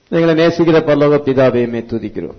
எங்களை நேசிக்கிற பல்லவ பிதாவையுமே துதிக்கிறோம்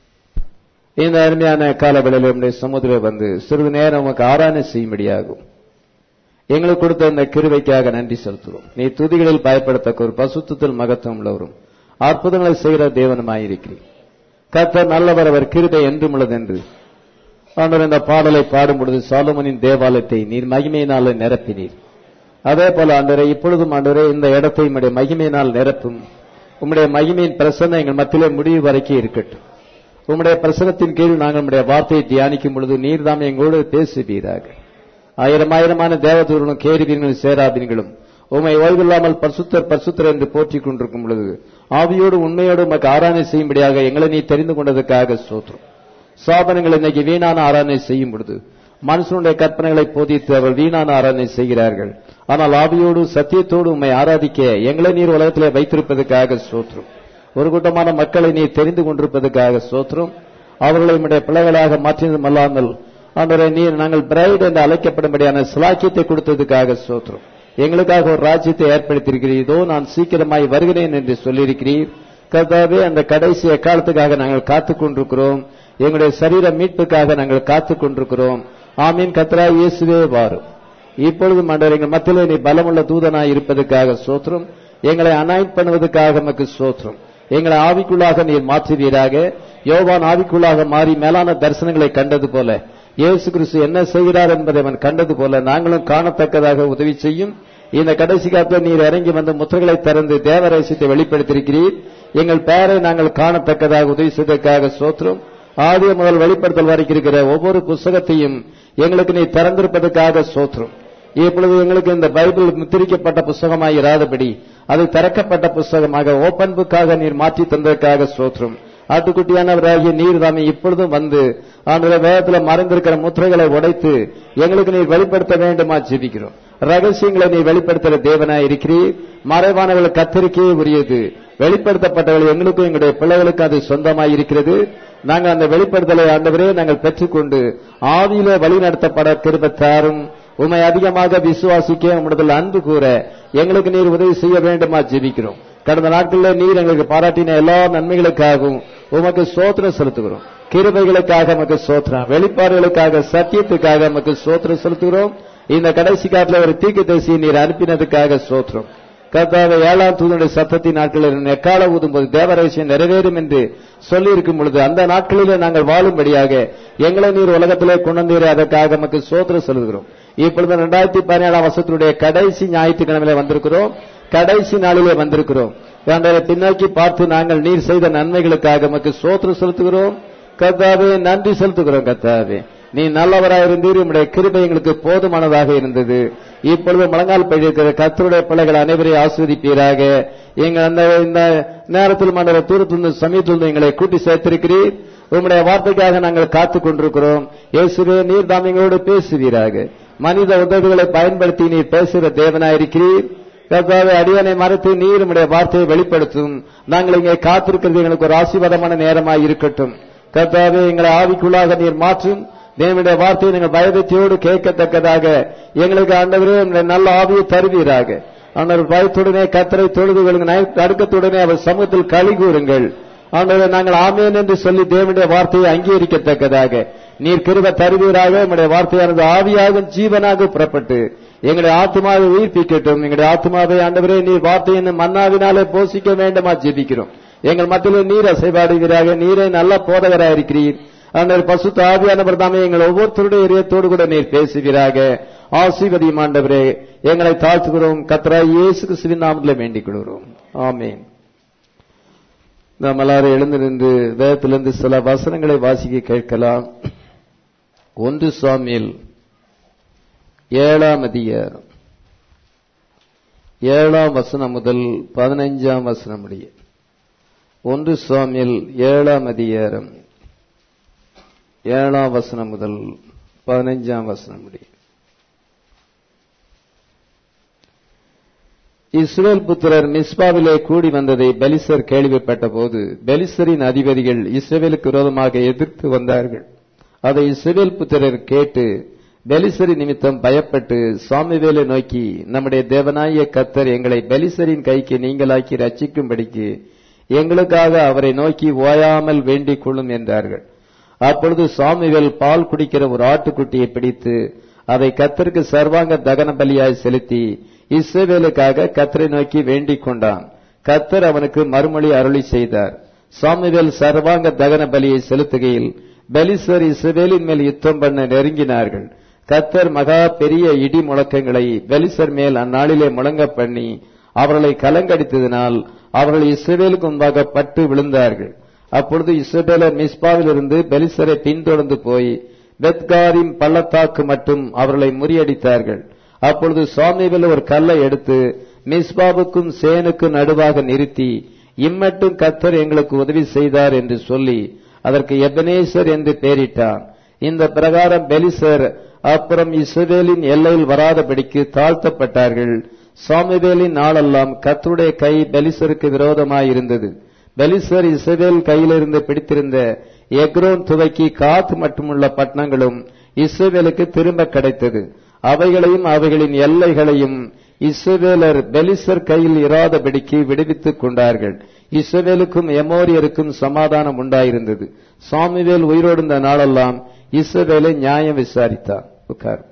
இந்த அருமையான காலவேளையில் நம்முடைய சமுதிரம் வந்து சிறிது நேரம் உமக்கு ஆராதனை செய்யும்படியாகும் எங்களுக்கு கொடுத்த இந்த கிருவைக்காக நன்றி செலுத்துகிறோம் நீ துதிகளில் பயப்படத்தக்க ஒரு பசுத்தத்தில் மகத்துவம் உள்ளவரும் அற்புதங்களை செய்கிற தேவனுமாயிருக்கிறீர் கர்த்தர் நல்லவர் அவர் கிருபை என்றும் உள்ளது என்று ஆண்டவர் இந்த பாடலை பாடும் பொழுது சாலமனின் தேவாலயத்தை நீர் மகிமையினால் நிரப்பினீர் அதே போல ஆண்டவரே இப்பொழுதும் ஆண்டவரே இந்த இடத்தை உம்முடைய மகிமையினால் நிரப்பும் உம்முடைய மகிமையின் பிரசன்னம் எங்கள் மத்தியிலே முடிவு வரைக்கும் இருக்கட்டும் உம்முடைய பிரசனத்தின் கீழ் நாங்கள் நம்முடைய வார்த்தையை தியானிக்கும் பொழுது நீர் தாம் எங்களோடு பேசுவீராக ஆயிரம் ஆயிரமான தேவதூர்களும் கேருவீர்களும் சேராதீர்களும் உம்மை ஓய்வில்லாமல் பரிசுத்தர் பரிசுத்தர் என்று போற்றிக் கொண்டிருக்கும் பொழுது ஆவியோடு உண்மையோடு உமக்கு ஆராதனை செய்யும்படியாக எங்களை நீ தெரிந்து கொண்டதுக்காக சோத்திரம் சாபனங்கள் இன்னைக்கு வீணான ஆராதனை செய்யும் பொழுது மனுஷனுடைய கற்பனைகளை போதித்து அவர்கள் வீணான ஆராதனை செய்கிறார்கள் ஆனால் ஆவியோடு சத்தியத்தோடு உண்மை ஆராதிக்க எங்களை நீர் உலகத்திலே வைத்திருப்பதற்காக சோத்திரம் ஒரு கூட்டமான மக்களை நீர் தெரிந்து கொண்டிருப்பதற்காக சோத்திரம் அவர்களை உம்முடைய பிள்ளைகளாக மாற்றினதும் அல்லாமல் ஆண்டவரே நீர் நாங்கள் பிரைட் என்று அழைக்கப்படும்படியான சிலாக்கியத்தை கொடுத்ததுக்காக சோத்திரம் எங்களுக்காக ஒரு ராஜ்யத்தை ஏற்படுத்தியிருக்கிறீர் இதோ நான் சீக்கிரமாய் வருகிறேன் என்று சொல்லியிருக்கிறீர் கர்த்தாவே அந்த கடைசி எக்காலத்துக்காக நாங்கள் காத்துக் கொண்டிருக்கிறோம் எங்களுடைய சரீர மீட்புக்காக நாங்கள் காத்துக் கொண்டிருக்கிறோம் ஆமீன் கத்ரா இயேசுவே வாரும் இப்பொழுதும் ஆண்டவர் எங்கள் மத்தியிலே நீ பலமுள்ள தூதனாய் இருப்பதற்காக சோத்திரம் எங்களை அனாய்ட் பண்ணுவதற்காக நமக்கு சோத்திரம் எங்களை ஆவிக்குள்ளாக நீர் மாற்றுவீராக யோவான் ஆவிக்குள்ளாக மாறி மேலான தரிசனங்களை கண்டது போல இயேசு கிறிஸ்து என்ன செய்கிறார் என்பதை அவன் கண்டது போல நாங்களும் காணத்தக்கதாக உதவி செய்யும் இந்த கடைசி காலத்தில் நீர் இறங்கி வந்து முத்திரைகளை திறந்து தேவரகசியத்தை வெளிப்படுத்தியிருக்கிறீர் எங்கள் பெயரை நாங்கள் காணத்தக்கதாக உதவி செய்வதற்காக சோத்திரம் ஆதிய முதல் வெளிப்படுத்தல் வரைக்கும் இருக்கிற ஒவ்வொரு புஸ்தகத்தையும் எங்களுக்கு நீ திறந்திருப்பதற்காக சோத்திரம் இப்பொழுது எங்களுக்கு இந்த பைபிள் முத்திரிக்கப்பட்ட புஸ்தகமாய் இராதபடி அது திறக்கப்பட்ட புஸ்தகமாக ஓபன் புக்காக நீர் மாற்றி தந்ததற்காக சோத்திரம் ஆட்டுக்குட்டியானவராகிய நீர் தாமே இப்பொழுதும் வந்து ஆண்டு வேதத்தில் மறைந்திருக்கிற முத்திரைகளை உடைத்து எங்களுக்கு நீர் வெளிப்படுத்த வேண்டுமா ஜெபிக்கிறோம் ரகசியங்களை நீ வெளிப்படுத்துகிற தேவனாய் இருக்கிறீர் மறைவானவர்கள் கத்திரிக்கையே உரியது வெளிப்படுத்தப்பட்டவர்கள் எங்களுக்கும் எங்களுடைய பிள்ளைகளுக்கு அது சொந்தமாய் இருக்கிறது நாங்கள் அந்த வெளிப்படுத்தலை ஆண்டவரே நாங்கள் பெற்றுக்கொண்டு ஆவியில வழி நடத்தப்பட கிருபத்தாரும் உண்மை அதிகமாக விசுவாசிக்க உம்மிடத்தில் அன்பு கூற எங்களுக்கு நீர் உதவி செய்ய வேண்டுமா ஜெபிக்கிறோம் கடந்த நாட்களில் நீர் எங்களுக்கு பாராட்டின எல்லா நன்மைகளுக்காகவும் உமக்கு சோத்திரம் செலுத்துகிறோம் கிருபைகளுக்காக நமக்கு சோத்திரம் வெளிப்பாடுகளுக்காக சத்தியத்துக்காக நமக்கு சோத்திரம் செலுத்துகிறோம் இந்த கடைசி காலத்தில் ஒரு தீக்கு தேசியை நீர் அனுப்பினதுக்காக சோத்திரம் கர்த்தாவை ஏழாம் தூதனுடைய சத்தத்தின் நாட்களில் எக்கால ஊதும்போது தேவரகசியம் நிறைவேறும் என்று சொல்லி இருக்கும் பொழுது அந்த நாட்களிலே நாங்கள் வாழும்படியாக எங்களை நீர் உலகத்திலே கொண்டு அதற்காக நமக்கு சோத்திரம் செலுத்துகிறோம் இப்பொழுது இரண்டாயிரத்தி பதினேழாம் வருஷத்தினுடைய கடைசி ஞாயிற்றுக்கிழமையில வந்திருக்கிறோம் கடைசி நாளிலே வந்திருக்கிறோம் ஆண்டவரை பின்னோக்கி பார்த்து நாங்கள் நீர் செய்த நன்மைகளுக்காக நமக்கு சோத்திரம் செலுத்துகிறோம் கர்த்தாவே நன்றி செலுத்துகிறோம் கர்த்தாவே நீ நல்லவராயிருந்தீர் உம்முடைய கிருபை எங்களுக்கு போதுமானதாக இருந்தது இப்பொழுது முழங்கால் பழியிருக்கிற கத்தருடைய பிள்ளைகள் அனைவரையும் ஆஸ்வதிப்பீராக எங்கள் அந்த இந்த நேரத்தில் மண்டல தூரத்திலிருந்து சமீபத்திலிருந்து எங்களை கூட்டி சேர்த்திருக்கிறீர் உம்முடைய வார்த்தைக்காக நாங்கள் காத்துக் கொண்டிருக்கிறோம் இயேசுவே நீர் தாம் எங்களோடு பேசுவீராக மனித உதவிகளை பயன்படுத்தி நீர் பேசுகிற தேவனாயிருக்கிறீர் கர்த்தாவே அடியனை மறைத்து நீர் உம்முடைய வார்த்தையை வெளிப்படுத்தும் நாங்கள் இங்கே காத்திருக்கிறது எங்களுக்கு ஒரு ஆசீர்வாதமான நேரமாய் இருக்கட்டும் கர்த்தாவே எங்களை ஆவிக்குள்ளாக நீர் மாற்றும் தேவனுடைய வார்த்தையை நீங்கள் பயபக்தியோடு கேட்கத்தக்கதாக எங்களுக்கு ஆண்டவரே உம்முடைய நல்ல ஆவியை தருவீராக ஆண்டவர் பயத்துடனே கத்தரை தொழுது அடுக்கத்துடனே அவர் சமூகத்தில் களி கூறுங்கள் ஆண்டவர் நாங்கள் ஆமேன் என்று சொல்லி தேவனுடைய வார்த்தையை அங்கீகரிக்கத்தக்கதாக நீர் கிருப தருவீராக உங்களுடைய வார்த்தையானது ஆவியாக ஜீவனாக புறப்பட்டு எங்களுடைய ஆத்மாவை உயிர்ப்பிக்கட்டும் எங்களுடைய ஆத்மாவை ஆண்டவரே நீர் வார்த்தையின் மன்னாவினாலே போஷிக்க வேண்டுமா ஜெபிக்கிறோம் எங்கள் மத்தியில் நீர் அசைபாடுவீராக நீரே நல்ல போதகராக இருக்கிறீர் ஆண்டவர் பசுத்த ஆவியானவர் தாமே எங்கள் ஒவ்வொருத்தருடைய இதயத்தோடு கூட நீர் பேசுவீராக ஆசீர்வதியும் ஆண்டவரே எங்களை தாழ்த்துகிறோம் கத்ரா இயேசு கிறிஸ்துவின் நாமத்தில் வேண்டிக் கொள்கிறோம் ஆமேன் நாம் எல்லாரும் எழுந்து நின்று வேதத்திலிருந்து சில வசனங்களை வாசிக்க கேட்கலாம் ஒன்று சுவாமியில் ஏழாம் அதிகாரம் ஏழாம் வசனம் முதல் பதினைஞ்சாம் வசனம் முடிய ஒன்று சுவாமியில் ஏழாம் அதிகாரம் ஏழாம் வசனம் முதல் பதினைஞ்சாம் வசனம் முடிய இஸ்ரேல் புத்திரர் மிஸ்பாவிலே கூடி வந்ததை பெலிசர் கேள்விப்பட்ட போது பெலிசரின் அதிபதிகள் இஸ்ரேலுக்கு விரோதமாக எதிர்த்து வந்தார்கள் அதை இஸ்ரேல் புத்திரர் கேட்டு பெலிசரி நிமித்தம் பயப்பட்டு சாமிவேலை நோக்கி நம்முடைய தேவனாய கத்தர் எங்களை பெலிசரின் கைக்கு நீங்களாக்கி ரட்சிக்கும்படிக்கு எங்களுக்காக அவரை நோக்கி ஓயாமல் வேண்டிக் கொள்ளும் என்றார்கள் அப்பொழுது சாமுவேல் பால் குடிக்கிற ஒரு ஆட்டுக்குட்டியை பிடித்து அதை கத்தருக்கு சர்வாங்க தகன பலியாய் செலுத்தி இஸ்ரவேலுக்காக கத்தரை நோக்கி வேண்டிக் கொண்டான் கத்தர் அவனுக்கு மறுமொழி அருளி செய்தார் சாமுவேல் சர்வாங்க தகன பலியை செலுத்துகையில் பெலிசர் இஸ்ரவேலின் மேல் யுத்தம் பண்ண நெருங்கினார்கள் கத்தர் மகா பெரிய இடி முழக்கங்களை பெலிசர் மேல் அந்நாளிலே முழங்க பண்ணி அவர்களை கலங்கடித்ததினால் அவர்கள் இஸ்ரவேலுக்கு முன்பாக பட்டு விழுந்தார்கள் அப்பொழுது இஸ்ரவேலர் மிஸ்பாவிலிருந்து பெலிசரை பின்தொடர்ந்து போய் பெத்காரின் பள்ளத்தாக்கு மட்டும் அவர்களை முறியடித்தார்கள் அப்பொழுது சுவாமிகள் ஒரு கல்லை எடுத்து மிஸ்பாவுக்கும் சேனுக்கும் நடுவாக நிறுத்தி இம்மட்டும் கத்தர் எங்களுக்கு உதவி செய்தார் என்று சொல்லி அதற்கு எபனேசர் என்று பெயரிட்டான் இந்த பிரகாரம் பெலிசர் அப்புறம் இஸ்ரவேலின் எல்லையில் வராதபடிக்கு தாழ்த்தப்பட்டார்கள் சாமுவேலின் நாளெல்லாம் கத்தருடைய கை பெலிசருக்கு விரோதமாய் இருந்தது பெலிசர் இஸ்ரவேல் கையிலிருந்து பிடித்திருந்த எக்ரோன் துவக்கி காத் மட்டுமுள்ள பட்டணங்களும் இஸ்ரவேலுக்கு திரும்ப கிடைத்தது அவைகளையும் அவைகளின் எல்லைகளையும் இஸ்ரவேலர் பெலிசர் கையில் இராதபடிக்கு விடுவித்துக் கொண்டார்கள் இஸ்ரவேலுக்கும் எமோரியருக்கும் சமாதானம் உண்டாயிருந்தது சாமுவேல் உயிரோடுந்த நாளெல்லாம் இஸ்ரவேலை நியாயம் விசாரித்தார் உட்கார்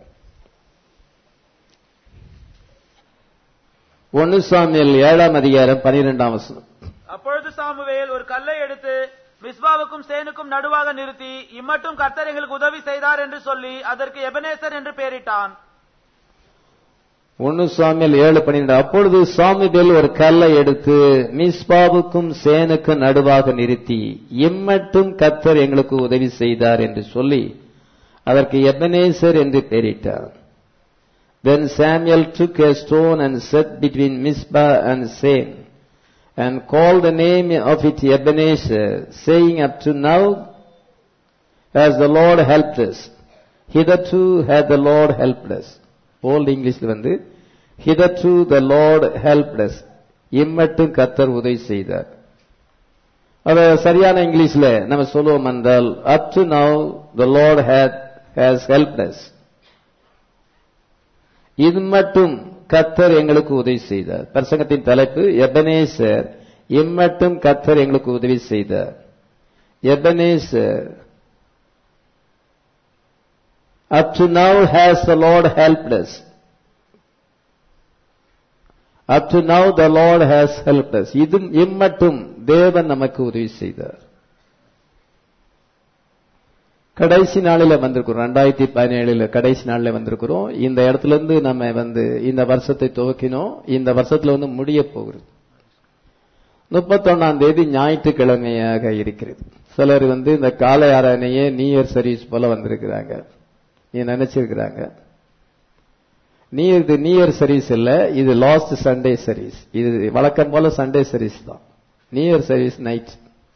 ஒன்னு சாமியல் ஏழாம் அதிகாரம் பனிரெண்டாம் வசனம் அப்பொழுது சாமுவேல் ஒரு கல்லை எடுத்து மிஸ்பாவுக்கும் சேனுக்கும் நடுவாக நிறுத்தி இம்மட்டும் கர்த்தர் எங்களுக்கு உதவி செய்தார் என்று சொல்லி அதற்கு எபனேசர் என்று பெயரிட்டான் ஒன்னு சாமியல் ஏழு பன்னிரண்டு அப்பொழுது சாமுவேல் ஒரு கல்லை எடுத்து மிஸ்பாவுக்கும் சேனுக்கும் நடுவாக நிறுத்தி இம்மட்டும் கத்தர் எங்களுக்கு உதவி செய்தார் என்று சொல்லி அதற்கு எபனேசர் என்று பெயரிட்டார் Then Samuel took a stone and set between Mizpah and Sen, and called the name of it Ebenezer, saying, Up to now has the Lord helped us. Hitherto had the Lord helped us. Old இங்கிலீஷ்ல வந்து hitherto the Lord helped us. இம்மட்டும் கத்தர் உதவி செய்தார் அத சரியான இங்கிலீஷ்ல நம்ம சொல்லுவோம் என்றால் up to now the Lord had has helped us. இது மட்டும் கத்தர் எங்களுக்கு உதவி செய்தார் பிரசங்கத்தின் தலைப்பு எபனேசர் இம்மட்டும் கத்தர் எங்களுக்கு உதவி செய்தார் Ebenezer up to now has the Lord helped us. Up to now the Lord has helped us. இது இம்மட்டும் தேவன் நமக்கு உதவி செய்தார் கடைசி நாளில வந்திருக்கிறோம் ரெண்டாயிரத்தி பதினேழுல கடைசி நாளில வந்திருக்கிறோம் இந்த இடத்துல இருந்து நம்ம வந்து இந்த வருஷத்தை துவக்கினோம் இந்த வருஷத்துல வந்து முடிய போகிறது முப்பத்தொன்னாம் தேதி ஞாயிற்றுக்கிழமையாக இருக்கிறது சிலர் வந்து இந்த காலை ஆராதனையே நியூ இயர் சர்வீஸ் போல வந்திருக்கிறாங்க நீ நினைச்சிருக்கிறாங்க நீ இது நியூ இயர் சர்வீஸ் இல்ல இது லாஸ்ட் சண்டே சர்வீஸ் இது வழக்கம் போல சண்டே சர்வீஸ் தான் நியூ இயர் சர்வீஸ் நைட்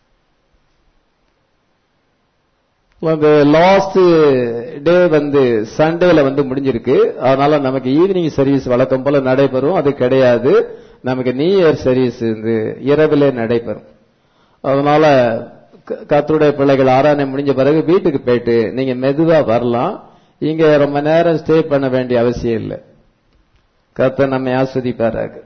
அந்த லாஸ்ட் டே வந்து சண்டேல வந்து முடிஞ்சிருக்கு அதனால நமக்கு ஈவினிங் சர்வீஸ் வழக்கம் போல நடைபெறும் அது கிடையாது நமக்கு நியூ இயர் சர்வீஸ் வந்து இரவிலே நடைபெறும் அதனால கத்தருடைய பிள்ளைகள் ஆராதனை முடிஞ்ச பிறகு வீட்டுக்கு போயிட்டு நீங்க மெதுவா வரலாம் இங்க ரொம்ப நேரம் ஸ்டே பண்ண வேண்டிய அவசியம் இல்லை கத்த நம்மை ஆஸ்வதிப்பாராக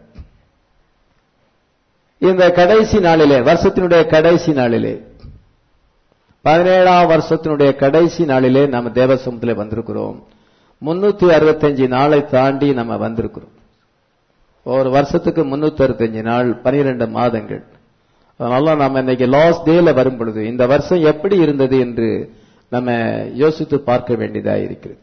இந்த கடைசி நாளிலே வருஷத்தினுடைய கடைசி நாளிலே பதினேழாம் வருஷத்தினுடைய கடைசி நாளிலே நம்ம தேவசமத்திலே வந்திருக்கிறோம் முன்னூத்தி அறுபத்தஞ்சு நாளை தாண்டி நம்ம வந்திருக்கிறோம் ஒரு வருஷத்துக்கு முன்னூத்தி அறுபத்தஞ்சு நாள் பனிரெண்டு மாதங்கள் அதனால நம்ம இன்னைக்கு லாஸ்ட் டேல வரும் பொழுது இந்த வருஷம் எப்படி இருந்தது என்று நம்ம யோசித்து பார்க்க வேண்டியதா இருக்கிறது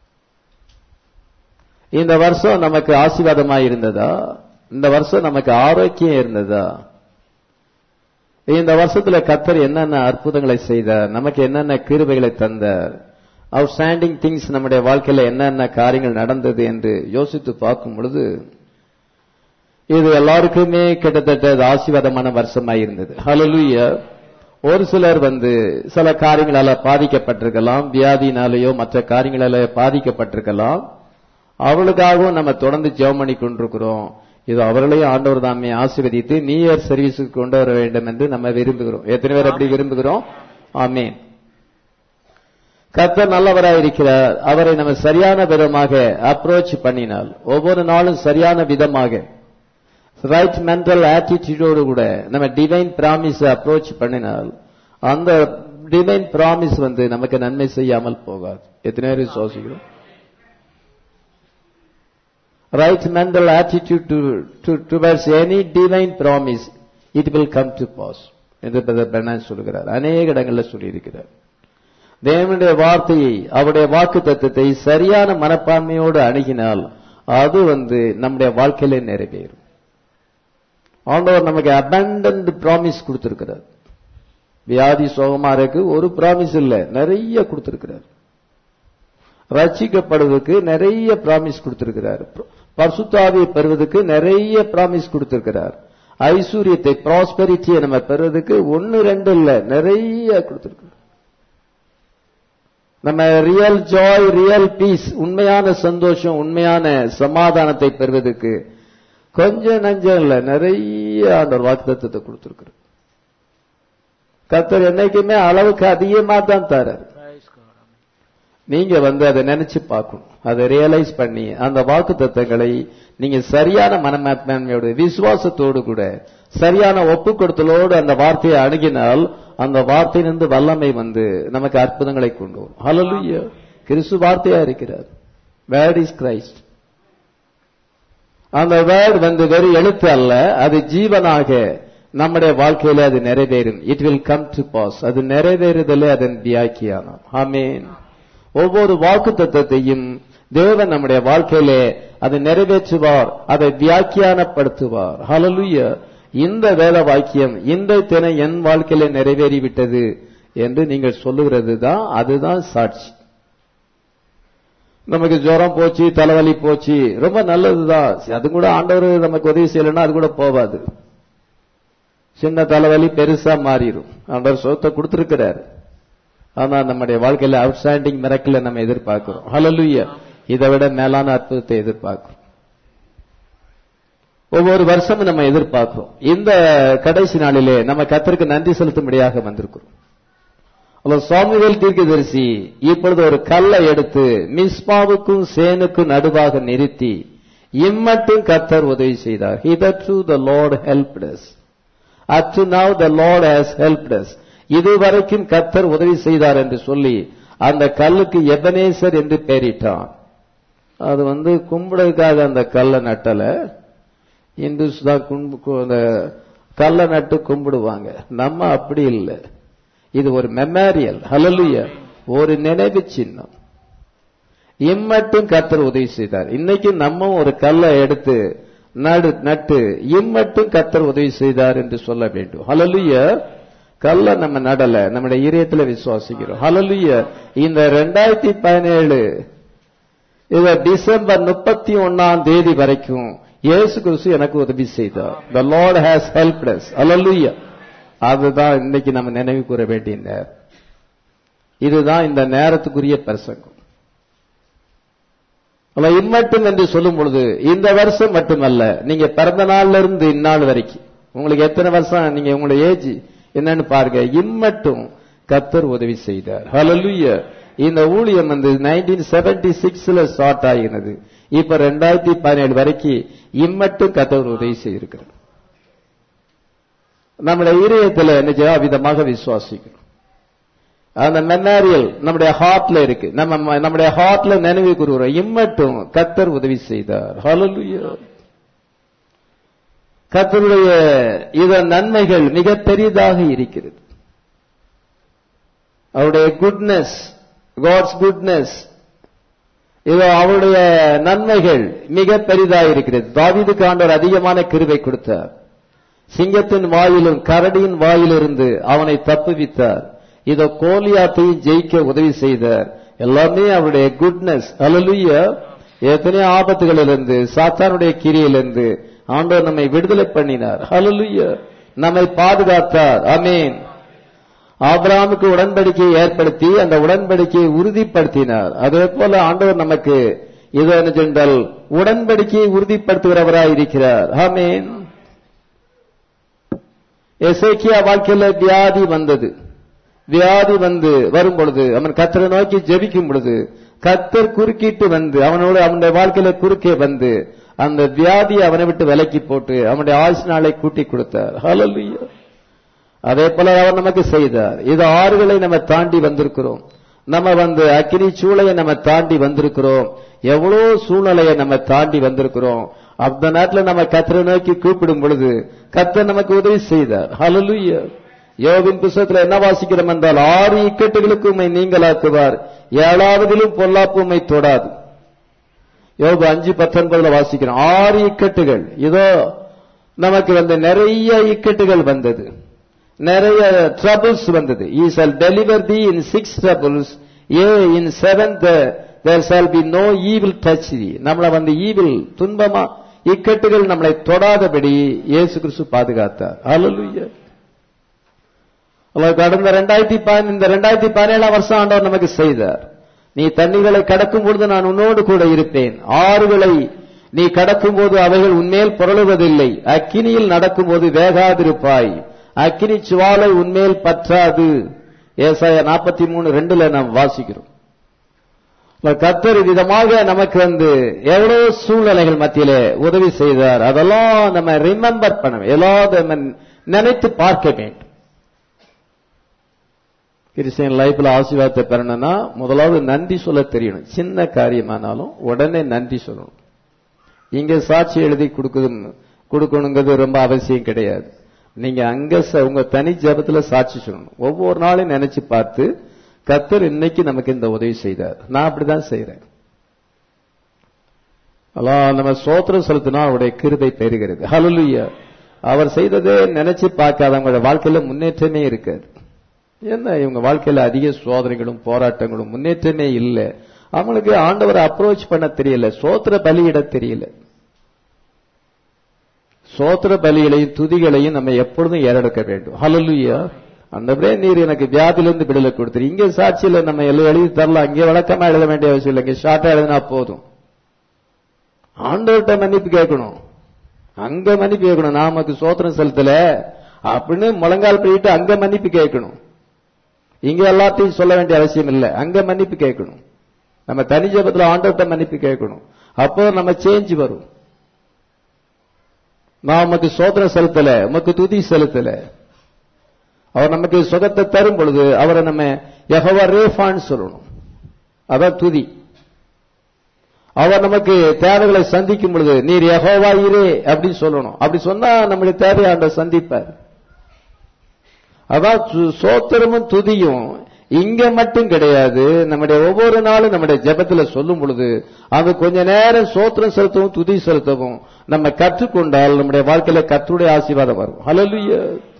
இந்த வருஷம் நமக்கு ஆசீர்வாதமா இருந்ததா இந்த வருஷம் நமக்கு ஆரோக்கியம் இருந்ததா இந்த வருஷத்துல கத்தர் என்னென்ன அற்புதங்களை செய்தார் நமக்கு என்னென்ன கிருபைகளை தந்தார் அவுட்ஸ்டாண்டிங் திங்ஸ் நம்முடைய வாழ்க்கையில என்னென்ன காரியங்கள் நடந்தது என்று யோசித்து பார்க்கும் பொழுது இது எல்லாருக்குமே கிட்டத்தட்ட ஆசீர்வாதமான வருஷமா இருந்தது ஹலலுயா ஒரு சிலர் வந்து சில காரியங்களால பாதிக்கப்பட்டிருக்கலாம் வியாதினாலேயோ மற்ற காரியங்களால பாதிக்கப்பட்டிருக்கலாம் அவளுக்காகவும் நம்ம தொடர்ந்து ஜெபம் பண்ணி கொண்டிருக்கிறோம் இது அவர்களையும் ஆண்டவர் தாமே ஆசீர்வதித்து நியூ இயர் சர்வீஸுக்கு கொண்டு வர வேண்டும் என்று நம்ம விரும்புகிறோம் எத்தனை பேர் அப்படி விரும்புகிறோம் ஆமேன் கர்த்தர் நல்லவராய் இருக்கிறார் அவரை நம்ம சரியான விதமாக அப்ரோச் பண்ணினால் ஒவ்வொரு நாளும் சரியான விதமாக ரைட் மென்டல் ஆட்டிடியூடோடு கூட நம்ம டிவைன் பிராமிஸ் அப்ரோச் பண்ணினால் அந்த டிவைன் பிராமிஸ் வந்து நமக்கு நன்மை செய்யாமல் போகாது எத்தனை பேர் விசுவாசிக்கிறோம் right mental attitude towards any divine promise it will come to pass என்று பெர்னான் சொல்கிறார் அநேக இடங்களில் சொல்லியிருக்கிறார் தேவனுடைய வார்த்தையை அவருடைய வாக்கு தத்துவத்தை சரியான மனப்பான்மையோடு அணுகினால் அது வந்து நம்முடைய வாழ்க்கையிலே நிறைவேறும் ஆண்டவர் நமக்கு அபண்டன்ட் ப்ராமிஸ் கொடுத்திருக்கிறார் வியாதி சோகமா இருக்கு ஒரு ப்ராமிஸ் இல்ல நிறைய கொடுத்திருக்கிறார் ரட்சிக்கப்படுவதற்கு நிறைய பிராமிஸ் கொடுத்திருக்கிறார் பர்சுத்தாவியை பெறுவதற்கு நிறைய பிராமிஸ் கொடுத்திருக்கிறார் ஐஸ்வர்யத்தை ப்ராஸ்பெரிட்டியை நம்ம பெறுவதற்கு ஒன்னு ரெண்டு இல்ல நிறைய கொடுத்திருக்கிறார் நம்ம ரியல் ஜாய் ரியல் பீஸ் உண்மையான சந்தோஷம் உண்மையான சமாதானத்தை பெறுவதற்கு கொஞ்சம் நஞ்சம் இல்ல நிறைய ஆண்டவர் வாக்குத்தத்தை கொடுத்திருக்கிறார் கத்தர் என்னைக்குமே அளவுக்கு அதிகமா தான் தரார் Praise God. Amen. நீங்க வந்து அதை நினைச்சு பார்க்கணும் அதை ரியலைஸ் பண்ணி அந்த வாக்கு தத்தங்களை நீங்க சரியான மனமேன்மையோடு விசுவாசத்தோடு கூட சரியான ஒப்பு கொடுத்தலோடு அந்த வார்த்தையை அணுகினால் அந்த வார்த்தையிலிருந்து வல்லமை வந்து நமக்கு அற்புதங்களை கொண்டு வரும் ஹalleluya கிறிஸ்து வார்த்தையா இருக்கிறார் வேர்ட் இஸ் கிரைஸ்ட் அந்த வேர்ட் வந்து வெறும் எழுத்து அல்ல அது ஜீவனாக நம்முடைய வாழ்க்கையில அது நிறைவேறும் it will come to pass அது நிறைவேறுதலே அதன் வியாக்கியானம் ஆமென் ஒவ்வொரு வாக்கு தத்துவத்தையும் தேவன் நம்முடைய வாழ்க்கையிலே அதை நிறைவேற்றுவார் அதை வியாக்கியானப்படுத்துவார் ஹalleluya இந்த வேத வாக்கியம் இந்த தின என் வாழ்க்கையிலே நிறைவேறிவிட்டது என்று நீங்கள் சொல்லுகிறது தான் அதுதான் சாட்சி நமக்கு ஜுரம் போச்சு தலைவலி போச்சு ரொம்ப நல்லதுதான் அது கூட ஆண்டவர் நமக்கு உதவி செய்யலைன்னா அது கூட போவாது சின்ன தலைவலி பெருசா மாறிடும் ஆண்டவர் சொத்தை கொடுத்திருக்கிறார் ஆனா நம்முடைய வாழ்க்கையில அவுட்ஸ்டாண்டிங் மிரக்கல நம்ம எதிர்பார்க்கிறோம் ஹalleluya இதை விட மேலான அற்புதத்தை எதிர்பார்க்கிறோம் ஒவ்வொரு வருஷமும் நம்ம எதிர்பார்க்கிறோம் இந்த கடைசி நாளிலே நம்ம கத்தருக்கு நன்றி செலுத்தும்படியாக வந்திருக்கிறோம் அல்ல சாமுவேல் தீர்க்கதரிசி இப்பொழுது ஒரு கல்லை எடுத்து மிஸ்பாவுக்கும் சேனுக்கும் நடுவாக நிறுத்தி இம்மட்டும் கத்தர் உதவி செய்தார் hitherto the lord helped us up to now the lord has helped us இதுவரைக்கும் கத்தர் உதவி செய்தார் என்று சொல்லி அந்த கல்லுக்கு எபனேசர் என்று பெயரிட்டான் அது வந்து கும்பிடுறதுக்காக அந்த கல்லை நட்டல இந்துஸ் தான் கும்பு கு- அந்த கல்லை நட்டு கும்பிடுவாங்க நம்ம அப்படி இல்லை இது ஒரு மெமோரியல் ஹalleluya ஒரு நினைவு சின்னம் இம்மட்டும் கத்தர் உதவி செய்தார் இன்னைக்கு நம்ம ஒரு கல்லை எடுத்து நடு நட்டு இம்மட்டும் கத்தர் உதவி செய்தார் என்று சொல்ல வேண்டும் ஹalleluya கல்ல நம்ம நடல நம்முடைய இதயத்துல விசுவாசிக்கிறோம் ஹalleluya இந்த ரெண்டாயிரத்தி பதினேழு இத டிசம்பர் முப்பத்தி ஒன்னாம் தேதி வரைக்கும் இயேசு கிறிஸ்து எனக்கு உதவி செய்தார் the lord has helped us hallelujah அதுதான் இன்னைக்கு நம்ம நினைவு கூற வேண்டிய நேரம் இதுதான் இந்த நேரத்துக்குரிய பிரசங்கம் அல்ல, இம்மட்டும் என்று சொல்லும் பொழுது இந்த வருஷம் மட்டுமல்ல நீங்க பிறந்த நாள்ல இருந்து இந்நாள் வரைக்கும் உங்களுக்கு எத்தனை வருஷம் நீங்க உங்களுடைய ஏஜ் என்னன்னு பாருங்க இம்மட்டும் கத்தர் உதவி செய்தார் ஹalleluya இந்த ஊழியம் வந்து 1976 சிக்ஸ்ல ஸ்டார்ட் ஆகினது இப்ப ரெண்டாயிரத்தி பதினேழு வரைக்கும் இம்மட்டும் கத்தர் உதவி செய்திருக்கிறார் நம்முடைய இதயத்துல நிஜம் விதமாக விசுவாசிக்கிறோம் அந்த மென்னாரியல் நம்முடைய ஹார்ட்ல இருக்கு நம்ம நம்முடைய ஹார்ட்ல நினைவு கூறுகிறோம் இம்மட்டும் கத்தர் உதவி செய்தார் ஹalleluya கத்தருடைய இதன் நன்மைகள் மிக பெரிதாக இருக்கிறது அவருடைய குட்னஸ் காட்ஸ் குட்னஸ் இதோ அவருடைய நன்மைகள் மிக பெரிதாக இருக்கிறது தாவீதுக்கு ஆண்டவர் அதிகமான கிருபை கொடுத்தார் சிங்கத்தின் வாயிலும் கரடியின் வாயிலிருந்து அவனை தப்புவித்தார் இதோ கோலியாத்தையும் ஜெயிக்க உதவி செய்தார் எல்லாமே அவருடைய குட்னஸ் ஹalleluya எத்தனையோ ஆபத்துகளிலிருந்து சாத்தானுடைய கிரியிலிருந்து ஆண்டவர் நம்மை விடுதலை பண்ணினார் ஹalleluya நம்மை பாதுகாத்தார் ஆமென் ஆபிரகாமுக்கு உடன்படிக்கையை ஏற்படுத்தி அந்த உடன்படிக்கையை உறுதிப்படுத்தினார் அதே போல ஆண்டவர் நமக்கு இது என்ன சென்றால் உடன்படிக்கையை உறுதிப்படுத்துகிறவராய் இருக்கிறார் ஆமென் எசேக்கியா வாழ்க்கையில வியாதி வந்தது வியாதி வந்து வரும் பொழுது அவன் கத்தரை நோக்கி ஜெபிக்கும் பொழுது கத்தர் குறுக்கிட்டு வந்து அவனோட அவனுடைய வாழ்க்கையில குறுக்கே வந்து அந்த வியாதியை அவனை விட்டு விலக்கி போட்டு அவனுடைய ஆயுசு நாளை கூட்டி கொடுத்தார் ஹalleluya அதே போல அவர் நமக்கு செய்தார் இது ஆறுகளை நம்ம தாண்டி வந்திருக்கிறோம் நம்ம வந்து அக்கினி சூளையை நம்ம தாண்டி வந்திருக்கிறோம் எவ்வளவு சூழ்நிலையை நம்ம தாண்டி வந்திருக்கிறோம் அந்த நேரத்தில் நம்ம கத்தரை நோக்கி கூப்பிடும் பொழுது கத்தர் நமக்கு உதவி செய்தார் ஹalleluya யோபின் புஸ்தகத்தில் என்ன வாசிக்கிறோம் என்றால் ஆறு இக்கட்டுகளுக்கு உண்மை நீங்களாக்குவார் ஏழாவதிலும் பொல்லாப்பு உம்மை தொடாது யோபு அஞ்சு பத்தொன்பதுல வாசிக்கிறோம் ஆறு இக்கட்டுகள் இதோ நமக்கு வந்து நிறைய இக்கட்டுகள் வந்தது நிறைய ட்ரபிள்ஸ் வந்தது he shall deliver thee in six troubles yea in seventh there shall be no evil touch thee நம்மளை வந்து ஈவில் துன்பமா இக்கட்டுகள் நம்மளை தொடாதபடி இயேசு கிறிஸ்து பாதுகாத்தார் ஹalleluya அல்லாஹ் கடந்த ரெண்டாயிரத்தி இந்த ரெண்டாயிரத்தி பதினேழாம் வருஷம் ஆண்டவர் நமக்கு செய்தார் நீ தண்ணீர்களை கடக்கும் பொழுது நான் உன்னோடு கூட இருப்பேன் ஆறுகளை நீ கடக்கும் போது அவைகள் உன்மேல் புரளுவதில்லை அக்கினியில் நடக்கும்போது வேகாதிருப்பாய் அக்கினி சுவாலை உன்மேல் பற்றாது ஏசாய நாற்பத்தி மூணு ரெண்டுல நாம் வாசிக்கிறோம் கத்தர் விதமாக நமக்கு வந்து எவ்வளவு சூழ்நிலைகள் மத்தியிலே உதவி செய்தார் அதெல்லாம் நம்ம ரிமெம்பர் பண்ண எல்லாம் நினைத்து பார்க்க வேண்டும் கிறிஸ்டியன் லைஃப்ல ஆசீர்வாதத்தை பெறணும்னா முதலாவது நன்றி சொல்ல தெரியணும் சின்ன காரியமானாலும் உடனே நன்றி சொல்லணும் இங்க சாட்சி எழுதி கொடுக்குது கொடுக்கணுங்கிறது ரொம்ப அவசியம் கிடையாது நீங்க அங்க உங்க தனி ஜபத்துல சாட்சி சொல்லணும் ஒவ்வொரு நாளும் நினைச்சு பார்த்து கத்தர் இன்னைக்கு நமக்கு இந்த உதவி செய்தார் நான் அப்படிதான் செய்யறேன் அதான் நம்ம சோத்திரம் செலுத்தினா அவருடைய கிருபை பெறுகிறது ஹலலுயா அவர் செய்ததே நினைச்சு பார்க்காதவங்களோட வாழ்க்கையில முன்னேற்றமே இருக்காது என்ன இவங்க வாழ்க்கையில அதிக சோதனைகளும் போராட்டங்களும் முன்னேற்றமே இல்லை அவங்களுக்கு ஆண்டவரை அப்ரோச் பண்ண தெரியல சோத்திர பலியிட தெரியல சோத்திர பலிகளையும் துதிகளையும் நம்ம எப்பொழுதும் ஏறெடுக்க வேண்டும் ஹலலுயா அந்தபடியே நீர் எனக்கு வியாதியிலிருந்து விடுதலை கொடுத்துரு இங்க சாட்சியில நம்ம எல்லாம் எழுதி தரலாம் அங்கே வழக்கமா எழுத வேண்டிய அவசியம் இல்லை இங்க ஷார்ட்டா எழுதினா போதும் ஆண்டவர்கிட்ட மன்னிப்பு கேட்கணும் அங்க மன்னிப்பு கேட்கணும் நாமக்கு சோத்திரம் செலுத்தல அப்படின்னு முழங்கால் பண்ணிட்டு அங்க மன்னிப்பு கேட்கணும் இங்க எல்லாத்தையும் சொல்ல வேண்டிய அவசியம் இல்லை அங்க மன்னிப்பு கேட்கணும் நம்ம தனி ஜபத்துல ஆண்டவர்கிட்ட மன்னிப்பு கேட்கணும் அப்போ நம்ம சேஞ்ச் வரும் நான் உமக்கு சோதனை செலுத்தல உமக்கு துதி செலுத்தல அவர் நமக்கு சுகத்தை தரும் பொழுது அவரை நம்ம யகவா ரேஃபான்னு சொல்லணும் அதான் துதி அவர் நமக்கு தேவைகளை சந்திக்கும் பொழுது நீர் யகோவா இரே அப்படின்னு சொல்லணும் அப்படி சொன்னா நம்முடைய தேவையை ஆண்ட சந்திப்பார் அதான் சோத்திரமும் துதியும் இங்க மட்டும் கிடையாது நம்முடைய ஒவ்வொரு நாளும் நம்முடைய ஜெபத்துல சொல்லும் பொழுது அது கொஞ்ச நேரம் சோத்திரம் செலுத்தவும் துதி செலுத்தவும் நம்ம கற்றுக்கொண்டால் நம்முடைய வாழ்க்கையில கற்றுடைய ஆசீர்வாதம் வரும் ஹலலுய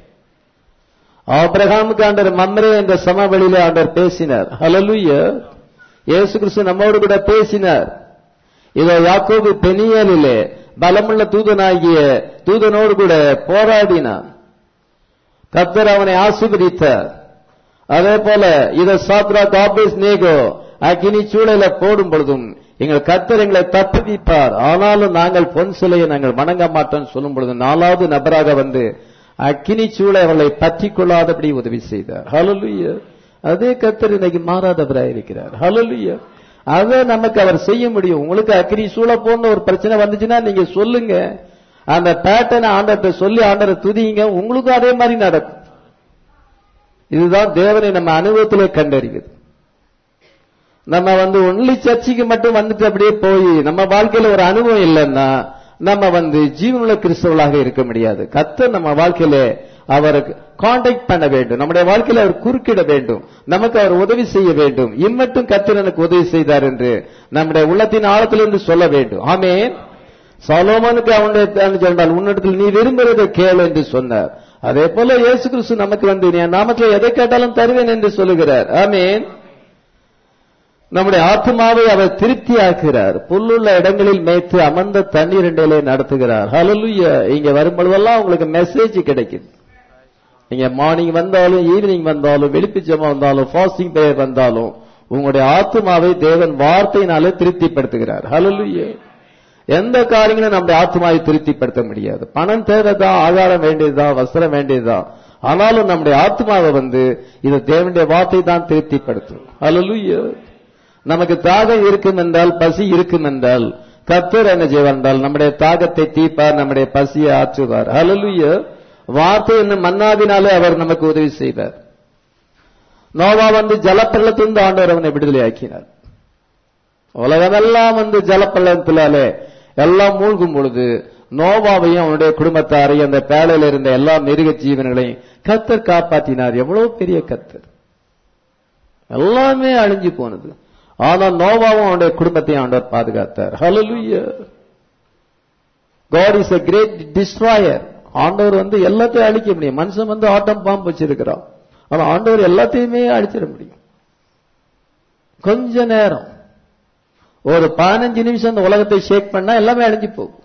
ஆபிரகாமுக்கு ஆண்டர் மம்ரே என்ற சமவெளியில ஆண்டர் பேசினார் ஹலலுய இயேசு கிறிஸ்து நம்மோடு கூட பேசினார் இதோ யாக்கோபு பெனியலிலே பலமுள்ள தூதனாகிய தூதனோடு கூட போராடினான் கத்தர் அவனை ஆசீர்வதித்தார் அதே போல இத சாத்ரா காபேஸ் நேகோ அக்கினி சூழல போடும் பொழுதும் எங்கள் கத்தர் எங்களை தப்புவிப்பார் ஆனாலும் நாங்கள் பொன் சிலையை நாங்கள் வணங்க மாட்டோம் சொல்லும் பொழுது நாலாவது நபராக வந்து அக்கினி சூளை அவர்களை பற்றி கொள்ளாதபடி உதவி செய்தார் ஹலலுய அதே கத்தர் இன்னைக்கு மாறாதவராக இருக்கிறார் ஹலலுய அதை நமக்கு அவர் செய்ய முடியும் உங்களுக்கு அக்கினி சூழ போன ஒரு பிரச்சனை வந்துச்சுன்னா நீங்க சொல்லுங்க அந்த பேட்டர்னை ஆண்டத்தை சொல்லி ஆண்டரை துதிங்க உங்களுக்கும் அதே மாதிரி நடக்கும் இதுதான் தேவனை நம்ம அனுபவத்திலே கண்டறிவது நம்ம வந்து ஒன்லி சர்ச்சைக்கு மட்டும் வந்துட்டு அப்படியே போய் நம்ம வாழ்க்கையில ஒரு அனுபவம் இல்லைன்னா நம்ம வந்து ஜீவனுள்ள கிறிஸ்தவர்களாக இருக்க முடியாது கத்த நம்ம வாழ்க்கையில அவருக்கு காண்டாக்ட் பண்ண வேண்டும் நம்முடைய வாழ்க்கையில அவர் குறுக்கிட வேண்டும் நமக்கு அவர் உதவி செய்ய வேண்டும் இம்மட்டும் கத்தர் எனக்கு உதவி செய்தார் என்று நம்முடைய உள்ளத்தின் ஆழத்திலிருந்து சொல்ல வேண்டும் ஆமே சலோமனுக்கு அவனுடைய சொன்னால் உன்னிடத்தில் நீ விரும்புகிறதை கேளு என்று சொன்னார் அதே போல இயேசு கிறிஸ்து நமக்கு வந்து என் நாமத்தில் எதை கேட்டாலும் தருவேன் என்று சொல்லுகிறார் ஆமேன் நம்முடைய ஆத்மாவை அவர் திருப்தி ஆக்குகிறார் புல்லுள்ள இடங்களில் மேய்த்து அமர்ந்த தண்ணீர் இண்டையிலே நடத்துகிறார் ஹலலுய இங்க வரும்பொழுதெல்லாம் உங்களுக்கு மெசேஜ் கிடைக்குது நீங்க மார்னிங் வந்தாலும் ஈவினிங் வந்தாலும் வெளிப்பிச்சமா வந்தாலும் ஃபாஸ்டிங் பிரேயர் வந்தாலும் உங்களுடைய ஆத்மாவை தேவன் வார்த்தையினாலே திருப்திப்படுத்துகிறார் ஹலலுய எந்த காரியங்களும் நம்முடைய ஆத்மாவை திருப்திப்படுத்த முடியாது பணம் தேவைதான் ஆகாரம் வேண்டியதுதான் வஸ்திரம் வேண்டியதுதான் ஆனாலும் நம்முடைய ஆத்மாவை வந்து இது தேவனுடைய வார்த்தை தான் திருப்திப்படுத்தும் ஹலலுய நமக்கு தாகம் இருக்கும் என்றால் பசி இருக்கும் என்றால் கத்தர் என்ன செய்வார் என்றால் நம்முடைய தாகத்தை தீர்ப்பார் நம்முடைய பசியை ஆற்றுவார் ஹalleluya வார்த்தை என்னும் மன்னாவினாலே அவர் நமக்கு உதவி செய்தார் நோவா வந்து ஜலப்பள்ளத்திலிருந்து ஆண்டவர் அவனை விடுதலையாக்கினார் உலகமெல்லாம் வந்து ஜலப்பள்ளத்தினாலே எல்லாம் மூழ்கும் பொழுது நோவாவையும் அவனுடைய குடும்பத்தாரையும் அந்த பேழையில இருந்த எல்லா மிருக ஜீவன்களையும் கத்தர் காப்பாற்றினார் எவ்வளவு பெரிய கத்தர் எல்லாமே அழிஞ்சு போனது ஆனா நோவாவும் அவனுடைய குடும்பத்தையும் ஆண்டவர் பாதுகாத்தார் ஹalleluya God is a great destroyer ஆண்டவர் வந்து எல்லாத்தையும் அழிக்க முடியும் மனுஷன் வந்து ஆட்டம் பாம்பு வச்சிருக்கிறான் ஆனா ஆண்டவர் எல்லாத்தையுமே அழிச்சிட முடியும் கொஞ்ச நேரம் ஒரு பதினஞ்சு நிமிஷம் அந்த உலகத்தை ஷேக் பண்ணா எல்லாமே அழிஞ்சு போகும்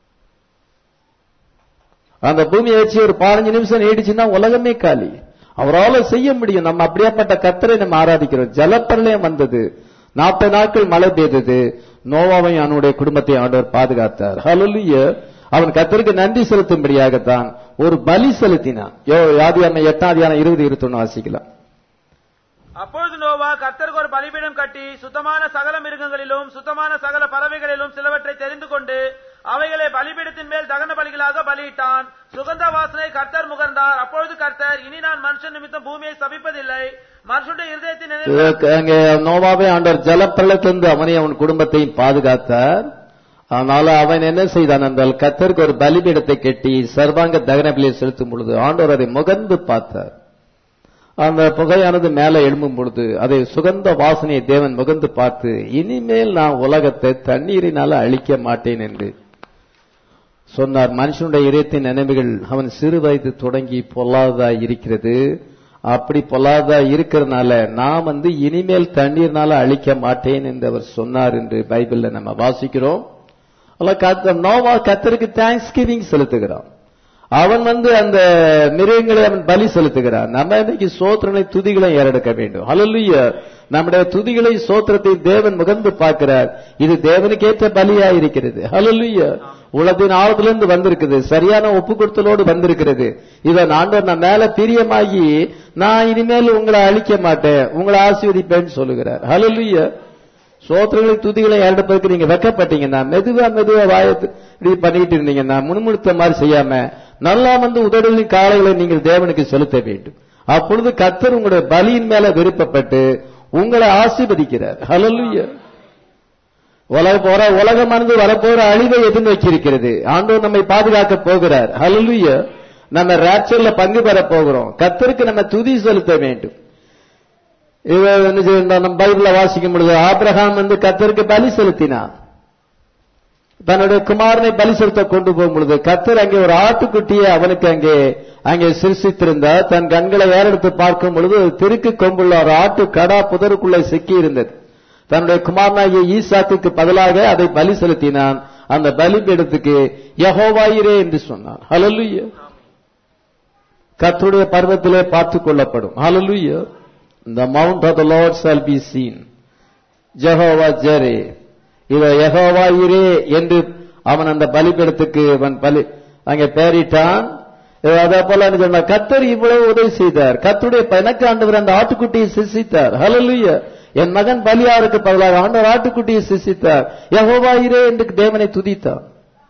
அந்த பூமியை வச்சு ஒரு பதினஞ்சு நிமிஷம் நீடிச்சுன்னா உலகமே காலி அவரால செய்ய முடியும் நம்ம அப்படியாப்பட்ட கத்தரை நம்ம ஆராதிக்கிறோம் ஜலப்பிரளயம் வந்தது நாற்பது நாட்கள் மழை பெய்தது நோவாவையும் அவனுடைய குடும்பத்தை ஆண்டவர் பாதுகாத்தார் ஹalleluya அவன் கத்தருக்கு நன்றி செலுத்தும்படியாகத்தான் ஒரு பலி செலுத்தினான் யோ யாதியான எட்டாம் அதிகாரம் இருபது இருபத்தொன்னு வாசிக்கலாம் அப்பொழுது நோவா கர்த்தருக்கு ஒரு பலிபீடம் கட்டி சுத்தமான சகல மிருகங்களிலும் சுத்தமான சகல பறவைகளிலும் சிலவற்றை தெரிந்து கொண்டு அவைகளை பலிபீடத்தின் மேல் தகன பலிகளாக பலியிட்டான் சுகந்த வாசனை கர்த்தர் முகர்ந்தார் அப்பொழுது கர்த்தர் இனி நான் மனுஷன் நிமித்தம் பூமியை சபிப்பதில்லை மனுஷனுடைய இருதயத்தின் நினைவு இதற்கு அங்கே நோவாவே ஆண்டவர் ஜலப்பிரளத்திலிருந்து அவனையும் அவன் குடும்பத்தையும் பாதுகாத்தார் அதனால அவன் என்ன செய்தான் என்றால் கத்தருக்கு ஒரு பலிபீடத்தை கட்டி சர்வாங்க தகன பலியை செலுத்தும் பொழுது ஆண்டவர் அதை முகந்து பார்த்தார் அந்த புகையானது மேலே எழும்பும் பொழுது அதை சுகந்த வாசனையை தேவன் முகந்து பார்த்து இனிமேல் நான் உலகத்தை தண்ணீரினால அழிக்க மாட்டேன் என்று சொன்னார் மனுஷனுடைய இதயத்தின் நினைவுகள் அவன் சிறு வயது தொடங்கி பொல்லாததா இருக்கிறது அப்படி பொல்லாததா இருக்கிறதுனால நான் வந்து இனிமேல் தண்ணீர்னால அழிக்க மாட்டேன் என்று அவர் சொன்னார் என்று பைபிள்ல நம்ம வாசிக்கிறோம் அல்ல கத்த- நோவா கத்தருக்கு தேங்க்ஸ் கிவிங் செலுத்துகிறான் அவன் வந்து அந்த மிருகங்களை அவன் பலி செலுத்துகிறான் நம்ம இன்னைக்கு சோத்திரனை துதிகளை ஏறெடுக்க வேண்டும் ஹalleluya நம்முடைய துதிகளை சோத்திரத்தை தேவன் முகந்து பார்க்கிறார் இது தேவனுக்கேற்ற பலியா இருக்கிறது ஹalleluya உலகத்தின் ஆழத்திலிருந்து வந்திருக்குது சரியான ஒப்பு கொடுத்தலோடு வந்திருக்கிறது இதை ஆண்டவர் நான் மேல பிரியமாகி நான் இனிமேல் உங்களை அழிக்க மாட்டேன் உங்களை ஆசீர்வதிப்பேன்னு சொல்லுகிறார் ஹalleluya சோத்திரங்களை துதிகளை ஏறெடுப்பதற்கு நீங்க வெக்கப்பட்டீங்கன்னா மெதுவா மெதுவா வாயத்து இப்படி பண்ணிட்டு இருந்தீங்கன்னா முணுமுணுத்த மாதிரி செய்யாம நல்லா வந்து உதடுகளின் காலைகளை நீங்கள் தேவனுக்கு செலுத்த வேண்டும் அப்பொழுது கத்தர் உங்களுடைய பலியின் மேல விருப்பப்பட்டு உங்களை ஆசீர்வதிக்கிறார் ஹalleluya உலக போற உலகமானது வரப்போற அழிவை எதிர்நோக்கியிருக்கிறது ஆண்டவர் நம்மை பாதுகாக்க போகிறார் ஹalleluya நம்ம ராப்சர்ல பங்கு பெற போகிறோம் கத்தருக்கு நம்ம துதி செலுத்த வேண்டும் இவ என்ன செய்யணும் நம்ம பைபிள்ல வாசிக்கும் பொழுது ஆபிரகாம் வந்து கத்தருக்கு பலி செலுத்தினான் தன்னுடைய குமாரனை பலி செலுத்த கொண்டு போகும் பொழுது கத்தர் அங்கே ஒரு ஆட்டுக்குட்டியை அவனுக்கு அங்கே அங்கே சிருஷ்டித்திருந்தார் தன் கண்களை ஏறெடுத்து பார்க்கும் பொழுது ஒரு தெருக்கு கொம்புள்ள ஒரு ஆட்டு கடா புதருக்குள்ளே சிக்கி இருந்தது தன்னுடைய குமாரனாகிய ஈசாக்குக்கு பதிலாக அதை பலி செலுத்தினான் அந்த பலிபீடத்துக்கு யஹோவாயிரே என்று சொன்னான் ஹalleluya கர்த்தருடைய பர்வத்திலே பார்த்துக் கொள்ளப்படும் hallelujah the mount of the lord shall be seen Jehovah Jireh இத யெகோவா இரே என்று அவன் அந்த பலிபீடத்துக்கு அவன் பலி அங்கே பெயரிட்டான் அதே போல என்ன சொன்னா கத்தர் இவ்வளவு உதவி செய்தார் கத்துடைய எனக்கு ஆண்டவர் அந்த ஆட்டுக்குட்டியை சிசித்தார் ஹalleluya என் மகன் பலியாருக்கு பதிலாக ஆண்டவர் ஆட்டுக்குட்டியை சிசித்தார் யெகோவா இரே என்று தேவனை துதித்தார்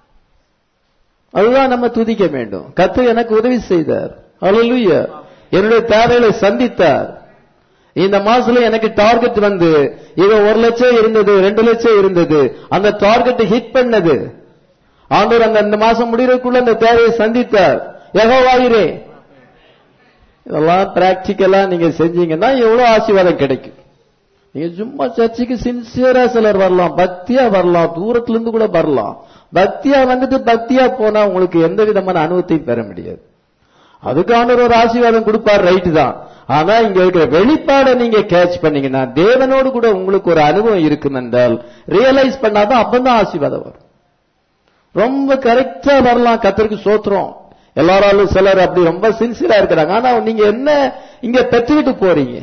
அதுதான் நம்ம துதிக்க வேண்டும் கத்து எனக்கு உதவி செய்தார் ஹalleluya என்னுடைய தேவைகளை சந்தித்தார் இந்த மாசத்துல எனக்கு டார்கெட் வந்து இது ஒரு லட்சம் இருந்தது ரெண்டு லட்சம் இருந்தது அந்த டார்கெட் ஹிட் பண்ணது ஆண்டவர் அந்த இந்த மாசம் முடியறதுக்குள்ள அந்த தேவையை சந்தித்தார் எகவாயிரே இதெல்லாம் பிராக்டிக்கலா நீங்க செஞ்சீங்கன்னா எவ்வளவு ஆசீர்வாதம் கிடைக்கும் நீங்க சும்மா சர்ச்சுக்கு சின்சியரா சிலர் வரலாம் பக்தியா வரலாம் தூரத்துல இருந்து கூட வரலாம் பக்தியா வந்துட்டு பக்தியா போனா உங்களுக்கு எந்த விதமான அனுபவத்தையும் பெற முடியாது அதுக்கான ஒரு ஆசீர்வாதம் கொடுப்பார் ரைட்டு தான் ஆனா இங்க இருக்கிற வெளிப்பாடை நீங்க கேட்ச் பண்ணீங்கன்னா தேவனோடு கூட உங்களுக்கு ஒரு அனுபவம் இருக்கும் என்றால் ரியலைஸ் பண்ணாதான் அப்பதான் ஆசீர்வாதம் வரும் ரொம்ப கரெக்டா வரலாம் கத்தருக்கு சோத்திரம் எல்லாராலும் சிலர் அப்படி ரொம்ப சின்சியரா இருக்கிறாங்க ஆனா நீங்க என்ன இங்க பெற்றுக்கிட்டு போறீங்க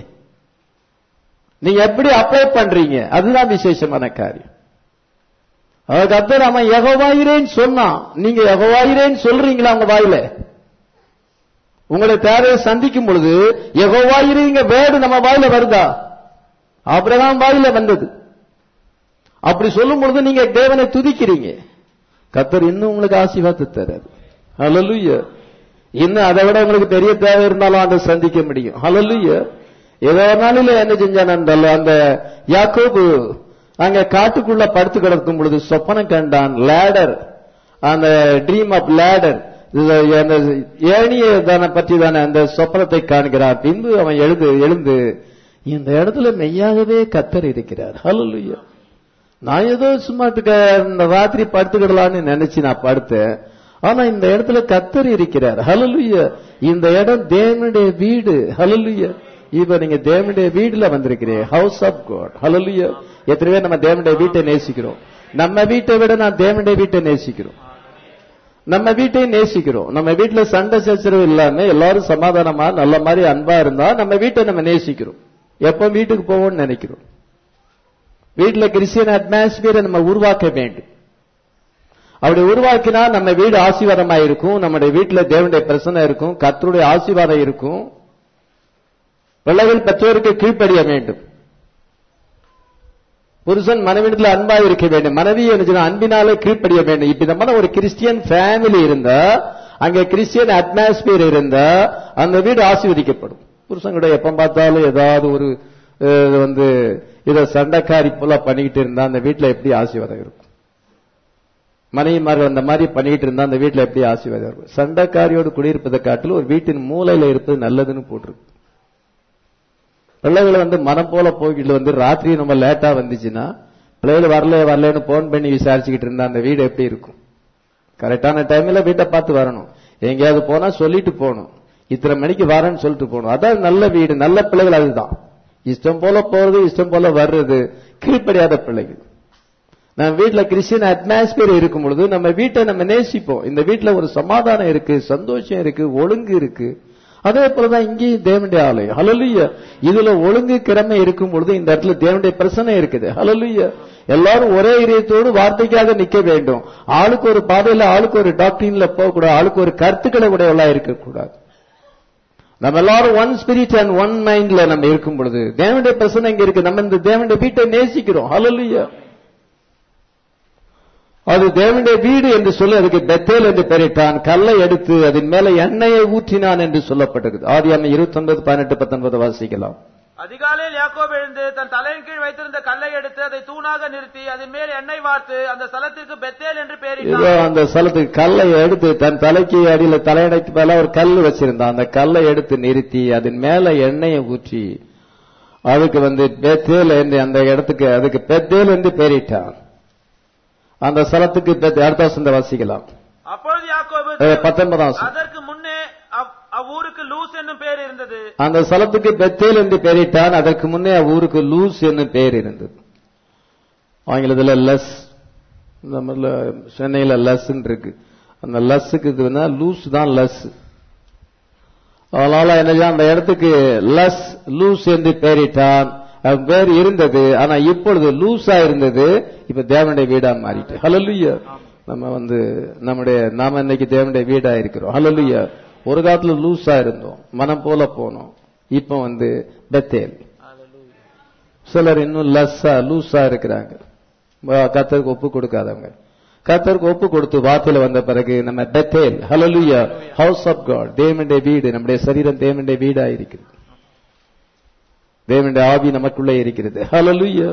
நீங்க எப்படி அப்ளை பண்றீங்க அதுதான் விசேஷமான காரியம் அதுக்கு அப்புறம் அவன் எகவாயிரேன்னு சொன்னான் நீங்க எகவாயிரேன்னு சொல்றீங்களா உங்க வாயில உங்களை தேவையை சந்திக்கும் பொழுது எகோவாயிரீங்க வேர்டு நம்ம வாயில வருதா ஆபிரகாம் வாயில வந்தது அப்படி சொல்லும் பொழுது நீங்க தேவனை துதிக்கிறீங்க கத்தர் இன்னும் உங்களுக்கு ஆசீர்வாதத்தை தராரு ஹalleluya இன்னும் அதை விட உங்களுக்கு பெரிய தேவை இருந்தாலும் ஆண்டு சந்திக்க முடியும் ஹalleluya ஏதோ நாளில என்ன செஞ்சான் அந்த யாக்கோபு அங்க காட்டுக்குள்ள படுத்து கிடக்கும் பொழுது சொப்பனம் கண்டான் லேடர் அந்த ட்ரீம் ஆஃப் லேடர் அந்த ஏணிய தானே பற்றி தானே அந்த சொப்பனத்தை காண்கிறார் பின்பு அவன் எழுந்து எழுந்து இந்த இடத்துல மெய்யாகவே கத்தர் இருக்கிறார் ஹalleluya நான் ஏதோ சும்மா இந்த ராத்திரி படுத்துக்கிடலான்னு நினைச்சு நான் படுத்தேன் ஆனா இந்த இடத்துல கத்தர் இருக்கிறார் ஹalleluya இந்த இடம் தேவனுடைய வீடு ஹalleluya இப்ப நீங்க தேவனுடைய வீடுல வந்திருக்கிறீங்க ஹவுஸ் ஆஃப் காட் ஹalleluya எத்தனை பேர் நம்ம தேவனுடைய வீட்டை நேசிக்கிறோம் நம்ம வீட்டை விட நான் தேவனுடைய வீட்டை நேசிக்கிறோம் நம்ம வீட்டையும் நேசிக்கிறோம் நம்ம வீட்டுல சண்டை சச்சரவு இல்லாம எல்லாரும் சமாதானமா நல்ல மாதிரி அன்பா இருந்தா நம்ம வீட்டை நம்ம நேசிக்கிறோம் எப்ப வீட்டுக்கு போவோம்னு நினைக்கிறோம் வீட்டுல கிறிஸ்டியன் அட்மாஸ்பியரை நம்ம உருவாக்க வேண்டும் அப்படி உருவாக்கினா நம்ம வீடு ஆசீர்வாதமா இருக்கும் நம்முடைய வீட்டுல தேவனுடைய பிரசனை இருக்கும் கத்தருடைய ஆசீர்வாதம் இருக்கும் பிள்ளைகள் பெற்றோருக்கு கீழ்ப்படிய வேண்டும் புருஷன் மனைவிடத்தில் அன்பா இருக்க வேண்டும் மனைவி என்ன அன்பினாலே கீழ்ப்படிய வேண்டும் இப்ப நம்ம ஒரு கிறிஸ்டியன் ஃபேமிலி இருந்தா அங்க கிறிஸ்டியன் அட்மாஸ்பியர் இருந்தா அந்த வீடு ஆசீர்வதிக்கப்படும் புருஷன் கூட எப்ப பார்த்தாலும் ஏதாவது ஒரு அஹ், வந்து இத சண்டைக்காரி போல பண்ணிக்கிட்டு இருந்தா அந்த வீட்டுல எப்படி ஆசீர்வாதம் இருக்கும் மனைவிமார்கள் அந்த மாதிரி பண்ணிக்கிட்டு இருந்தா அந்த வீட்டுல எப்படி ஆசீர்வாதம் இருக்கும் சண்டைக்காரியோடு குடியிருப்பதை காட்டிலும் ஒரு வீட்டின் மூலையில இருப்பது நல்லதுன்னு போட்டிருக்கு பிள்ளைகளை வந்து மனம் போல போய்கிட்டு வந்து ராத்திரி நம்ம லேட்டா வந்துச்சுன்னா பிள்ளைகள் வரல வரலன்னு போன் பண்ணி விசாரிச்சுக்கிட்டு இருந்தா அந்த வீடு எப்படி இருக்கும் கரெக்டான டைம்ல வீட்டை பார்த்து வரணும் எங்கேயாவது போனா சொல்லிட்டு போகணும் இத்தனை மணிக்கு வரேன்னு சொல்லிட்டு போகணும் அதான் நல்ல வீடு நல்ல பிள்ளைகள் அதுதான் இஷ்டம் போல போறது இஷ்டம் போல வர்றது கீழ்ப்படியாத பிள்ளைகள் நம்ம வீட்டுல கிறிஸ்டியன் அட்மாஸ்பியர் இருக்கும் பொழுது நம்ம வீட்டை நம்ம நேசிப்போம் இந்த வீட்டுல ஒரு சமாதானம் இருக்கு சந்தோஷம் இருக்கு ஒழுங்கு இருக்கு அதே போலதான் இங்கேயும் தேவனுடைய ஆலயம் ஹalleluya இதுல ஒழுங்கு கிழமை இருக்கும் பொழுது இந்த இடத்துல தேவனுடைய பிரச்சனை இருக்குது ஹalleluya எல்லாரும் ஒரே இதயத்தோடு வார்த்தைக்காக நிக்க வேண்டும் ஆளுக்கு ஒரு பாதையில ஆளுக்கு ஒரு டாக்டரின்ல போகக்கூடாது ஆளுக்கு ஒரு கருத்துக்களை உடையவளா இருக்கக்கூடாது நம்ம எல்லாரும் ஒன் ஸ்பிரிட் அண்ட் ஒன் மைண்ட்ல நம்ம இருக்கும் பொழுது தேவனுடைய பிரச்சனை இங்க இருக்கு நம்ம இந்த தேவனுடைய வீட்டை நேசிக்கிறோம் ஹalleluya அது தேவனுடைய வீடு என்று சொல்லி அதுக்கு பெத்தேல் என்று பெயரிட்டான் கல்லை எடுத்து அதன் மேல எண்ணெயை ஊற்றினான் என்று சொல்லப்பட்டது ஆதியாம இருபத்தி ஒன்பது பதினெட்டு பத்தொன்பது வாசிக்கலாம் அதிகாலையில் யாக்கோபு எழுந்து தன் தலையின் கீழ் வைத்திருந்த கல்லை எடுத்து அதை தூணாக நிறுத்தி அதன் மேல் எண்ணெய் வார்த்து அந்த ஸ்தலத்திற்கு பெத்தேல் என்று இதோ பெயரிட்டான் அந்த ஸ்தலத்துக்கு கல்லை எடுத்து தன் தலைக்கு அடியில தலையணைக்கு மேல ஒரு கல் வச்சிருந்தான் அந்த கல்லை எடுத்து நிறுத்தி அதன் மேல எண்ணெயை ஊற்றி அதுக்கு வந்து பெத்தேல் என்று அந்த இடத்துக்கு அதுக்கு பெத்தேல் என்று பெயரிட்டான் அந்த ஸ்தலத்துக்கு பெத்- அடுத்த வசந்த வாசிக்கலாம் அப்பொழுது யாக்கோபு அஹ், பத்தொன்பதாம் வசனம். அதற்கு முன்னே அவ்- அவ்வூருக்கு லூஸ் என்னும் பேர் இருந்தது அந்த ஸ்தலத்துக்கு பெத்தேல் என்று பெயரிட்டான் அதற்கு முன்னே ஊருக்கு லூஸ் என்னும் பெயர் இருந்தது ஆங்கிலத்துல லஸ் நம்மள சென்னையில லஸ் இருக்கு அந்த லஸ்ஸுக்கு இது வந்து லூஸ் தான் லஸ் அதனால என்ன செய்ய, அந்த இடத்துக்கு லஸ் லூஸ் என்று பெயரிட்டான் அது பேர் இருந்தது ஆனா இப்பொழுது லூஸா இருந்தது இப்ப தேவனுடைய வீடா மாறிட்டு ஹalleluya நம்ம வந்து நம்முடைய நாம இன்னைக்கு தேவனுடைய வீடா இருக்கிறோம் ஹalleluya ஒரு காலத்துல லூஸா இருந்தோம் மனம் போல போனோம் இப்ப வந்து பெத்தேல் சிலர் இன்னும் லஸ்ஸா லூஸா இருக்கிறாங்க வ- கர்த்தருக்கு ஒப்பு கொடுக்காதவங்க கர்த்தருக்கு ஒப்பு கொடுத்து வார்த்தையில வந்த பிறகு நம்ம Bethel hallelujah house of God தேவனுடைய வீடு நம்முடைய சரீரம் தேவனுடைய வீடா இருக்கிறது தேவனுடைய ஆவி நமக்குள்ளே இருக்கிறது ஹalleluya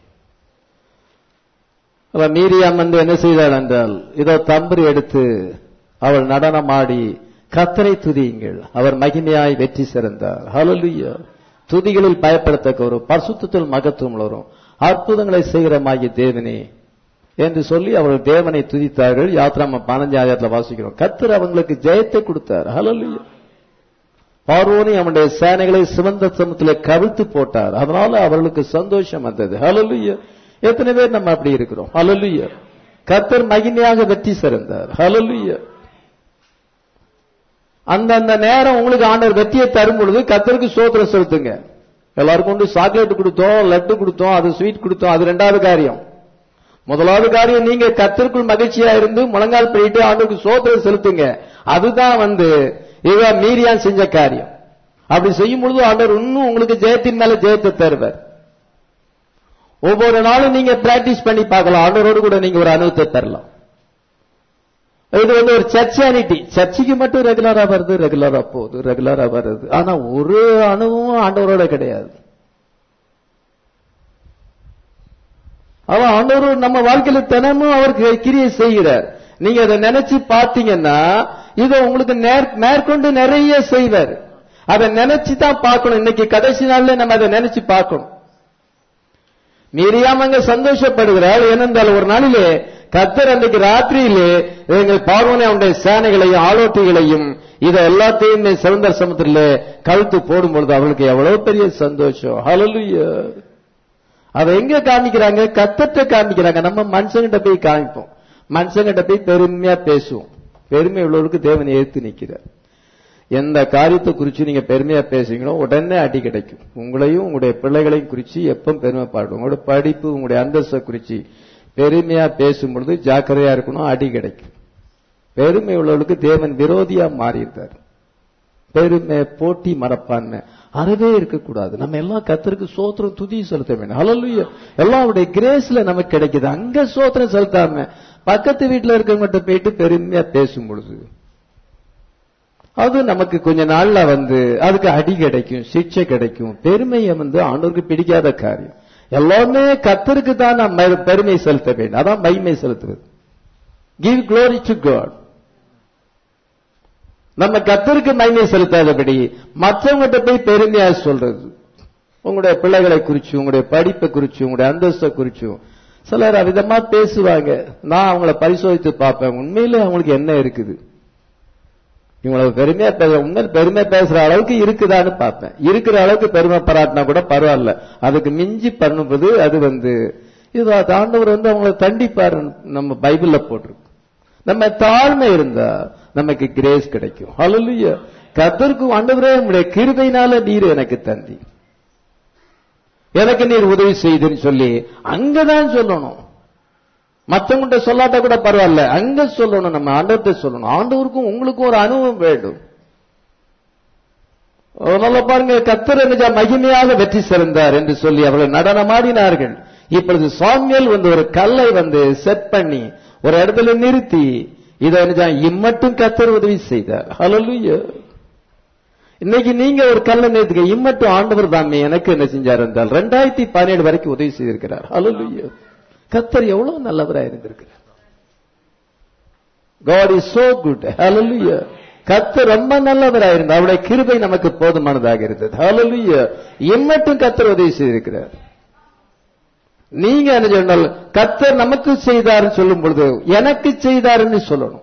அவ மீரியாம் வந்து என்ன செய்தாள் என்றால் இதோ தம்பு எடுத்து அவள் நடனமாடி கத்தரை துதியுங்கள் அவர் மகிமையாய் வெற்றி சிறந்தார் ஹalleluya துதிகளில் பயப்படத்தக்க ஒரு பரிசுத்தத்தில் மகத்துவம் வரும் அற்புதங்களை செய்கிறமாகிய தேவனே என்று சொல்லி அவர்கள் தேவனை துதித்தார்கள் யாத்ராம பதினஞ்சாயிரத்துல வாசிக்கிறோம் கத்தர் அவங்களுக்கு ஜெயத்தை கொடுத்தார் ஹalleluya பார்வோனி அவனுடைய சேனைகளை சிவந்த சமத்துல கவிழ்த்து போட்டார் அதனால அவர்களுக்கு சந்தோஷம் வந்தது ஹalleluya எத்தனை பேர் நம்ம அப்படி இருக்கிறோம் ஹalleluya கர்த்தர் மகிமையாக வெற்றி சிறந்தார் ஹalleluya அந்தந்த நேரம் உங்களுக்கு ஆண்டவர் வெற்றியை தரும் பொழுது கர்த்தருக்கு சோத்திரம் செலுத்துங்க எல்லாருக்கும் கொண்டு சாக்லேட் கொடுத்தோம் லட்டு கொடுத்தோம் அது ஸ்வீட் கொடுத்தோம் அது ரெண்டாவது காரியம் முதலாவது காரியம் நீங்க கர்த்தருக்குள் மகிழ்ச்சியா இருந்து முழங்கால் பண்ணிட்டு ஆண்டுக்கு சோத்திரம் செலுத்துங்க அதுதான் வந்து இவ மீரியான் செஞ்ச காரியம் அப்படி செய்யும் பொழுது ஆண்டவர் இன்னும் உங்களுக்கு ஜெயத்தின் மேல ஜெயத்தை தருவார் ஒவ்வொரு நாளும் நீங்க பிராக்டிஸ் பண்ணி பார்க்கலாம் ஆண்டவரோடு கூட நீங்க ஒரு அனுபவத்தை பெறலாம் இது வந்து ஒரு சர்ச்சானிட்டி சர்ச்சுக்கு மட்டும் ரெகுலரா வருது ரெகுலரா போகுது ரெகுலரா வருது ஆனா ஒரு அணுவும் ஆண்டவரோட கிடையாது அவன் ஆண்டவர் நம்ம வாழ்க்கையில தினமும் அவருக்கு கிரியை செய்கிறார் நீங்க அதை நினைச்சு பார்த்தீங்கன்னா இதை உங்களுக்கு நேர்- மேற்கொண்டு நிறைய செய்வார் அதை நினைச்சு தான் பார்க்கணும் இன்னைக்கு கடைசி நாள்ல நம்ம அதை நினைச்சு பார்க்கணும் மீறியாம அங்க சந்தோஷப்படுகிறாள் ஏனென்றால் ஒரு நாளிலே கத்தர் அன்றைக்கு ராத்திரியிலே எங்கள் பார்வனை அவனுடைய சேனைகளையும் ஆலோட்டிகளையும் இதை எல்லாத்தையுமே சிறந்த சமுத்திரில கழுத்து போடும் பொழுது அவளுக்கு எவ்வளவு பெரிய சந்தோஷம் ஹalleluya அதை எங்க காமிக்கிறாங்க கத்தத்தை காமிக்கிறாங்க நம்ம மனுஷங்கிட்ட போய் காமிப்போம் மனுஷங்கிட்ட போய் பெருமையா பேசுவோம் பெருமை உள்ளவருக்கு தேவனை ஏத்து நிக்கிறார் எந்த காரியத்தை குறிச்சு நீங்க பெருமையா பேசுவீங்களோ உடனே அடி கிடைக்கும் உங்களையும் உங்களுடைய பிள்ளைகளையும் குறிச்சு எப்பவும் பெருமை பாடும் உங்களோட படிப்பு உங்களுடைய அந்தஸ்தை குறிச்சு பெருமையா பேசும் பொழுது ஜாக்கிரதையா இருக்கணும் அடி கிடைக்கும் பெருமை உள்ளவர்களுக்கு தேவன் விரோதியா மாறியிருந்தார் பெருமை போட்டி மரப்பான்மை அறவே இருக்கக்கூடாது நம்ம எல்லாம் கத்தருக்கு சோத்திரம் துதி செலுத்த வேண்டும் ஹalleluya எல்லாம் அவருடைய கிரேஸ்ல நமக்கு கிடைக்குது அங்க சோத்திரம் செலுத்தாம பக்கத்து வீட்டுல இருக்கவங்ககிட்ட போயிட்டு பெருமையா பேசும் பொழுது அது நமக்கு கொஞ்ச நாள்ல வந்து அதுக்கு அடி கிடைக்கும் சிக்ஷை கிடைக்கும் பெருமையை வந்து ஆண்டவருக்கு பிடிக்காத காரியம் எல்லாமே கத்தருக்கு தான் நாம் ம- பெருமை செலுத்த வேண்டும் அதான் மகிமை செலுத்துவது கிவ் glory டு God நம்ம கத்தருக்கு மகிமை செலுத்தாதபடி மற்றவங்ககிட்ட போய் பெருமையா சொல்றது உங்களுடைய பிள்ளைகளை குறிச்சு உங்களுடைய படிப்பை குறிச்சு உங்களுடைய அந்தஸ்தை குறிச்சும் சிலர் அவிதமா பேசுவாங்க நான் அவங்கள பரிசோதித்து பார்ப்பேன் உண்மையிலே அவங்களுக்கு என்ன இருக்குது இவங்களை பெருமையா பேச உண்மையில பெருமை பேசுற அளவுக்கு இருக்குதான்னு பார்ப்பேன் இருக்கிற அளவுக்கு பெருமை பாராட்டினா கூட பரவாயில்ல அதுக்கு மிஞ்சி பண்ணுவது அது வந்து இது அது ஆண்டவர் வந்து அவங்களை தண்டிப்பாரு நம்ம பைபிள்ல போட்டிருக்கு நம்ம தாழ்மை இருந்தா நமக்கு கிரேஸ் கிடைக்கும் ஹalleluya கர்த்தருக்கு ஆண்டவரே உங்களுடைய கிருபையினால நீர் எனக்கு தந்தி எனக்கு நீர் உதவி செய்துன்னு சொல்லி அங்கதான் சொல்லணும் மத்தவங்கிட்ட சொல்லாட்ட கூட பரவாயில்ல அங்க சொல்லணும் நம்ம ஆண்டவர்கிட்ட சொல்லணும் ஆண்டவருக்கும் உங்களுக்கும் ஒரு அனுபவம் வேண்டும் அதனால பாருங்க கத்தர் நிஜ மகிமையாக வெற்றி சிறந்தார் என்று சொல்லி அவர்கள் நடனமாடினார்கள் இப்பொழுது சாமியல் வந்து ஒரு கல்லை வந்து செட் பண்ணி ஒரு இடத்துல நிறுத்தி இதை நிஜா இம்மட்டும் கத்தர் உதவி செய்தார் ஹalleluya இன்னைக்கு நீங்க ஒரு கல்லை நிறுத்துக்க இம்மட்டும் ஆண்டவர் தாமே எனக்கு என்ன செஞ்சார் என்றால் ரெண்டாயிரத்தி பதினேழு வரைக்கும் உதவி செய்திருக்கிறார் ஹalleluya கத்தர் எவ்வளவு நல்லவரா இருந்திருக்கிறார் God is so good. Hallelujah. கத்தர் ரொம்ப நல்லவரா இருந்தார் அவருடைய கிருபை நமக்கு போதுமானதாக இருந்தது Hallelujah. இம்மட்டும் கத்தர் உதவி செய்திருக்கிறார் நீங்க என்ன சொன்னால் கத்தர் நமக்கு செய்தார்னு சொல்லும் பொழுது எனக்கு செய்தார்னு சொல்லணும்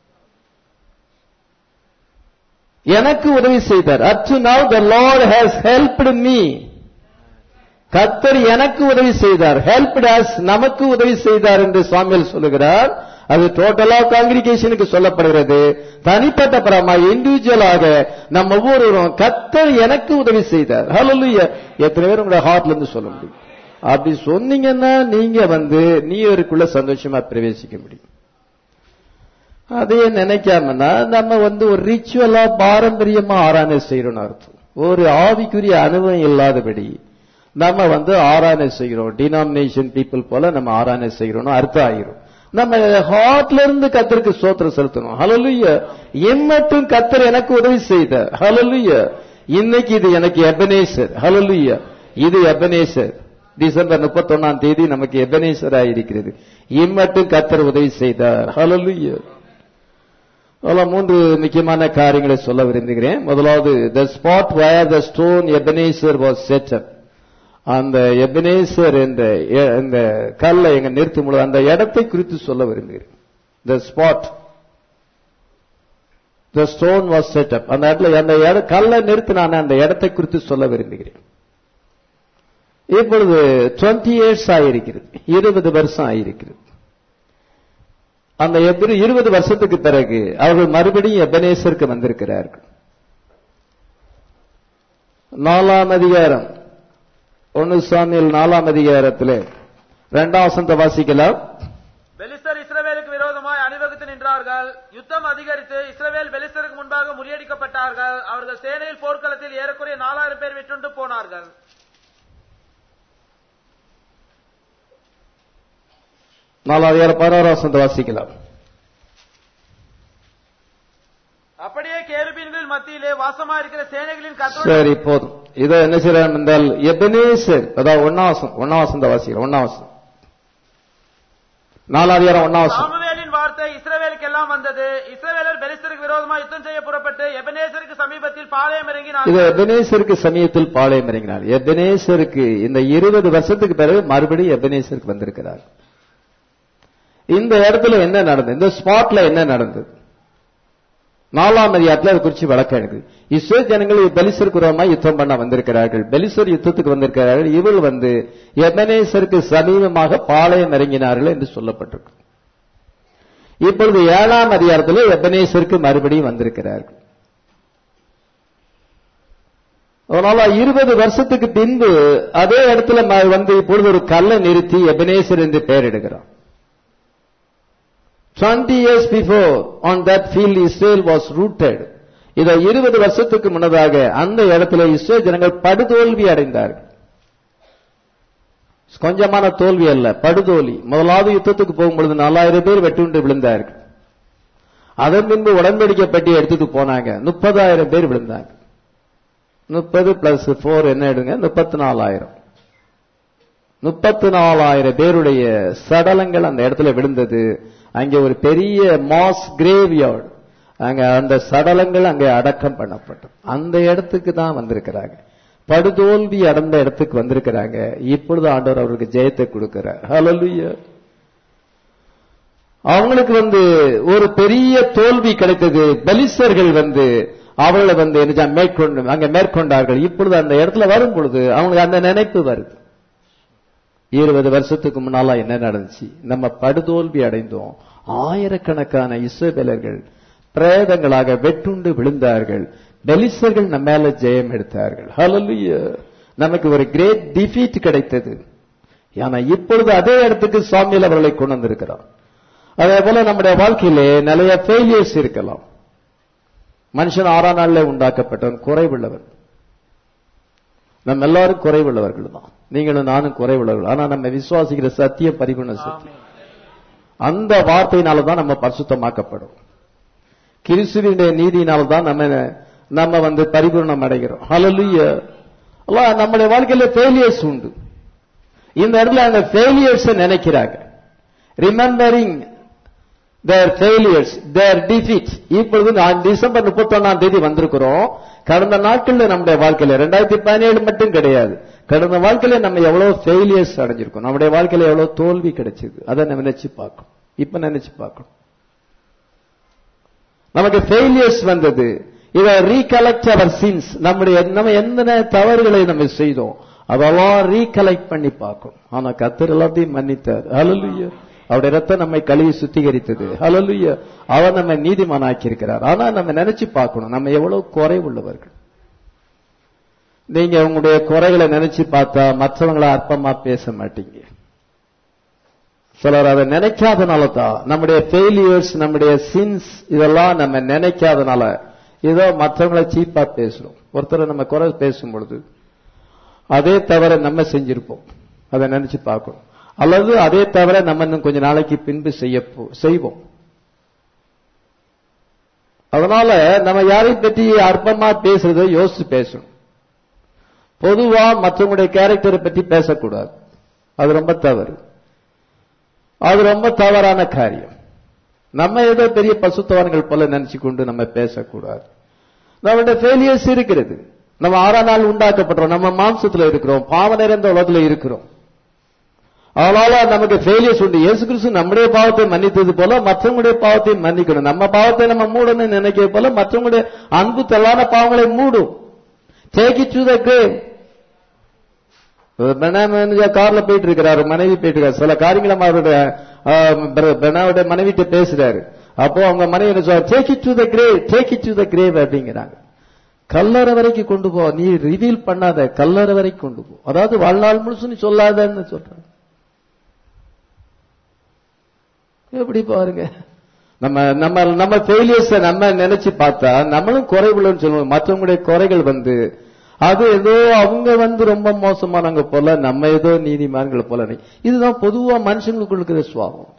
எனக்கு உதவி செய்தார் up to now the lord has helped me கத்தர் எனக்கு உதவி செய்தார் ஹெல்ப் us நமக்கு உதவி செய்தார் என்று சாமியல் சொல்லுகிறார் அது டோட்டலா காங்கிரிகேஷனுக்கு சொல்லப்படுகிறது தனிப்பட்ட பரமா இண்டிவிஜுவலாக நம்ம ஒவ்வொருவரும் கத்தர் எனக்கு உதவி செய்தார் ஹalleluya எத்தனை பேர் உங்களோட ஹார்ட்ல இருந்து சொல்ல முடியும் அப்படி சொன்னீங்கன்னா நீங்க வந்து நீயருக்குள்ள சந்தோஷமா பிரவேசிக்க முடியும் அதையே நினைக்காமனா நம்ம வந்து ஒரு ரிச்சுவலா பாரம்பரியமா ஆராதனை செய்யறோம்னு அர்த்தம் ஒரு ஆவிக்குரிய அனுபவம் இல்லாதபடி நம்ம வந்து ஆராதனை செய்கிறோம் டினாமினேஷன் பீப்புள் போல நம்ம ஆராதனை செய்கிறோம்னு அர்த்தம் ஆகிரும் நம்ம ஹார்ட்ல இருந்து கத்தருக்கு சோத்திரம் செலுத்தணும் ஹalleluya எம்மட்டும் கத்தர் எனக்கு உதவி செய்தார் ஹalleluya இன்னைக்கு இது எனக்கு எபனேசர் ஹalleluya இது எபனேசர் டிசம்பர் முப்பத்தொன்னாம் தேதி நமக்கு எபனேசர் ஆயிருக்கிறது இம்மட்டும் கத்தர் உதவி செய்தார் ஹalleluya அதெல்லாம் மூன்று முக்கியமான காரியங்களை சொல்ல விரும்புகிறேன் முதலாவது the spot where the stone Ebenezer was set up அந்த எபனேசர் என்ற எ- இந்த கல்லை எங்க நிறுத்தும் பொழுது அந்த இடத்தை குறித்து சொல்ல விரும்புகிறேன் the spot the stone was set up அந்த இடத்துல அந்த இட- கல்லை நிறுத்தினான அந்த இடத்தை குறித்து சொல்ல விரும்புகிறேன் இப்பொழுது 20 இயர்ஸ் ஆயிருக்கிறது இருபது வருஷம் ஆயிருக்கிறது அந்த எபிரு இருபது வருஷத்துக்கு பிறகு அவர்கள் மறுபடியும் எபனேசருக்கு வந்திருக்கிறார்கள் நாலாம் அதிகாரம் ஒன்னு சாமியில் நாலாம் அதிகாரத்திலே இரண்டாம் வசந்த வாசிக்கலாம் பெலிஸ்தர் இஸ்ரவேலுக்கு விரோதமாய் அணிவகுத்து நின்றார்கள் யுத்தம் அதிகரித்து இஸ்ரவேல் பெலிஸ்தருக்கு முன்பாக முறியடிக்கப்பட்டார்கள் அவர்கள் சேனையில் போர்க்களத்தில் ஏறக்குறைய நாலாயிரம் பேர் விட்டுண்டு போனார்கள் நாலாவது பதினோராம் வசனத்தை வாசிக்கலாம் அப்படியே கேருபீன்களின் மத்தியிலே வாசமா இருக்கிற சேனைகளின் கத்தோடு சரி போதும் இதை என்ன செய்யறான் என்றால் எபனேசர் அதாவது ஒன்னாவசம் ஒன்னாவசம் தான் வாசிக்கிறோம் ஒன்னாவசம் நாலாவது ஒன்னாவசம் சாமுவேலின் வார்த்தை இஸ்ரவேலுக்கு எல்லாம் வந்தது இஸ்ரவேலர் பெலிஸ்தருக்கு விரோதமா யுத்தம் செய்ய புறப்பட்டு எபனேசருக்கு சமீபத்தில் பாளையம் இது இறங்கினார் எபனேசருக்கு சமயத்தில் பாளையம் இறங்கினார் எபனேசருக்கு இந்த இருபது வருஷத்துக்கு பிறகு மறுபடியும் எபனேசருக்கு வந்திருக்கிறார் இந்த இடத்துல என்ன நடந்தது இந்த ஸ்பாட்ல என்ன நடந்தது நாலாம் அதிகாரத்தில் அதை குறித்து வழக்கம் எனக்கு இஸ்ரோ ஜனங்கள் பெலிசருக்கு விரோதமா யுத்தம் பண்ண வந்திருக்கிறார்கள் பெலிசர் யுத்தத்துக்கு வந்திருக்கிறார்கள் இவள் வந்து எபனேசருக்கு சமீபமாக பாளையம் இறங்கினார்கள் என்று சொல்லப்பட்டிருக்கு இப்பொழுது ஏழாம் அதிகாரத்தில் எபனேசருக்கு மறுபடியும் வந்திருக்கிறார்கள் அதனால இருபது வருஷத்துக்கு பின்பு அதே இடத்துல ம- வந்து இப்பொழுது ஒரு கல்லை நிறுத்தி எபனேசர் என்று பெயரிடுகிறான் 20 years before on that field Israel was rooted இதை இருபது வருஷத்துக்கு முன்னதாக அந்த இடத்துல இஸ்ரேல் ஜனங்கள் படுதோல்வி அடைந்தார்கள் கொஞ்சமான தோல்வி அல்ல படுதோல்வி முதலாவது யுத்தத்துக்கு போகும்பொழுது நாலாயிரம் பேர் வெட்டுண்டு விழுந்தார்கள் அதன் பின்பு உடன்படிக்கை பெட்டி எடுத்துட்டு போனாங்க முப்பதாயிரம் பேர் விழுந்தாங்க முப்பது பிளஸ் போர் என்ன எடுங்க முப்பத்தி நாலாயிரம் முப்பத்தி நாலாயிரம் பேருடைய சடலங்கள் அந்த இடத்துல விழுந்தது அங்கே ஒரு பெரிய மாஸ் கிரேவியார்டு அங்க அந்த சடலங்கள் அங்கே அடக்கம் பண்ணப்பட்டது அந்த இடத்துக்கு தான் வந்திருக்கிறாங்க படுதோல்வி அடைந்த இடத்துக்கு வந்திருக்கிறாங்க இப்பொழுது ஆண்டவர் அவருக்கு ஜெயத்தை கொடுக்கிறார் ஹalleluya அவங்களுக்கு வந்து ஒரு பெரிய தோல்வி கிடைத்தது பலிஸ்தர்கள் வந்து அவர்களை வந்து என்ன மேற்கொண்டு அங்க மேற்கொண்டார்கள் இப்பொழுது அந்த இடத்துல வரும் பொழுது அவங்களுக்கு அந்த நினைப்பு வருது இருபது வருஷத்துக்கு முன்னால என்ன நடந்துச்சு நம்ம படுதோல்வி அடைந்தோம் ஆயிரக்கணக்கான இஸ்ரவேலர்கள் பிரேதங்களாக வெட்டுண்டு விழுந்தார்கள் பெலிஸ்தர்கள் நம்ம மேல ஜெயம் எடுத்தார்கள் ஹalleluya நமக்கு ஒரு கிரேட் டிஃபீட் கிடைத்தது ஆனா இப்பொழுது அதே இடத்துக்கு சாமியில் அவர்களை கொண்டு வந்திருக்கிறோம் அதே போல நம்முடைய வாழ்க்கையிலே நிறைய ஃபெயிலியர்ஸ் இருக்கலாம் மனுஷன் ஆறாம் நாள்ல உண்டாக்கப்பட்டவன் குறைவுள்ளவன் நம்ம எல்லாரும் குறைவுள்ளவர்கள் தான் நீங்களும் நானும் குறைவுள்ளவர்கள் ஆனா நம்ம விசுவாசிக்கிற சத்தியம் பரிகுண சத்தியம் அந்த வார்த்தையினால தான் நம்ம பரிசுத்தமாக்கப்படும் கிறிஸ்துவினுடைய நீதியினால தான் நம்ம நம்ம வந்து பரிபூர்ணம் அடைகிறோம் ஹalleluya அல்லாஹ் நம்முடைய வாழ்க்கையில ஃபெயிலியர்ஸ் உண்டு இந்த இடத்துல அந்த ஃபெயிலியர்ஸ் நினைக்கிறாங்க remembering their failures their defeat இப்பொழுது நான் டிசம்பர் முப்பத்தொன்னாம் தேதி வந்திருக்கிறோம் கடந்த நாட்கள்ல நம்முடைய வாழ்க்கையில ரெண்டாயிரத்தி பதினேழு மட்டும் கிடையாது கடந்த வாழ்க்கையில நம்ம எவ்வளவு ஃபெயிலியர்ஸ் அடைஞ்சிருக்கோம் நம்முடைய வாழ்க்கையில எவ்வளவு தோல்வி கிடைச்சது அதை நம்ம நினைச்சு பார்க்கணும் இப்ப நினைச்சு பார்க்கணும் நமக்கு ஃபெயிலியர்ஸ் வந்தது இதை ரீகலெக்ட் அவர் சின்ஸ் நம்முடைய நம்ம எந்த தவறுகளை நம்ம செய்தோம் அதெல்லாம் ரீகலெக்ட் பண்ணி பார்க்கணும் ஆனா கத்தர் எல்லாத்தையும் மன்னித்தார் ஹalleluya அவருடைய ரத்தம் நம்மை கழுவி சுத்திகரித்தது ஹalleluya அவர் நம்ம நீதிமானாக்கி இருக்கிறார் ஆனா நம்ம நினைச்சு பார்க்கணும் நம்ம எவ்வளவு குறைவுள்ளவர்கள் நீங்க உங்களுடைய குறைகளை நினைச்சு பார்த்தா மற்றவங்கள அற்பமா பேச மாட்டீங்க சிலர் அதை நினைக்காதனால தான் நம்முடைய ஃபெயிலியர்ஸ் நம்முடைய சின்ஸ் இதெல்லாம் நம்ம நினைக்காதனால ஏதோ மற்றவங்களை சீப்பா பேசுறோம் ஒருத்தரை நம்ம குறை பேசும் பொழுது அதே தவிர நம்ம செஞ்சிருப்போம் அதை நினைச்சு பார்க்கணும் அல்லது அதே தவிர நம்ம இன்னும் கொஞ்ச நாளைக்கு பின்பு செய்ய போ- செய்வோம் அதனால நம்ம யாரையும் பற்றி அற்பமா பேசுறதை யோசிச்சு பேசணும் பொதுவா மற்றவங்களுடைய கேரக்டரை பற்றி பேசக்கூடாது அது ரொம்ப தவறு அது ரொம்ப தவறான காரியம் நம்ம ஏதோ பெரிய பசுத்தவான்கள் போல நினைச்சு கொண்டு நம்ம பேசக்கூடாது நம்மளுடைய ஃபெயிலியர்ஸ் இருக்கிறது நம்ம ஆறாம் நாள் உண்டாக்கப்பட்டோம் நம்ம மாம்சத்துல இருக்கிறோம் பாவ நிறைந்த உலகத்துல இருக்கிறோம் அதனால நமக்கு ஃபெயிலியர்ஸ் உண்டு இயேசு கிறிஸ்து நம்முடைய பாவத்தை மன்னித்தது போல மற்றவங்களுடைய பாவத்தை மன்னிக்கணும் நம்ம பாவத்தை நம்ம மூடணும்னு நினைக்கிறது போல மற்றவங்களுடைய அன்பு தள்ளான பாவங்களை மூடும் take it to the grave கார்ல போயிட்டு இருக்கிறாரு மனைவி போயிட்டு இருக்காரு சில காரியங்களை அவருடைய பெனாவுடைய மனைவிட்ட பேசுறாரு அப்போ அவங்க மனைவி என்ன சொல்றாங்க take it to the grave take it to the grave அப்படிங்கிறாங்க கல்லறை வரைக்கும் கொண்டு போ நீ ரிவீல் பண்ணாத கல்லறை வரைக்கும் கொண்டு போ அதாவது வாழ்நாள் முழுசு நீ சொல்லாதன்னு சொல்றாங்க எப்படி பாருங்க நம்ம நம்ம நம்ம ஃபெயிலியர்ஸ நம்ம நினைச்சு பார்த்தா நம்மளும் குறைவுள்ளன்னு சொல்லுவோம் மற்றவங்களுடைய குறைகள் வந்து அது ஏதோ அவங்க வந்து ரொம்ப மோசமானவங்க போல நம்ம ஏதோ நீதிமான்கள் போல நினை- இதுதான் பொதுவா மனுஷங்களுக்கு இருக்கிற சுவாபம்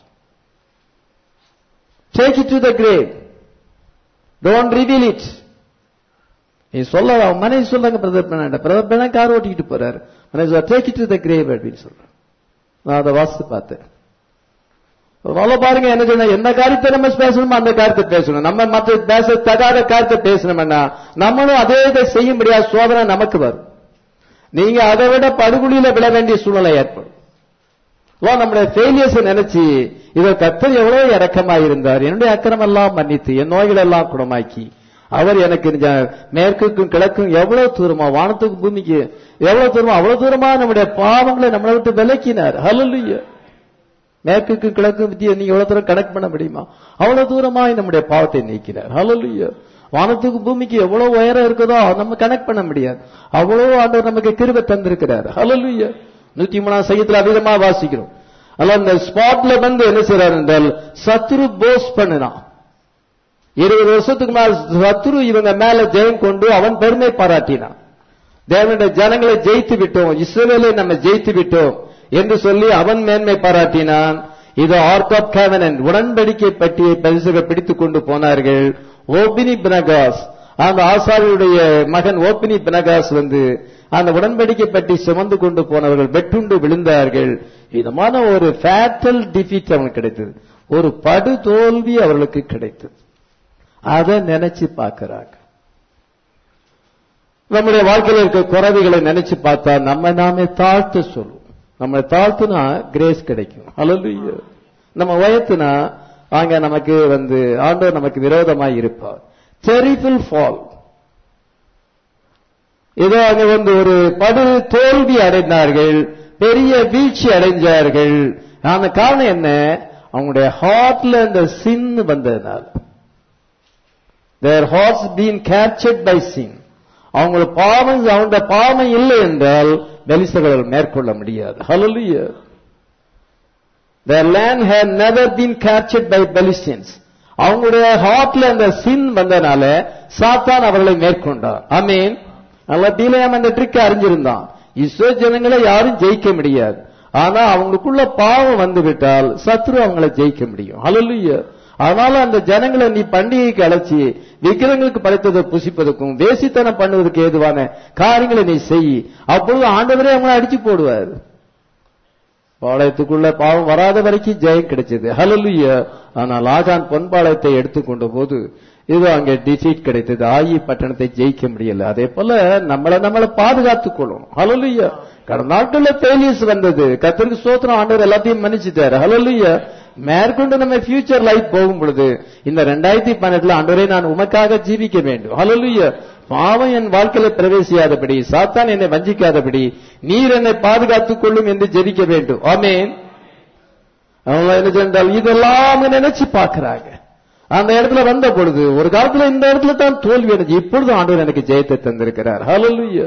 take it to the grave don't reveal it நீ சொல்ல அவன் மனைவி சொல்லாங்க பிரதர் பண்ண பிரதர் பண்ண கார் ஓட்டிக்கிட்டு போறாரு மனைவி take it to the grave அப்படின்னு சொல்றேன் நான் அதை வாசித்து பார்த்தேன் அவ்வளவு பாருங்க என்ன சொன்ன என்ன காரியத்தை நம்ம பேசணுமோ அந்த காரியத்தை பேசணும் நம்ம மற்ற பேச தகாத காரியத்தை பேசணும்னா நம்மளும் அதே இதை செய்ய முடியாத சோதனை நமக்கு வரும் நீங்க அதை விட படுகொலியில விழ வேண்டிய சூழ்நிலை ஏற்படும் ஓ நம்முடைய ஃபெயிலியர்ஸ் நினைச்சு இவர் கத்தர் எவ்வளவு இரக்கமா இருந்தார் என்னுடைய அக்கிரம் எல்லாம் மன்னித்து என் நோய்கள் எல்லாம் குணமாக்கி அவர் எனக்கு இந்த மேற்குக்கும் கிழக்கும் எவ்வளவு தூரமா வானத்துக்கும் பூமிக்கு எவ்வளவு தூரமா அவ்வளவு தூரமா நம்முடைய பாவங்களை நம்மளை விட்டு விலக்கினார் ஹalleluya மேற்குக்கு கிழக்கு பத்தி நீங்க எவ்வளவு தூரம் கனெக்ட் பண்ண முடியுமா அவ்வளவு தூரமாய் நம்முடைய பாவத்தை நீக்கிறார் ஹalleluya வானத்துக்கு பூமிக்கு எவ்வளவு உயரம் இருக்குதோ நம்ம கனெக்ட் பண்ண முடியாது அவ்வளவு ஆண்டவர் நமக்கு கிருபை தந்திருக்கிறார் ஹalleluya நூத்தி மூணாம் சங்கத்துல அதிகமா வாசிக்கிறோம் அல்ல அந்த ஸ்பாட்ல வந்து என்ன செய்றார் என்றால் சத்ரு போஸ் பண்ணினான் இருபது வருஷத்துக்கு மேல சத்ரு இவங்க மேல ஜெயம் கொண்டு அவன் பெருமை பாராட்டினான் தேவனுடைய ஜனங்களை ஜெயித்து விட்டோம் இஸ்ரவேலை நம்ம ஜெயித்து விட்டோம் என்று சொல்லி அவன் மேன்மை பாராட்டினான் இது ஆர்க் ஆஃப் கேவனன் உடன்படிக்கை பட்டியை பரிசுகள் பிடித்துக் கொண்டு போனார்கள் ஓபினி பினகாஸ் அந்த ஆசாரியுடைய மகன் ஓபினி பினகாஸ் வந்து அந்த உடன்படிக்கை பற்றி சுமந்து கொண்டு போனவர்கள் வெட்டுண்டு விழுந்தார்கள் இதமான ஒரு ஃபேட்டல் டிஃபீட் அவனுக்கு கிடைத்தது ஒரு படு தோல்வி அவர்களுக்கு கிடைத்தது அதை நினைச்சு பார்க்கறாங்க நம்முடைய வாழ்க்கையில இருக்க குறவைகளை நினைச்சு பார்த்தா நம்ம நாமே தாழ்த்து சொல்லுவோம் நம்ம தாழ்த்துனா கிரேஸ் கிடைக்கும் ஹalleluya நம்ம உயர்த்துனா அங்க நமக்கு வந்து ஆண்டவர் நமக்கு விரோதமாய் இருப்பார் டெரிபிள் ஃபால் ஏதோ அங்க வந்து ஒரு படு தோல்வி அடைந்தார்கள் பெரிய வீழ்ச்சி அடைஞ்சார்கள் அந்த காரணம் என்ன அவங்களுடைய ஹார்ட்ல இந்த சின் வந்ததுனால their hearts been captured by sin அவங்க பாவம் அவங்க பாவம் இல்லை என்றால் பெலிசர்கள் மேற்கொள்ள முடியாது hallelujah their land had never been captured by Belisians அவங்களுடைய ஹார்ட்ல அந்த சின் வந்தனால சாத்தான் அவர்களை மேற்கொண்டார் அமீன் நல்ல பீலையாம் அந்த ட்ரிக் அறிஞ்சிருந்தான் இஸ்ரோ ஜனங்களை யாரும் ஜெயிக்க முடியாது ஆனா அவங்களுக்குள்ள பாவம் வந்து விட்டால் சத்ரு அவங்களை ஜெயிக்க முடியும் ஹalleluya அதனால அந்த ஜனங்களை நீ பண்டிகைக்கு அழைச்சி விக்கிரங்களுக்கு படைத்ததை புசிப்பதற்கும் வேசித்தனம் பண்ணுவதற்கு ஏதுவான காரியங்களை நீ செய் அப்பொழுது ஆண்டவரே அவங்களை அடிச்சு போடுவார் பாளையத்துக்குள்ள பாவம் வராத வரைக்கும் ஜெயம் கிடைச்சது ஹalleluya ஆனால் ஆகான் பொன்பாளையத்தை எடுத்துக்கொண்ட போது இது அங்கே டிஃபீட் கிடைத்தது ஆயி பட்டணத்தை ஜெயிக்க முடியல அதே போல நம்மளை நம்மளை பாதுகாத்துக் கொள்ளணும் ஹalleluya கடந்த நாட்கள்ல ஃபெயிலியர்ஸ் வந்தது கத்தருக்கு சோத்திரம் ஆண்டவர் எல்லாத்தையும் மன்னிச்சுட்டாரு ஹalleluya மேற்கொண்டு நம்ம ஃபியூச்சர் லைஃப் போகும் பொழுது இந்த ரெண்டாயிரத்தி பன்னெண்டுல ஆண்டவரே நான் உமக்காக ஜீவிக்க வேண்டும் ஹalleluya பாவம் என் வாழ்க்கையில பிரவேசியாதபடி சாத்தான் என்னை வஞ்சிக்காதபடி நீர் என்னை பாதுகாத்துக் கொள்ளும் என்று ஜெபிக்க வேண்டும் ஆமேன் அவங்க என்ன சென்றால் இதெல்லாம் நினைச்சு பார்க்கறாங்க அந்த இடத்துல வந்த பொழுது ஒரு காலத்துல இந்த இடத்துல தான் தோல்வி அடைஞ்சு இப்பொழுது ஆண்டவர் எனக்கு ஜெயத்தை தந்திருக்கிறார் ஹalleluya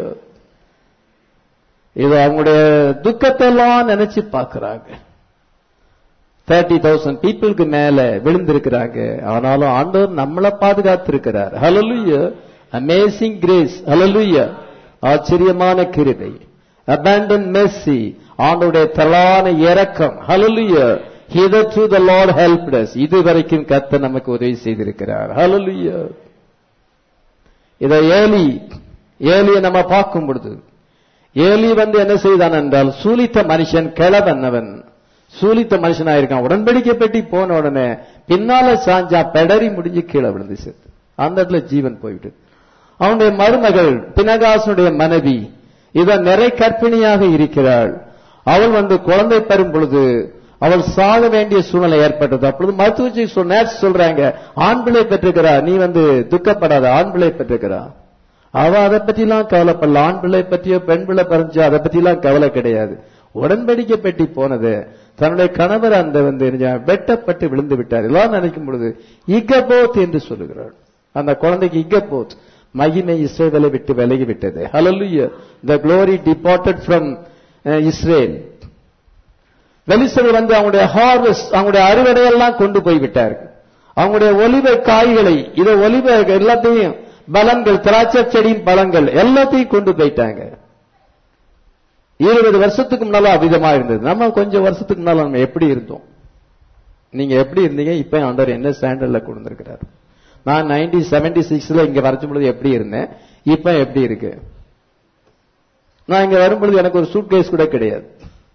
இது அவங்களுடைய துக்கத்தை எல்லாம் நினைச்சு பார்க்கறாங்க தேர்ட்டி தௌசண்ட் பீப்புளுக்கு மேல விழுந்திருக்கிறாங்க ஆனாலும் ஆண்டவர் நம்மளை பாதுகாத்திருக்கிறார் ஹalleluya அமேசிங் கிரேஸ் ஹalleluya ஆச்சரியமான கிருபை abandon mercy ஆண்டவருடைய தலான இரக்கம் ஹalleluya hitherto the lord helped us இதுவரைக்கும் கர்த்தர் நமக்கு உதவி செய்திருக்கிறார் ஹalleluya இத ஏலி ஏலியை நம்ம பார்க்கும் பொழுது ஏலி வந்து என்ன செய்தான் என்றால் சூலித்த மனுஷன் கிழவன் அவன் சூலித்த மனுஷனா இருக்கான் உடன்படிக்கை பெட்டி போன உடனே பின்னால சாஞ்சா பெடரி முடிஞ்சு கீழே விழுந்து செத்து அந்த இடத்துல ஜீவன் போய்விட்டு அவனுடைய மருமகள் பினகாசனுடைய மனைவி இவன் நிறை கற்பிணியாக இருக்கிறாள் அவள் வந்து குழந்தை பெறும் பொழுது அவள் சாக வேண்டிய சூழ்நிலை ஏற்பட்டது அப்பொழுது மருத்துவச்சி சொன்ன சொல்றாங்க ஆண் பிள்ளை பெற்றுக்கிறா நீ வந்து துக்கப்படாத ஆண் பிள்ளை பெற்றுக்கிறா அவ அதை பத்திலாம் கவலைப்படல ஆண் பிள்ளை பற்றியோ பெண் பிள்ளை பறிஞ்சோ அதை பத்திலாம் கவலை கிடையாது உடன்படிக்கை பெட்டி போனது தன்னுடைய கணவர் அந்த வந்து வெட்டப்பட்டு விழுந்து விட்டார் எல்லாம் நினைக்கும் பொழுது இகபோத் என்று சொல்லுகிறாள் அந்த குழந்தைக்கு இகபோத் மகிமை இஸ்ரேலை விட்டு விலகி விட்டது hallelujah the glory departed from uh, Israel வெளிசர் வந்து அவங்களுடைய ஹார்வெஸ்ட் அவங்களுடைய அறுவடையெல்லாம் கொண்டு போய் விட்டார்கள் அவங்களுடைய ஒலிவ காய்களை இதை ஒலிவ எல்லாத்தையும் பலன்கள் திராட்சை செடியின் பலன்கள் எல்லாத்தையும் கொண்டு போயிட்டாங்க இருபது வருஷத்துக்கு முன்னால அவிதமா இருந்தது நம்ம கொஞ்சம் வருஷத்துக்கு முன்னால நம்ம எப்படி இருந்தோம் நீங்க எப்படி இருந்தீங்க இப்ப ஆண்டவர் என்ன ஸ்டாண்டர்ட்ல கொண்டு வந்திருக்கிறார் நான் நைன்டீன் செவன்டி சிக்ஸ்ல இங்க வரைச்சும் பொழுது எப்படி இருந்தேன் இப்ப எப்படி இருக்கு நான் இங்க வரும்பொழுது எனக்கு ஒரு சூட் கேஸ் கூட கிடையாது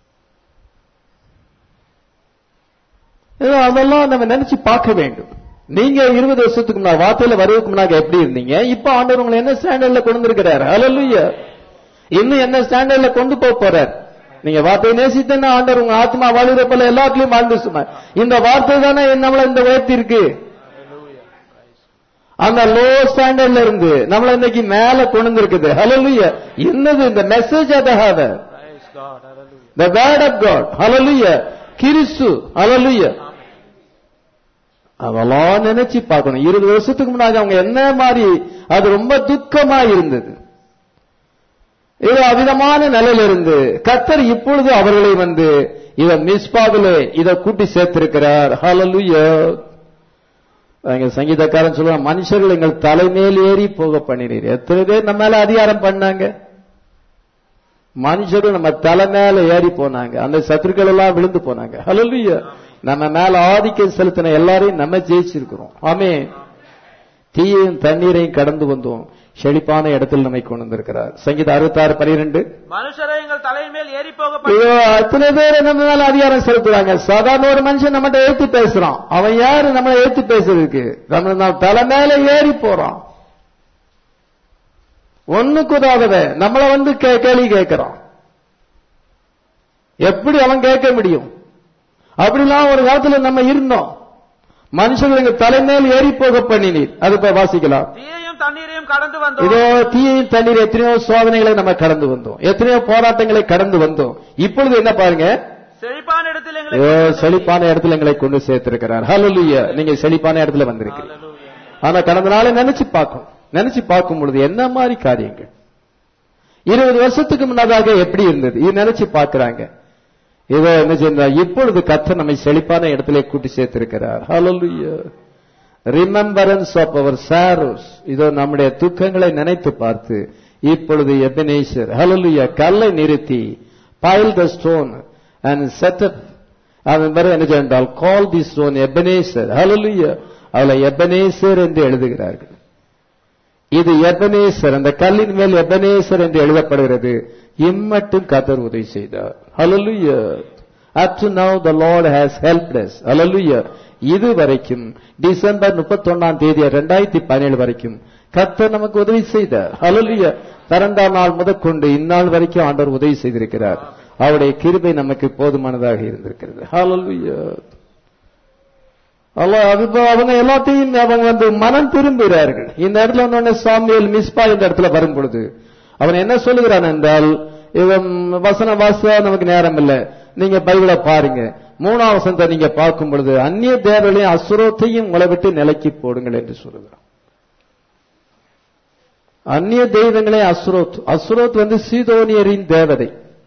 ஏதோ அதெல்லாம் நம்ம நினைச்சு பார்க்க வேண்டும் நீங்க இருபது வருஷத்துக்கு முன்னாடி வார்த்தையில வருவதுக்கு முன்னாடி எப்படி இருந்தீங்க இப்ப ஆண்டவர் உங்களை என்ன ஸ்டாண்டர்ட்ல கொண்டு வந்திருக்கிறார் ஹalleluya இன்னும் என்ன ஸ்டாண்டர்ட்ல கொண்டு போக போறார் நீங்க வார்த்தையை நேசித்தேன்னா ஆண்டவர் உங்க ஆத்மா வாழுற போல எல்லாத்துலயும் வாழ்ந்து சொன்னார் இந்த வார்த்தை தானே நம்மள இந்த உயர்த்தி இருக்கு அந்த லோ ஸ்டாண்டர்ட்ல இருந்து நம்மள இன்னைக்கு மேல கொண்டு வந்திருக்குது ஹalleluya என்னது இந்த மெசேஜ் அதாக Praise God. Hallelujah. the word of god hallelujah Kristu hallelujah அதெல்லாம் நினைச்சு பார்க்கணும் இருபது வருஷத்துக்கு முன்னாடி அவங்க என்ன மாதிரி அது ரொம்ப துக்கமா இருந்தது இது அவிதமான நிலையில இருந்து கத்தர் இப்பொழுது அவர்களை வந்து இத மிஸ்பாவிலே இத கூட்டி சேர்த்திருக்கிறார் ஹalleluya எங்க சங்கீதக்காரன் சொல்லுவாங்க மனுஷர்கள் எங்கள் தலைமேல் ஏறி போக பண்ணினீர் எத்தனை பேர் நம்ம மேல அதிகாரம் பண்ணாங்க மனுஷர்கள் நம்ம தலை மேல ஏறி போனாங்க அந்த சத்துருக்கள் எல்லாம் விழுந்து போனாங்க ஹalleluya நம்ம மேல ஆதிக்கம் செலுத்தின எல்லாரையும் நம்ம ஜெயிச்சிருக்கிறோம் ஆமே தீயையும் தண்ணீரையும் கடந்து வந்தோம் செழிப்பான இடத்தில் நம்மை கொண்டு வந்திருக்கிறார் சங்கீதம் அறுபத்தாறு பனிரெண்டு மனுஷரை எங்கள் தலையின் மேல் ஏறி போக ஐயோ அத்தனை பேர் நம்ம மேல அதிகாரம் செலுத்துறாங்க சாதாரண ஒரு மனுஷன் நம்மகிட்ட ஏத்து பேசுறான் அவன் யாரு நம்மளை ஏத்து பேசுறதுக்கு நம்ம நம்ம தலை மேல ஏறி போறான் ஒண்ணுக்கு உதவாதவன் நம்மள வந்து கே- கேள்வி கேட்கிறான் எப்படி அவன் கேட்க முடியும் அப்படிலாம் ஒரு காலத்துல நம்ம இருந்தோம் மனுஷர்கள் எங்க தலைமேல் ஏறி போக பண்ணினீர் அது இப்ப வாசிக்கலாம் தீயையும் தண்ணீரையும் கடந்து வந்தோம் இதோ தீயின் தண்ணீர் எத்தனையோ சோதனைகளை நம்ம கடந்து வந்தோம் எத்தனையோ போராட்டங்களை கடந்து வந்தோம் இப்பொழுது என்ன பாருங்க செழிப்பான இடத்தில் எங்களை ஐயோ, செழிப்பான இடத்துல எங்களை கொண்டு சேர்த்திருக்கிறார் ஹalleluya நீங்க செழிப்பான இடத்துல வந்திருக்கீங்க Hallelujah. ஆனா கடந்த நாளை நினைச்சு பார்க்கும் நினைச்சு பார்க்கும் பொழுது என்ன மாதிரி காரியங்கள் இருபது வருஷத்துக்கு முன்னதாக எப்படி இருந்தது இது நினைச்சு பார்க்கறாங்க இதை என்ன செய்ய இப்பொழுது கர்த்தர் நம்மை செழிப்பான இடத்திலே கூட்டி சேர்த்திருக்கிறார் ஹalleluya ரிமெம்பரன்ஸ் ஆஃப் அவர் சாரோஸ் இதோ நம்முடைய துக்கங்களை நினைத்து பார்த்து இப்பொழுது எபனேசர் ஹalleluya கல்லை நிறுத்தி pile the stone and set up அதன் பிறகு என்ன செய்தால் கால் தி ஸ்டோன் எபனேசர் ஹalleluya அதுல எபனேசர் என்று எழுதுகிறார்கள் இது எபனேசர் அந்த கல்லின் மேல் எபனேசர் என்று எழுதப்படுகிறது இம்மட்டும் கத்தர் உதவி செய்தார் ஹalleluya up to now the lord has helped us hallelujah இது வரைக்கும் டிசம்பர் 31 தேதி 2017 வரைக்கும் கர்த்தர் நமக்கு உதவி செய்தார் ஹalleluya பிறந்தாம் நாள் முதற்கொண்டு இந்நாள் வரைக்கும் ஆண்டவர் உதவி செய்திருக்கிறார் அவருடைய கிருபை நமக்கு போதுமானதாக இருந்திருக்கிறது ஹalleluya அல்ல அது இப்ப அவங்க எல்லாத்தையும் அவங்க வந்து மனம் திரும்புகிறார்கள் இந்த இடத்துல வந்தோடனே சாமியல் மிஸ்பா இந்த இடத்துல வரும் பொழுது அவன் என்ன சொல்லுகிறான் என்றால் இவன் வசன வாச நமக்கு நேரம் இல்ல நீங்க பைபிளை பாருங்க மூணாம் வசனத்தை நீங்க பார்க்கும் பொழுது அந்நிய தேவர்களையும் அசுரத்தையும் உங்களை விட்டு நிலைக்கு போடுங்கள் என்று சொல்லுகிறான் அந்நிய தெய்வங்களே அசுரோத் அசுரோத் வந்து சீதோனியரின் தேவதை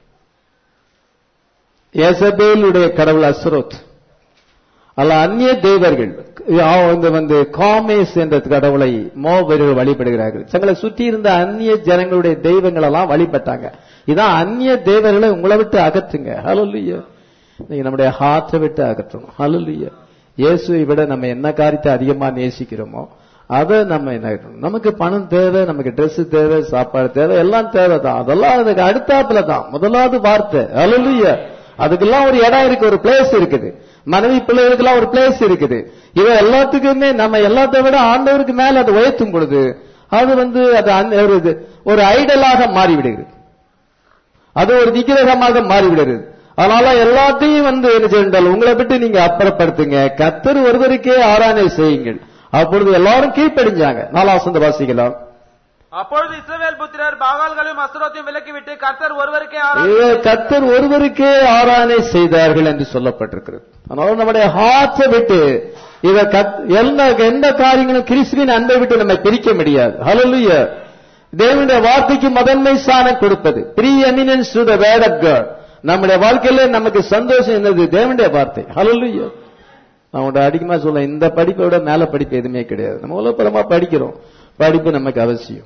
எசபேலுடைய கடவுள் அசுரோத் அல்ல அந்நிய தெய்வர்கள் யா- வந்து வந்து காமேஸ் என்ற கடவுளை மோபர்கள் வழிபடுகிறார்கள் தங்களை சுற்றி இருந்த அந்நிய ஜனங்களுடைய தெய்வங்கள் எல்லாம் வழிபட்டாங்க இதான் அந்நிய தெய்வங்களை உங்களை விட்டு அகற்றுங்க ஹalleluya நீங்க நம்முடைய ஹார்ட்டை விட்டு அகற்றணும் ஹalleluya இயேசுவை விட நம்ம என்ன காரியத்தை அதிகமா நேசிக்கிறோமோ அதை நம்ம என்ன ஆயிடணும். நமக்கு பணம் தேவை நமக்கு Dress தேவை சாப்பாடு தேவை எல்லாம் தேவை தான் அதெல்லாம் அதுக்கு அடுத்தாப்புல தான் முதலாவது வார்த்தை ஹalleluya அதுக்கெல்லாம் ஒரு இடம் இருக்கு ஒரு பிளேஸ் இருக்குது மனைவி பிள்ளைகளுக்கெல்லாம் ஒரு பிளேஸ் இருக்குது இவ எல்லாத்துக்குமே நம்ம எல்லாத்தை விட ஆண்டவருக்கு மேல அதை உயர்த்தும் பொழுது அது வந்து அது அந்த- ஒரு இது- ஒரு ஐடலாக மாறிவிடுகிறது அது ஒரு விக்கிரகமாக மாறிவிடுகிறது அதனால எல்லாத்தையும் வந்து என்ன செய்தால் உங்களை விட்டு நீங்க அப்புறப்படுத்துங்க கத்தர் ஒருவருக்கே ஆராதனை செய்யுங்கள் அப்பொழுது எல்லாரும் கீழ்ப்படிஞ்சாங்க நாலாம் வசந்த வாசிக்கலாம் அப்பொழுது இஸ்ரவேல் புத்திரர் பாகால்களையும் அசுரத்தையும் விலக்கிவிட்டு கர்த்தர் ஒருவருக்கே ஆராதனை இது கத்தர் ஒருவருக்கே ஆராதனை செய்தார்கள் என்று சொல்லப்பட்டிருக்கிறது அதனால நம்முடைய ஹார்ட்டை விட்டு இத கத்- எந்த எந்த காரியங்களும் கிறிஸ்துவின் அன்பை விட்டு நம்ம பிரிக்க முடியாது ஹalleluya தேவனுடைய வார்த்தைக்கு முதன்மை ஸ்தானம் கொடுப்பது preeminence to the word of God நம்முடைய வாழ்க்கையில நமக்கு சந்தோஷம் என்னது தேவனுடைய வார்த்தை ஹalleluya நான் உன்ட அதிகமா சொல்ல இந்த படிப்பை விட மேல படிப்பு எதுவுமே கிடையாது நம்ம உலகப்புறமா படிக்கிறோம் படிப்பு நமக்கு அவசியம்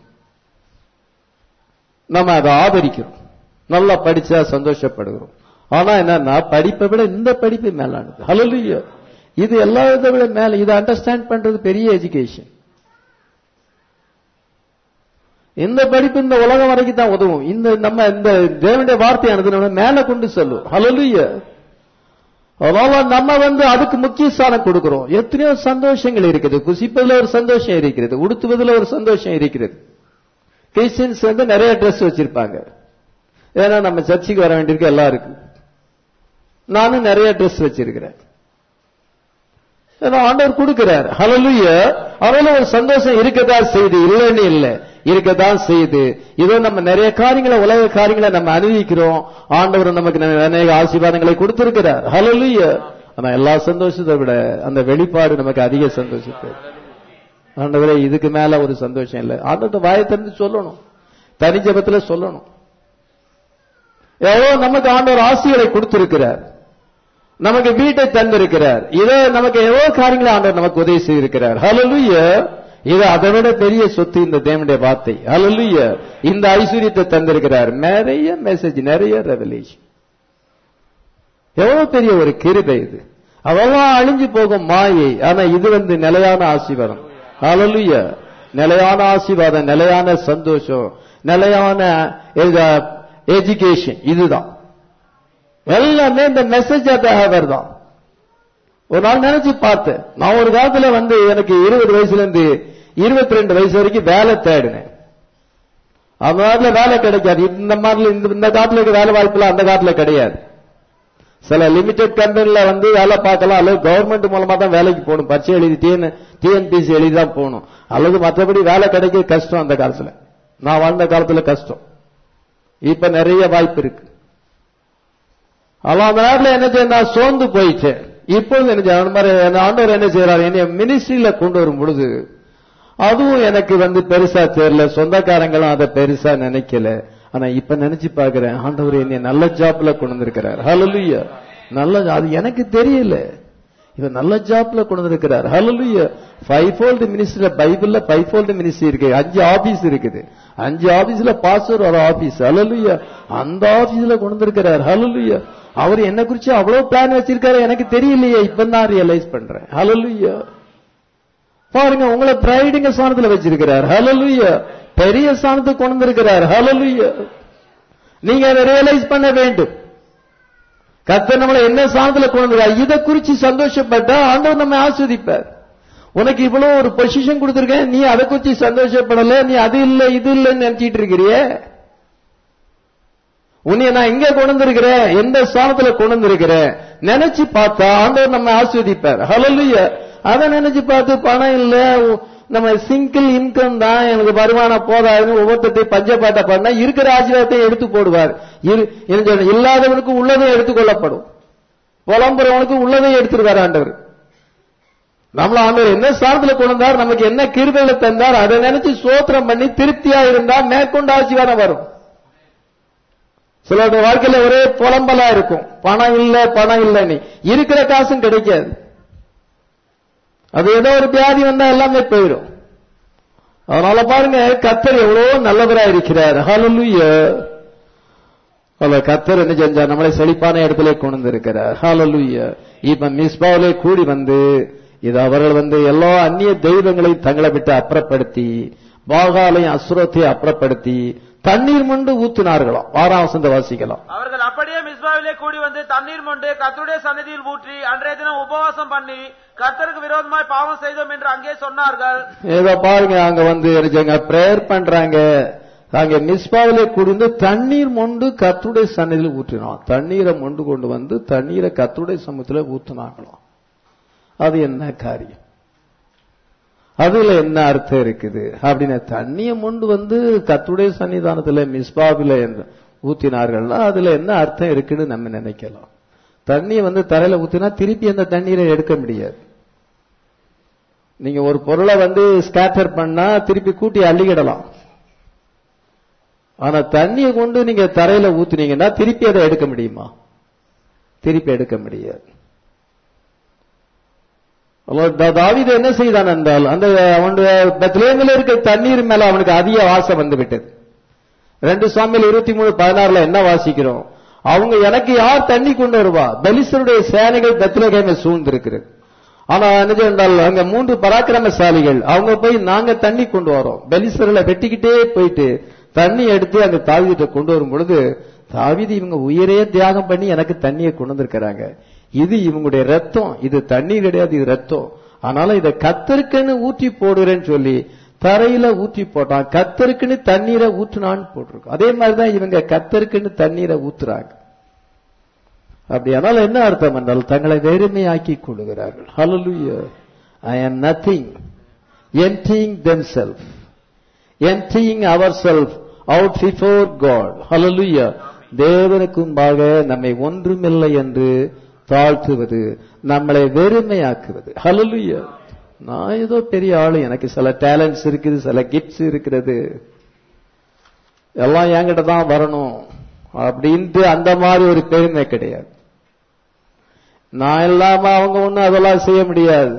நம்ம அதை ஆதரிக்கிறோம் நல்லா படிச்சா சந்தோஷப்படுகிறோம் ஆனா என்னன்னா படிப்பை விட இந்த படிப்பு மேலானது ஹalleluya இது எல்லா இதை விட மேல இதை அண்டர்ஸ்டாண்ட் பண்றது பெரிய எஜுகேஷன் இந்த படிப்பு இந்த உலகம் வரைக்கும் தான் உதவும் இந்த நம்ம இந்த தேவனுடைய வார்த்தையானது நம்ம மேல கொண்டு செல்லும் ஹalleluya அதனால நம்ம வந்து அதுக்கு முக்கிய ஸ்தானம் கொடுக்கிறோம் எத்தனையோ சந்தோஷங்கள் இருக்குது குசிப்பதுல ஒரு சந்தோஷம் இருக்கிறது உடுத்துவதில் ஒரு சந்தோஷம் இருக்கிறது கிறிஸ்டியன்ஸ் வந்து நிறைய ட்ரெஸ் வச்சிருப்பாங்க ஏன்னா நம்ம சர்ச்சுக்கு வர வேண்டியிருக்கு எல்லாம் இருக்கு நானும் நிறைய ட்ரெஸ் வச்சிருக்கிறேன் ஏன்னா ஆண்டவர் கொடுக்கிறார் ஹalleluya அவரால ஒரு சந்தோஷம் இருக்கதான் செய்யுது இல்லைன்னு இல்லை இருக்கதான் செய்யுது இதோ நம்ம நிறைய காரியங்களை உலக காரியங்களை நம்ம அனுபவிக்கிறோம் ஆண்டவர் நமக்கு அநேக ஆசீர்வாதங்களை கொடுத்திருக்கிறார் ஹalleluya ஆனா எல்லா சந்தோஷத்தை விட அந்த வெளிப்பாடு நமக்கு அதிக சந்தோஷத்தை ஆண்டவரே இதுக்கு மேல ஒரு சந்தோஷம் இல்லை ஆண்டவர்கிட்ட வாயை திறந்து சொல்லணும் தனி ஜெபத்துல சொல்லணும் எவ்வளவு நமக்கு ஆண்டவர் ஆசிகளை கொடுத்திருக்கிறார் நமக்கு வீட்டை தந்திருக்கிறார் இதை நமக்கு எவ்வளவு காரியங்களை ஆண்டவர் நமக்கு உதவி செய்திருக்கிறார் ஹalleluya இது அதை விட பெரிய சொத்து இந்த தேவனுடைய வார்த்தை ஹalleluya இந்த ஐஸ்வர்யத்தை தந்திருக்கிறார் நிறைய மெசேஜ் நிறைய ரெவலேஷன் எவ்வளவு பெரிய ஒரு கிருபை இது அவெல்லாம் அழிஞ்சு போகும் மாயை ஆனா இது வந்து நிலையான ஆசீர்வாதம் ஹalleluya நிலையான ஆசீர்வாதம் நிலையான சந்தோஷம் நிலையான எஜுகேஷன் இதுதான் எல்லாமே இந்த மெசேஜ் அவர் தான் ஒரு நாள் நினைச்சு பார்த்தேன் நான் ஒரு காலத்துல வந்து எனக்கு இருபது வயசுல இருந்து இருபத்தி ரெண்டு வயசு வரைக்கும் வேலை தேடினேன் அந்த காலத்துல வேலை கிடைக்காது இந்த மாதிரி இந்த இந்த காலத்துல இருக்க வேலை வாய்ப்புல அந்த காலத்துல கிடையாது சில லிமிடெட் கம்பெனில வந்து வேலை பார்க்கலாம் அல்லது கவர்மெண்ட் மூலமா தான் வேலைக்கு போகணும் பரீட்சை எழுதி டிஎன் டிஎன்பிசி எழுதி தான் போகணும் அல்லது மற்றபடி வேலை கிடைக்க கஷ்டம் அந்த காலத்துல நான் வாழ்ந்த காலத்துல கஷ்டம் இப்ப நிறைய வாய்ப்பு இருக்கு அவன் அந்த நேரத்தில் என்ன செய்ய சோர்ந்து போயிடுச்சு இப்பொழுது என்ன செய்ய மாதிரி ஆண்டவர் என்ன செய்யறாரு என்னைய மினிஸ்ட்ரியில கொண்டு வரும் பொழுது அதுவும் எனக்கு வந்து பெருசா தெரியல சொந்தக்காரங்களும் அதை பெருசா நினைக்கல ஆனா இப்ப நினைச்சு பாக்குறேன் ஆண்டவர் என்னைய நல்ல ஜாப்ல கொண்டு வந்திருக்கிறார் ஹalleluya நல்ல அது எனக்கு தெரியல இவர் நல்ல ஜாப்ல கொண்டு வந்திருக்கிறார் ஹalleluya ஃபைவ் ஃபோல்டு மினிஸ்ட்ரியில பைபிள்ல ஃபைவ் ஃபோல்டு மினிஸ்ட்ரி இருக்கு அஞ்சு ஆபீஸ் இருக்குது அஞ்சு ஆபீஸ்ல பாஸ்டர் ஒரு ஆபீஸ் ஹalleluya அந்த ஆபீஸ்ல கொண்டு வந்திருக்கிறார் ஹalleluya அவர் என்ன குறிச்சு அவ்வளவு பிளான் வச்சிருக்காரு எனக்கு தெரியலையே இப்ப தான் ரியலைஸ் பண்றேன் ஹalleluya பாருங்க உங்களை பிரைடுங்க ஸ்தானத்துல வச்சிருக்கிறார் ஹalleluya பெரிய ஸ்தானத்துக்கு கொண்டு வந்திருக்கிறார் ஹalleluya நீங்க அதை ரியலைஸ் பண்ண வேண்டும் கர்த்தர் நம்மளை என்ன ஸ்தானத்துல கொண்டு வந்திருக்கார் இதை குறிச்சு சந்தோஷப்பட்டா ஆண்டவர் நம்ம ஆஸ்வதிப்பார் உனக்கு இவ்வளவு ஒரு பொசிஷன் கொடுத்திருக்கேன் நீ அதை குறிச்சு சந்தோஷப்படல நீ அது இல்ல இது இல்லைன்னு நினைச்சிட்டு இருக்கிறியே உன்னை நான் எங்க கொண்டு வந்திருக்கிறேன் எந்த ஸ்தானத்துல கொண்டு வந்திருக்கிறேன் நினைச்சு பார்த்தா ஆண்டவர் நம்ம ஆஸ்வதிப்பார் ஹalleluya அதை நினைச்சு பார்த்து பணம் இல்ல நம்ம சிங்கிள் இன்கம் தான் எனக்கு வருமானம் போதாதுன்னு ஒவ்வொருத்தையும் பஞ்சப்பாட்டை பண்ணா இருக்கிற ஆசீர்வாதத்தை எடுத்து போடுவார் இரு- என்ன சொல்றது? இல்லாதவனுக்கு உள்ளதை எடுத்துக் கொள்ளப்படும் புலம்புறவனுக்கு உள்ளதை எடுத்துருவார் ஆண்டவர் நம்மள ஆண்டவர் என்ன ஸ்தானத்துல கொண்டு வந்தார் நமக்கு என்ன கிருபையில தந்தார் அதை நினைச்சு சோத்திரம் பண்ணி திருப்தியா இருந்தா மேற்கொண்டு ஆசீர்வாதம் வரும் சிலருடைய வாழ்க்கையில ஒரே புலம்பலா இருக்கும் பணம் இல்ல பணம் இல்லைன்னு இருக்கிற காசும் கிடைக்காது அது ஏதோ ஒரு வியாதி வந்தா எல்லாமே போயிடும் அதனால பாருங்க கத்தர் எவ்வளவு நல்லவரா இருக்கிறார் ஹalleluya அல்ல கத்தர் என்ன செஞ்சார் நம்மளை செழிப்பான இடத்துல கொண்டு வந்திருக்கிறார் ஹalleluya இப்ப மிஸ்பாவிலே கூடி வந்து இது அவர்கள் வந்து எல்லா அந்நிய தெய்வங்களை தங்களை விட்டு அப்புறப்படுத்தி பாகாலையும் அசுரத்தை அப்புறப்படுத்தி தண்ணீர் மண்டு ஊத்தினார்களாம் ஆறாம் வசந்த வாசிக்கலாம் அவர்கள் அப்படியே மிஸ்பாவிலே கூடி வந்து தண்ணீர் மொண்டு கர்த்தருடைய சந்நிதியில் ஊற்றி அன்றைய தினம் உபவாசம் பண்ணி கர்த்தருக்கு விரோதமாய் பாவம் செய்தோம் என்று அங்கே சொன்னார்கள் ஏதோ பாருங்க அங்க வந்து பிரேயர் பண்றாங்க அங்க மிஸ்பாவிலே குடிந்து தண்ணீர் மொண்டு கத்துடைய சன்னதியில் ஊற்றினான் தண்ணீரை மொண்டு கொண்டு வந்து தண்ணீரை கத்துடைய சமூகத்துல ஊத்துனாங்களாம் அது என்ன காரியம் அதுல என்ன அர்த்தம் இருக்குது அப்படின்னு தண்ணியை மொண்டு வந்து கத்துடைய சன்னிதானத்துல மிஸ்பாவில என்று ஊத்தினார்கள்னா அதுல என்ன அர்த்தம் இருக்குன்னு நம்ம நினைக்கலாம் தண்ணியை வந்து தரையில ஊத்தினா திருப்பி அந்த தண்ணீரை எடுக்க முடியாது நீங்க ஒரு பொருளை வந்து ஸ்கேட்டர் பண்ணா திருப்பி கூட்டி அள்ளிக்கிடலாம் ஆனா தண்ணியை கொண்டு நீங்க தரையில ஊத்துனீங்கன்னா திருப்பி அதை எடுக்க முடியுமா திருப்பி எடுக்க முடியாது தா- தாவீது என்ன செய்தான் என்றால் அந்த அவனுடைய பெத்லேமில் இருக்க தண்ணீர் மேல அவனுக்கு அதிக ஆசை வந்து விட்டது ரெண்டு சாமியில் இருபத்தி மூணு பதினாறுல என்ன வாசிக்கிறோம் அவங்க எனக்கு யார் தண்ணி கொண்டு வருவா பெலிசருடைய சேனைகள் பெத்லகேமை சூழ்ந்திருக்கிறது ஆனா என்ன என்றால் அங்க மூன்று பராக்கிரமசாலிகள் அவங்க போய் நாங்க தண்ணி கொண்டு வரோம் பெலிசர்களை வெட்டிக்கிட்டே போயிட்டு தண்ணி எடுத்து அந்த தாவீதை கொண்டு வரும் பொழுது தாவீது இவங்க உயிரே தியாகம் பண்ணி எனக்கு தண்ணியை கொண்டு வந்திருக்கிறாங்க இது இவங்களுடைய ரத்தம் இது தண்ணி கிடையாது இது ரத்தம் ஆனால இத கத்தருக்குன்னு ஊற்றி போடுறேன்னு சொல்லி தரையில ஊற்றி போட்டான் கத்தருக்குன்னு தண்ணீரை ஊற்றுனான்னு போட்டிருக்கோம் அதே மாதிரிதான் இவங்க கத்தருக்குன்னு தண்ணீரை ஊத்துறாங்க அப்படியானால் என்ன அர்த்தம் என்றால் தங்களை வெறுமையாக்கிக் கொள்கிறார்கள் ஹalleluya ஐ am nothing emptying themselves emptying ourselves out before god hallelujah தேவனுக்கு முன்பாக நம்மை ஒன்றுமில்லை என்று தாழ்த்துவது நம்மளை வெறுமையாக்குவது ஹalleluya நான் ஏதோ பெரிய ஆளு எனக்கு சில டேலண்ட்ஸ் இருக்குது சில கிஃப்ட்ஸ் இருக்கிறது எல்லாம் என்கிட்ட தான் வரணும் அப்படின்ட்டு அந்த மாதிரி ஒரு பெருமை கிடையாது நான் இல்லாம அவங்க ஒண்ணும் அதெல்லாம் செய்ய முடியாது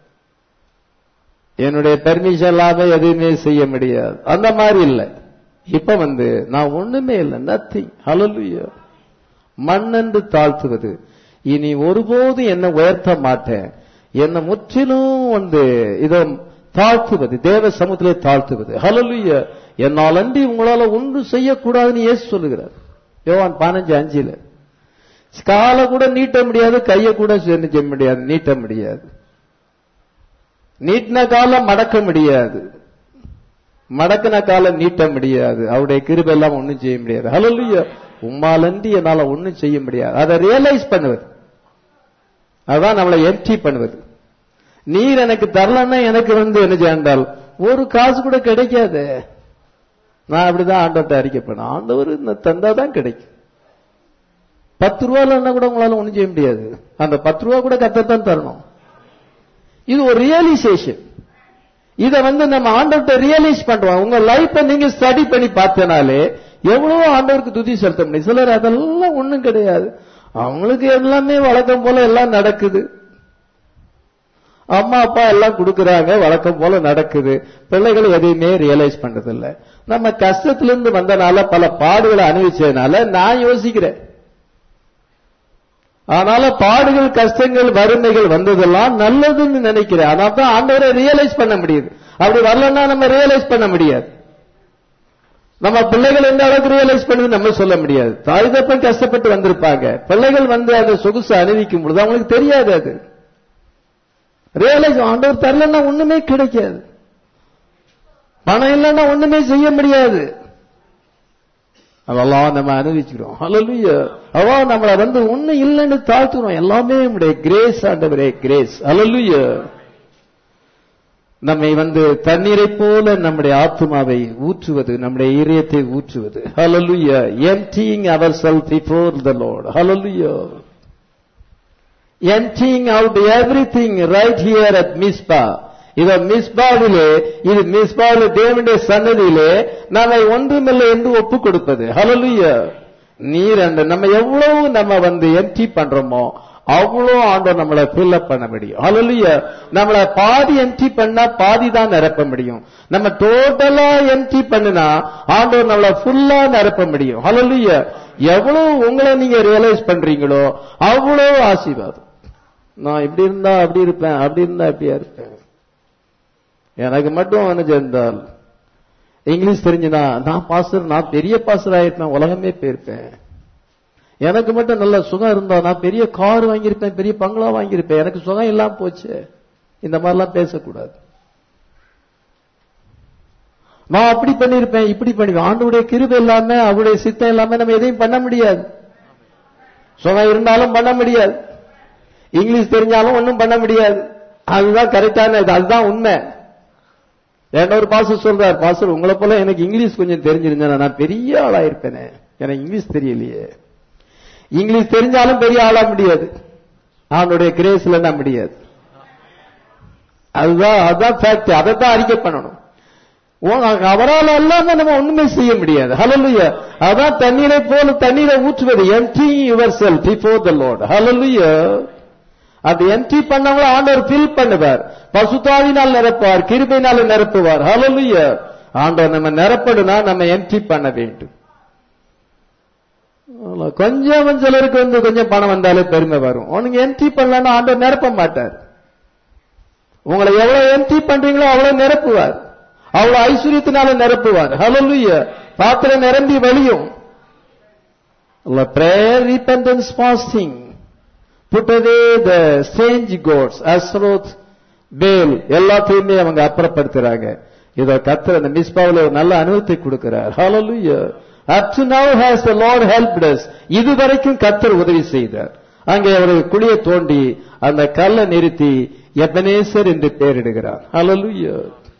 என்னுடைய பெர்மிஷன் இல்லாம எதுவுமே செய்ய முடியாது அந்த மாதிரி இல்லை இப்ப வந்து நான் ஒண்ணுமே இல்லை நத்திங் ஹalleluya மண்ணென்று தாழ்த்துவது இனி ஒருபோதும் என்ன உயர்த்த மாட்டேன் என்னை முற்றிலும் வந்து இதை தாழ்த்துவது தேவ சமூகத்திலே தாழ்த்துவது ஹalleluya என்னால் அன்றி உங்களால ஒன்றும் செய்யக்கூடாதுன்னு இயேசு சொல்லுகிறார் யோவான் பதினஞ்சு அஞ்சுல காலை கூட நீட்ட முடியாது கையை கூட செய்ய முடியாது நீட்ட முடியாது நீட்டின காலம் மடக்க முடியாது மடக்கின காலம் நீட்ட முடியாது அவருடைய கிருபை எல்லாம் ஒண்ணும் செய்ய முடியாது ஹalleluya உம்மாலன்றி என்னால ஒண்ணும் செய்ய முடியாது அதை ரியலைஸ் பண்ணுவது அதான் நம்மளை எம்டி பண்ணுவது நீர் எனக்கு தரலன்னா எனக்கு வந்து என்ன செய்யாண்டால் ஒரு காசு கூட கிடைக்காது நான் அப்படிதான் ஆண்டவர்கிட்ட அறிக்கை பண்ண ஆண்டவர் தந்தா தான் கிடைக்கும் பத்து ரூபா இல்லைன்னா கூட உங்களால ஒண்ணும் செய்ய முடியாது அந்த பத்து ரூபா கூட கத்தத்தான் தரணும் இது ஒரு ரியலைசேஷன் இத வந்து நம்ம ஆண்டவர்கிட்ட ரியலைஸ் பண்றோம் உங்க லைஃப்பை நீங்க ஸ்டடி பண்ணி பார்த்தனாலே எவ்வளவு ஆண்டவருக்கு துதி செலுத்த முடியும் சிலர் அதெல்லாம் ஒண்ணும் கிடையாது அவங்களுக்கு எல்லாமே வழக்கம் போல எல்லாம் நடக்குது அம்மா அப்பா எல்லாம் கொடுக்கறாங்க வழக்கம் போல நடக்குது பிள்ளைகள் எதையுமே ரியலைஸ் பண்றதில்ல நம்ம கஷ்டத்திலிருந்து வந்தனால பல பாடுகளை அனுபவிச்சதுனால நான் யோசிக்கிறேன் அதனால பாடுகள் கஷ்டங்கள் வறுமைகள் வந்ததெல்லாம் நல்லதுன்னு நினைக்கிறேன் அதனால தான் ஆண்டவரை ரியலைஸ் பண்ண முடியுது அப்படி வரலன்னா நம்ம ரியலைஸ் பண்ண முடியாது நம்ம பிள்ளைகள் எந்த அளவுக்கு ரியலைஸ் பண்ணுது நம்ம சொல்ல முடியாது தாய் தப்பன் கஷ்டப்பட்டு வந்திருப்பாங்க பிள்ளைகள் வந்து அந்த சொகுசு அணிவிக்கும் பொழுது அவங்களுக்கு தெரியாது அது ரியலைஸ் ஆண்டவர் தரலன்னா ஒண்ணுமே கிடைக்காது பணம் இல்லைன்னா ஒண்ணுமே செய்ய முடியாது அதெல்லாம் நம்ம அனுபவிச்சுக்கிறோம் ஹalleluya அவா நம்மள வந்து ஒண்ணு இல்லைன்னு தாழ்த்துறோம் எல்லாமே நம்முடைய கிரேஸ் ஆண்டவரே கிரேஸ் ஹalleluya நம்மை வந்து தண்ணீரை போல நம்முடைய ஆத்மாவை ஊற்றுவது நம்முடைய இதயத்தை ஊற்றுவது ஹalleluya emptying ourselves before the lord hallelujah emptying out everything right here at Mizpah இத மிஸ்பாவிலே இது மிஸ்பாவிலே தேவனுடைய சன்னதியிலே நம்மை ஒன்றுமில்லை என்று ஒப்பு கொடுப்பது ஹalleluya நீர் அந்த நம்ம எவ்வளவு நம்ம வந்து எம்டி பண்றோமோ அவ்வளோ ஆண்டவர் நம்மளை ஃபில் அப் பண்ண முடியும் ஹalleluya நம்மள பாதி எம்டி பண்ணா பாதி தான் நிரப்ப முடியும் நம்ம டோட்டலா எம்டி பண்ணுனா ஆண்டவர் நம்மள ஃபுல்லா நிரப்ப முடியும் ஹalleluya எவ்வளவு உங்களை நீங்க ரியலைஸ் பண்றீங்களோ அவ்வளவு ஆசீர்வாதம் நான் இப்படி இருந்தா அப்படி இருப்பேன் அப்படி இருந்தா இப்படியா இருப்பேன் எனக்கு மட்டும் என்ன சென்றால் இங்கிலீஷ் தெரிஞ்சுனா நான் பாஸ்டர் நான் பெரிய பாஸ்டர் ஆயிருப்பேன் உலகமே போயிருப்பேன் எனக்கு மட்டும் நல்ல சுகம் இருந்தா நான் பெரிய கார் வாங்கியிருப்பேன் பெரிய பங்களா வாங்கியிருப்பேன் எனக்கு சுகம் இல்லாம போச்சு இந்த மாதிரிலாம் பேசக்கூடாது நான் அப்படி பண்ணிருப்பேன் இப்படி பண்ணிருப்பேன் ஆண்டவுடைய கிருபை இல்லாம அவருடைய சித்தம் இல்லாம நம்ம எதையும் பண்ண முடியாது சுகம் இருந்தாலும் பண்ண முடியாது இங்கிலீஷ் தெரிஞ்சாலும் ஒன்றும் பண்ண முடியாது அதுதான் கரெக்டான இது அதுதான் உண்மை என்ன ஒரு பாசர் சொல்றார் பாசர் உங்களை போல எனக்கு இங்கிலீஷ் கொஞ்சம் தெரிஞ்சிருந்தா நான் பெரிய ஆளா இருப்பேனே எனக்கு இங்கிலீஷ் தெரியலையே இங்கிலீஷ் தெரிஞ்சாலும் பெரிய ஆளா முடியாது அவனுடைய கிரேஸ்ல நான் முடியாது அதுதான் அதுதான் ஃபேக்ட் அதை தான் அறிக்கை பண்ணணும் அவரால் அல்லாம நம்ம ஒண்ணுமே செய்ய முடியாது ஹலலுயா அதான் தண்ணீரை போல தண்ணீரை ஊற்றுவது emptying yourself before the Lord hallelujah அப்படி என்ட்ரி பண்ணவங்கள ஆண்டவர் ஃபில் பண்ணுவார் பசுத்தாவினால் நிரப்புவார் கிருபையினால நிரப்புவார் ஹalleluya ஆண்டவர் நம்ம நிரப்படுனா நம்ம என்ட்ரி பண்ண வேண்டும் அவ்வளவு. கொஞ்சம் கொஞ்சம் சிலருக்கு வந்து கொஞ்சம் பணம் வந்தாலே பெருமை வரும் உனக்கு என்ட்ரி பண்ணலன்னா ஆண்டவர் நிரப்ப மாட்டார் உங்களை எவ்வளவு என்ட்ரி பண்றீங்களோ அவ்வளவு நிரப்புவார் அவ்வளவு ஐஸ்வர்யத்தினால நிரப்புவார் ஹalleluya பாத்திரம் நிரம்பி வழியும் prayer repentance fasting put away the strange gods asroth பேல் எல்லாத்தையுமே அவங்க அப்புறப்படுத்துறாங்க இத கத்தர் அந்த மிஸ்பாவில் ஒரு நல்ல அனுபவத்தை கொடுக்கிறார் ஹalleluya up to now has the lord helped us இதுவரைக்கும் கத்தர் உதவி செய்தார் அங்கே அவர் குழியை தோண்டி அந்த கல்லை நிறுத்தி எபனேசர் என்று பெயரிடுகிறார் ஹalleluya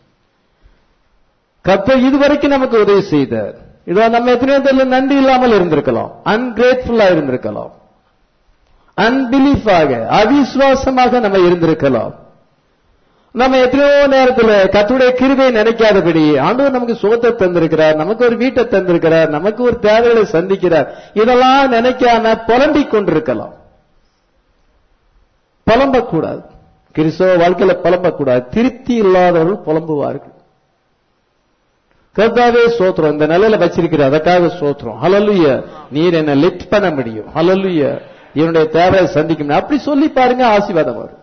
கத்தர் இதுவரைக்கும் நமக்கு உதவி செய்தார் இதோ நம்ம எத்தனையோ பேர்ல நன்றி இல்லாமல் இருந்திருக்கலாம் அன்கிரேட்ஃபுல்லா இருந்திருக்கலாம் அன்பிலீஃபாக அவிசுவாசமாக நம்ம இருந்திருக்கலாம் நம்ம எத்தனையோ நேரத்துல கத்துடைய கிருபை நினைக்காதபடி ஆண்டவர் நமக்கு சுகத்தை தந்திருக்கிறார் நமக்கு ஒரு வீட்டை தந்திருக்கிறார் நமக்கு ஒரு தேவைகளை சந்திக்கிறார் இதெல்லாம் நினைக்காம புலம்பிக் கொண்டிருக்கலாம் புலம்பக்கூடாது கிறிஸ்தவ வாழ்க்கையில புலம்பக்கூடாது திருப்தி இல்லாதவர்கள் புலம்புவார்கள் கர்த்தாவே சோத்திரம் இந்த நிலையில வச்சிருக்கிற அதற்காக சோத்திரம் ஹலலுய நீர் என்ன லிஃப்ட் பண்ண முடியும் ஹலலுய என்னுடைய தேவையை சந்திக்க முடியும் அப்படி சொல்லி பாருங்க ஆசீர்வாதம் வரும்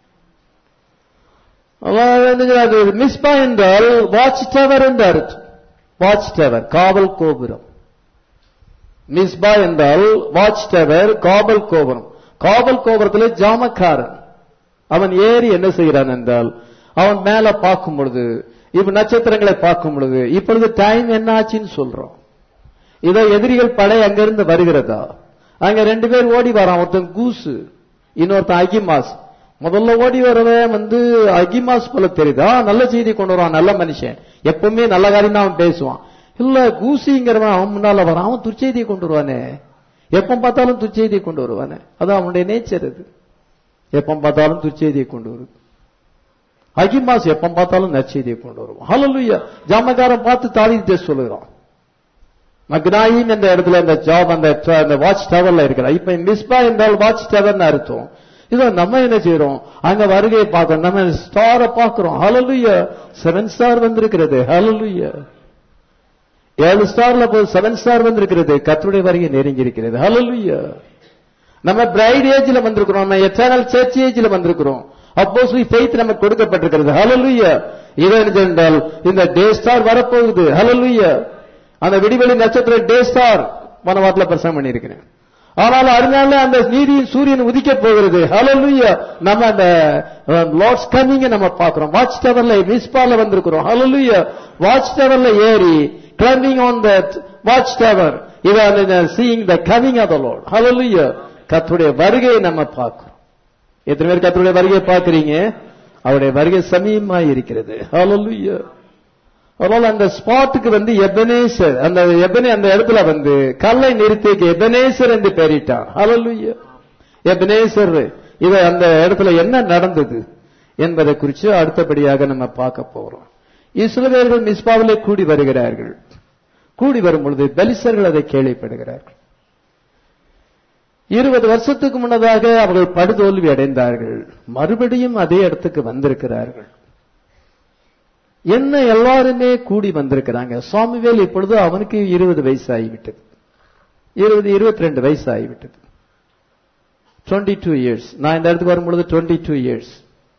மிஸ்பா என்றால் வாட்ச் டவர் என்று அர்த்தம் வாட்ச் டவர் காவல் கோபுரம் மிஸ்பா என்றால் வாட்ச் டவர் காவல் கோபுரம் காவல் கோபுரத்தில் ஜாமக்காரன் அவன் ஏறி என்ன செய்கிறான் என்றால் அவன் மேல பார்க்கும் பொழுது இப்ப நட்சத்திரங்களை பார்க்கும் பொழுது இப்பொழுது டைம் என்ன ஆச்சுன்னு சொல்றோம் இதோ எதிரிகள் படை அங்கிருந்து வருகிறதா அங்க ரெண்டு பேர் ஓடி வரான் ஒருத்தன் கூசு இன்னொருத்தன் அகிமாஸ் முதல்ல ஓடி வரவன் வந்து அகிமாஸ் போல தெரியுதா நல்ல செய்தி கொண்டு வருவான் நல்ல மனுஷன் எப்பவுமே நல்ல காரியம் தான் அவன் பேசுவான் இல்ல கூசிங்கிறவன் அவன் முன்னால வரான் அவன் துர்ச்செய்தியை கொண்டு வருவானே எப்ப பார்த்தாலும் துர்ச்செய்தியை கொண்டு வருவானே அது அவனுடைய நேச்சர் அது எப்ப பார்த்தாலும் துர்ச்செய்தியை கொண்டு வருது அகிமாஸ் எப்ப பார்த்தாலும் நற்செய்தியை கொண்டு வருவான் ஹalleluya ஜாமக்காரன் பார்த்து தாவீது சொல்லுகிறான் மக்னாயிம் என்ற இடத்துல அந்த ஜாப் அந்த அந்த வாட்ச் டவர்ல இருக்கிற இப்ப மிஸ்பா என்றால் வாட்ச் டவர்னு அர்த்தம் இதோ நம்ம என்ன செய்யறோம் அங்க வருகையை பார்க்கிறோம் நம்ம ஸ்டாரை பார்க்கிறோம் ஹalleluya செவன் ஸ்டார் வந்திருக்கிறது ஹalleluya ஏழு ஸ்டார்ல போய் செவன் ஸ்டார் வந்திருக்கிறது கர்த்தருடைய வருகை நெருங்கி இருக்கிறது ஹalleluya நம்ம பிரைட் ஏஜ்ல வந்திருக்கிறோம் நம்ம எட்டர்னல் சர்ச் ஏஜ்ல வந்திருக்கிறோம் அப்போஸ்லி ஃபெய்த் நமக்கு கொடுக்கப்பட்டிருக்கிறது ஹalleluya இதை என்றால் இந்த டே ஸ்டார் வரப்போகுது ஹalleluya அந்த விடிவெளி நட்சத்திரம் டே ஸ்டார் போன வாரத்தில் பிரசங்கம் பண்ணியிருக்கிறேன் ஆனால் அதனால அந்த நீதியின் சூரியன் உதிக்க போகிறது ஹalleluya நம்ம அந்த லார்ட்ஸ் கமிங் நம்ம பார்க்கிறோம் வாட்ச் டவர்ல மிஸ்பால வந்திருக்கிறோம் ஹalleluya வாட்ச் டவர்ல ஏறி climbing on that watch tower இதை seeing the coming of the lord hallelujah கர்த்தருடைய வருகையை நம்ம பார்க்கிறோம் எத்தனை பேர் கர்த்தருடைய வருகையை பார்க்கறீங்க அவருடைய வருகை சமீபமாய் இருக்கிறது ஹalleluya அதனால அந்த ஸ்பாட்டுக்கு வந்து எபனேசர் அந்த எபனே அந்த இடத்துல வந்து கல்லை நிறுத்திக்கு எபனேசர் என்று பெயரிட்டான் ஹalleluya எபனேசர் இது அந்த இடத்துல என்ன நடந்தது என்பதை குறித்து அடுத்தபடியாக நம்ம பார்க்க போறோம் இஸ்ரவேலர்கள் மிஸ்பாவிலே கூடி வருகிறார்கள் கூடி வரும் பொழுது பெலிசர்கள் அதை கேள்விப்படுகிறார்கள் இருபது வருஷத்துக்கு முன்னதாக அவர்கள் படுதோல்வி அடைந்தார்கள் மறுபடியும் அதே இடத்துக்கு வந்திருக்கிறார்கள் என்ன எல்லாருமே கூடி வந்திருக்கிறாங்க சுவாமிவேல் இப்பொழுது அவனுக்கு இருபது வயசு ஆகிவிட்டது இருபது இருபத்தி ரெண்டு வயசு ஆகிவிட்டது டுவெண்ட்டி டூ இயர்ஸ் நான் இந்த இடத்துக்கு வரும்பொழுது டுவெண்ட்டி டூ இயர்ஸ்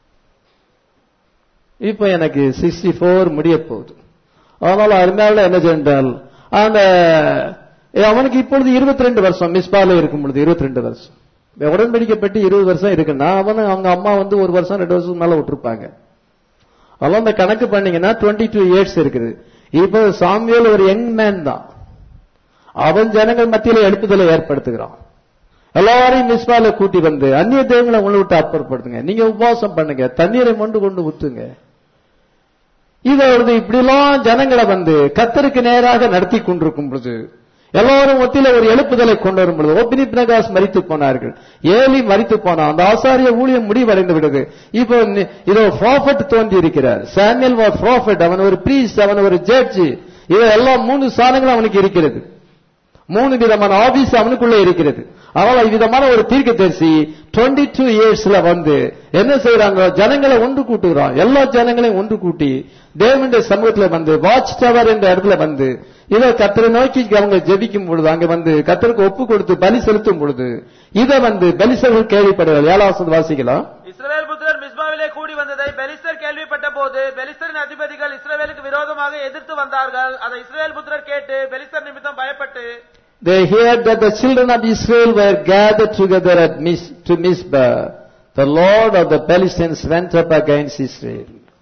இப்ப எனக்கு சிக்ஸ்டி ஃபோர் முடிய போகுது அதனால அருமையாவில் என்ன சென்றால் அந்த அவனுக்கு இப்பொழுது இருபத்தி ரெண்டு வருஷம் மிஸ்பால இருக்கும் பொழுது இருபத்தி ரெண்டு வருஷம் உடன்படிக்கப்பட்டு இருபது வருஷம் இருக்குன்னா அவனு அவங்க அம்மா வந்து ஒரு வருஷம் ரெண்டு வருஷம் மேல விட்டுருப்பாங்க அதெல்லாம் அந்த கணக்கு பண்ணீங்கன்னா டுவெண்ட்டி டூ இயர்ஸ் இருக்குது இப்போ சாமியல் ஒரு யங் மேன் தான் அவன் ஜனங்கள் மத்தியில எழுப்புதலை ஏற்படுத்துகிறான் எல்லாரையும் மிஸ்பால கூட்டி வந்து அந்நிய தெய்வங்களை உங்களை விட்டு அப்புறப்படுத்துங்க நீங்க உபவாசம் பண்ணுங்க தண்ணீரை மொண்டு கொண்டு ஊத்துங்க இதை வந்து இப்படிலாம் ஜனங்களை வந்து கத்தருக்கு நேராக நடத்தி கொண்டிருக்கும் பொழுது எல்லாரும் ஒத்தில ஒரு எழுப்புதலை கொண்டு வரும் பொழுது ஓபினி பிரகாஷ் மறித்து போனார்கள் ஏலி மறித்து போனான் அந்த ஆசாரிய ஊழியம் முடிவடைந்து விடுது இப்போ இதோ ப்ராஃபட் தோன்றி இருக்கிறார் சாமியல் வார் ப்ராஃபட் அவன் ஒரு பிரீஸ்ட் அவன் ஒரு ஜட்ஜ் இவை எல்லாம் மூணு சாதனங்கள் அவனுக்கு இருக்கிறது மூணு விதமான ஆபீஸ் அவனுக்குள்ள இருக்கிறது அவள் விதமான ஒரு தீர்க்க தரிசி டுவெண்ட்டி டூ இயர்ஸ்ல வந்து என்ன செய்யறாங்க ஜனங்களை ஒன்று கூட்டுகிறான் எல்லா ஜனங்களையும் ஒன்று கூட்டி தேவனுடைய சமூகத்துல வந்து வாட்ச் டவர் என்ற இடத்துல வந்து இதை கத்தரை நோக்கி அவங்க ஜெபிக்கும் பொழுது அங்க வந்து கத்தருக்கு ஒப்பு கொடுத்து பலி செலுத்தும் பொழுது இதை வந்து பலிசர்கள் கேள்விப்படுவார் ஏழாவது வாசிக்கலாம் இஸ்ரவேல் புத்திரர் மிஸ்பாவிலே கூடி வந்ததை பெலிஸ்தர் கேள்விப்பட்ட போது பெலிஸ்தரின் அதிபதிகள் இஸ்ரவேலுக்கு விரோதமாக எதிர்த்து வந்தார்கள் அதை இஸ்ரவேல் புத்திரர் கேட்டு பெலிஸ்தர் நிமித்தம் பயப்பட்டு They heard that the children of Israel were gathered together at Mis- to Mizpah. The Lord of the Philistines went up against Israel.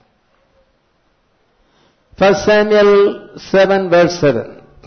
First Samuel 7 verse 7.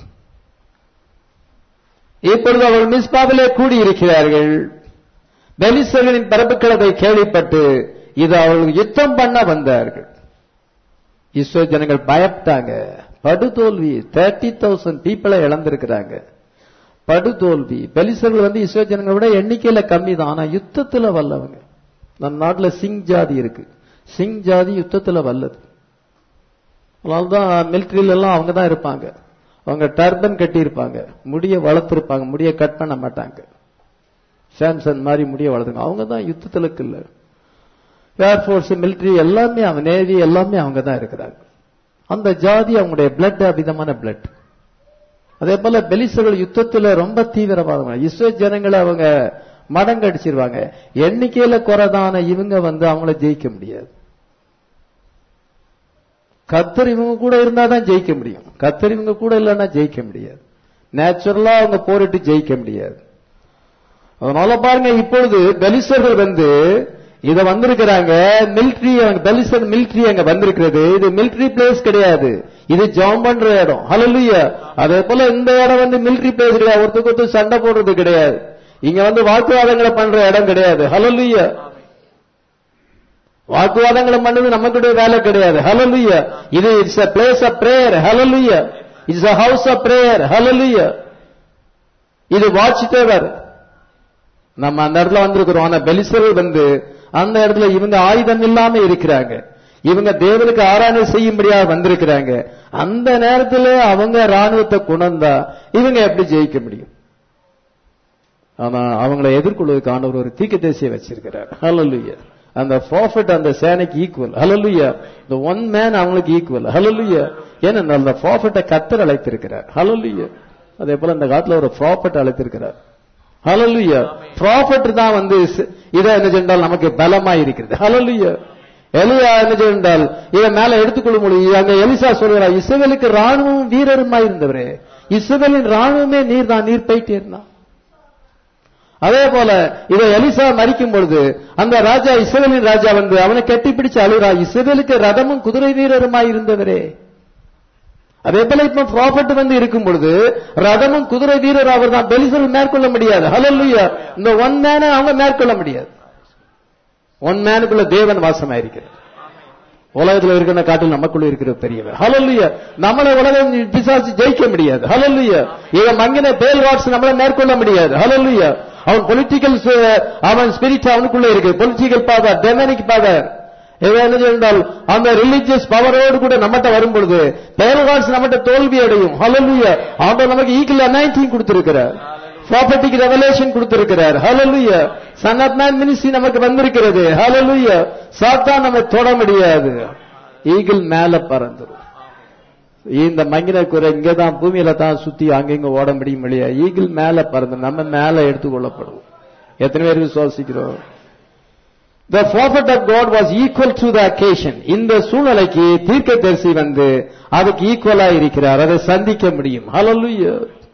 இப்பொழுது அவர்கள் மிஸ்பாவிலே கூடியிருக்கிறார்கள் பெலிஸ்தர்களின் பரப்புக்களத்தை கேள்விப்பட்டு இது அவர்கள் யுத்தம் பண்ண வந்தார்கள் இஸ்ரோ ஜனங்கள் பயப்பட்டாங்க படுதோல்வி தேர்ட்டி தௌசண்ட் பீப்புளை இழந்திருக்கிறாங்க படுதோல்வி பெலிசர்கள் வந்து இஸ்ரோ ஜனங்களை விட எண்ணிக்கையில கம்மி தான் ஆனா யுத்தத்துல வல்லவங்க நம்ம நாட்டுல சிங் ஜாதி இருக்கு சிங் ஜாதி யுத்தத்துல வல்லது அதனால்தான் மிலிட்டரியில எல்லாம் அவங்க தான் இருப்பாங்க அவங்க டர்பன் கட்டி இருப்பாங்க முடிய வளர்த்திருப்பாங்க முடிய கட் பண்ண மாட்டாங்க சாம்சன் மாதிரி முடிய வளர்த்துருங்க அவங்க தான் யுத்தத்துல இல்ல ஏர்போர்ஸ் மிலிட்டரி எல்லாமே அவங்க நேவி எல்லாமே அவங்க தான் இருக்கிறாங்க அந்த ஜாதி அவங்களுடைய பிளட் அபிதமான பிளட் அதே போல பெலிசர்கள் யுத்தத்துல ரொம்ப தீவிரவாதம் இஸ்ரோ ஜனங்களை அவங்க மடங்கடிச்சிருவாங்க எண்ணிக்கையில குறைதான இவங்க வந்து அவங்கள ஜெயிக்க முடியாது கத்தர் இவங்க கூட இருந்தா தான் ஜெயிக்க முடியும் கத்தர் இவங்க கூட இல்லைன்னா ஜெயிக்க முடியாது நேச்சுரலா அவங்க போரிட்டு ஜெயிக்க முடியாது அதனால பாருங்க இப்பொழுது பெலிசர்கள் வந்து இத வந்திருக்கிறாங்க மிலிட்ரி பெலிசர் மிலிட்ரி அங்க வந்திருக்கிறது இது மிலிட்ரி பிளேஸ் கிடையாது இது ஜாம் பண்ற இடம் ஹalleluya அதே போல இந்த இடம் வந்து மிலிட்ரி பிளேஸ் கிடையாது ஒருத்தருக்கு ஒருத்தர் சண்டை போடுறது கிடையாது இங்க வந்து வாக்குவாதங்களை பண்ற இடம் கிடையாது ஹalleluya வாக்குவாதங்களை பண்ணது நமக்குடைய வேலை கிடையாது ஹalleluya இது it's a place of prayer hallelujah it's a house of prayer hallelujah இது வாட்ச் டவர் நம்ம அந்த இடத்துல வந்திருக்கிறோம் ஆனா பெலிசர்கள் வந்து அந்த இடத்துல இவங்க ஆயுதம் இல்லாம இருக்கிறாங்க இவங்க தேவனுக்கு ஆராதனை செய்யும்படியா வந்திருக்கிறாங்க அந்த நேரத்துல அவங்க ராணுவத்தை குணர்ந்தா இவங்க எப்படி ஜெயிக்க முடியும் ஆனா அவங்களை எதிர்கொள்வதற்கு ஆண்டவர் ஒரு தீக்க தேசிய வச்சிருக்கிறார் ஹalleluya அந்த ப்ராஃபிட் அந்த சேனைக்கு equal hallelujah the one man அவங்களுக்கு ஈக்குவல் ஹalleluya ஏன்னா அந்த ப்ராஃபிட்டை கத்தர் அழைத்திருக்கிறார் ஹalleluya அதே போல இந்த காலத்துல ஒரு ப்ராஃபிட் அழைத்திருக்கிறார் ஹalleluya ப்ராஃபிட் தான் வந்து ஸ்- இதை என்ன சென்றால் நமக்கு பலமா இருக்கிறது ஹalleluya எலியா என்ன சென்றால் இதை மேல எடுத்துக்கொள்ள முடியும் அங்க எலிசா சொல்கிறார் இஸ்ரவேலுக்கு ராணுவம் வீரருமாய் இருந்தவரே இஸ்ரவேலின் ராணுவமே நீர் தான் நீர் போயிட்டே இருந்தான் அதே போல இதை எலிசா மறிக்கும் பொழுது அந்த ராஜா இஸ்ரவேலின் ராஜா வந்து அவனை கட்டிப்பிடிச்சு அழுறா இஸ்ரவேலுக்கு ரதமும் குதிரை வீரருமாய் இருந்தவரே அதே போல இப்ப ப்ராஃபிட் வந்து இருக்கும் பொழுது ரதமும் குதிரை வீரர் அவர் தான் பெலிசல் மேற்கொள்ள முடியாது ஹalleluya இந்த ஒன் மேனை அவங்க மேற்கொள்ள முடியாது ஒன் மேனுக்குள்ள தேவன் வாசமாயிருக்கிறார் உலகத்துல இருக்கிற காட்டில் நமக்குள்ள இருக்கிற பெரியவர் ஹalleluya நம்மளை உலகம் பிசாசு ஜெயிக்க முடியாது ஹalleluya இவன் மங்கின பேல் வாட்ஸ் நம்மளை மேற்கொள்ள முடியாது ஹalleluya அவன் பொலிட்டிக்கல் அவன் ஸ்பிரிட் அவனுக்குள்ள இருக்கு பொலிட்டிக்கல் பவர் டெமனிக் பவர் இவன் என்ன செய்தால் அந்த ரிலிஜியஸ் பவரோடு கூட நம்மகிட்ட வரும் பொழுது பேல் வாட்ஸ் நம்மகிட்ட தோல்வி அடையும் ஹalleluya அவன் நமக்கு ஈக்குவல் அனாயிண்டிங் கொடுத்திருக்கிறார் ப்ராப்பர்ட்டிக் ரெவலேஷன் கொடுத்திருக்கிறார் hallelujah son of man ministry நமக்கு வந்திருக்கிறது ஹalleluya சாத்தான் நம்ம தொட முடியாது ஈகிள் மேல பறந்துரும் இந்த மங்கின குறை இங்க தான் பூமியில தான் சுத்தி அங்கங்க ஓட முடியும் இல்லையா ஈகிள் மேல பறந்து நம்ம மேல எடுத்துக்கொள்ளப்படும் எத்தனை பேருக்கு சுவாசிக்கிறோம் The prophet of God was equal to the occasion. இந்த சூழ்நிலைக்கு தீர்க்கதரிசி வந்து அதுக்கு ஈக்குவலா இருக்கிறார் அதை சந்திக்க முடியும் ஹalleluya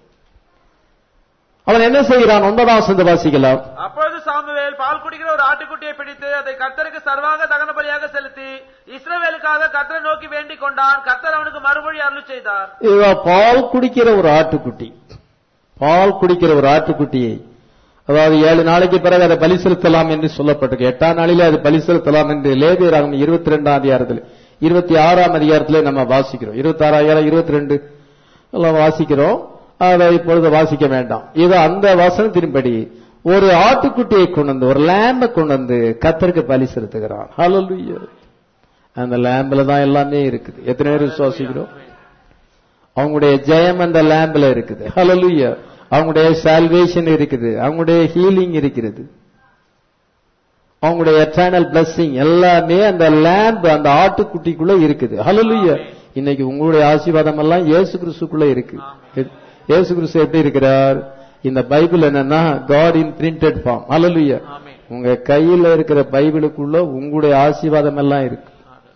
அவன் என்ன செய்கிறான் ஒன்பதாம் வசந்த வாசிக்கலாம் அப்பொழுது சாமுவேல் பால் குடிக்கிற ஒரு ஆட்டுக்குட்டியை பிடித்து அதை கர்த்தருக்கு சர்வாங்க தகன பலியாக செலுத்தி இஸ்ரவேலுக்காக கர்த்தரை நோக்கி வேண்டிக் கொண்டான் கர்த்தர் அவனுக்கு மறுமொழி அருள் செய்தார் இவ பால் குடிக்கிற ஒரு ஆட்டுக்குட்டி பால் குடிக்கிற ஒரு ஆட்டுக்குட்டியை அதாவது ஏழு நாளைக்கு பிறகு அதை பலி செலுத்தலாம் என்று சொல்லப்பட்டிருக்கு எட்டாம் நாளிலே அது பலி செலுத்தலாம் என்று லேபியராகும் இருபத்தி ரெண்டாம் அதிகாரத்தில் இருபத்தி ஆறாம் அதிகாரத்திலே நம்ம வாசிக்கிறோம் இருபத்தி ஆறாயிரம் இருபத்தி ரெண்டு எல்லாம் வாசிக்கிறோம் அதை இப்பொழுது வாசிக்க வேண்டாம் இது அந்த வசனத்தின்படி ஒரு ஆட்டுக்குட்டியை கொண்டு வந்து ஒரு லேம்பை கொண்டு வந்து கத்தருக்கு பலி செலுத்துகிறான் ஹalleluya அந்த லேம்பில் தான் எல்லாமே இருக்குது எத்தனை பேர் விசுவாசிக்கிறோம் அவங்களுடைய ஜெயம் அந்த லேம்பில் இருக்குது ஹalleluya அவங்களுடைய சால்வேஷன் இருக்குது அவங்களுடைய ஹீலிங் இருக்கிறது அவங்களுடைய எட்டர்னல் பிளஸ்ஸிங் எல்லாமே அந்த லேம்ப் அந்த ஆட்டுக்குட்டிக்குள்ள இருக்குது ஹalleluya இன்னைக்கு உங்களுடைய ஆசீர்வாதம் எல்லாம் இயேசு கிறிஸ்துக்குள்ள இருக்கு இயேசு கிறிஸ்து எப்படி இருக்கிறார் இந்த பைபிள் என்னன்னா God in printed form hallelujah amen. உங்க கையில இருக்கிற பைபிளுக்குள்ள உங்களுடைய ஆசீர்வாதம் எல்லாம் இருக்கு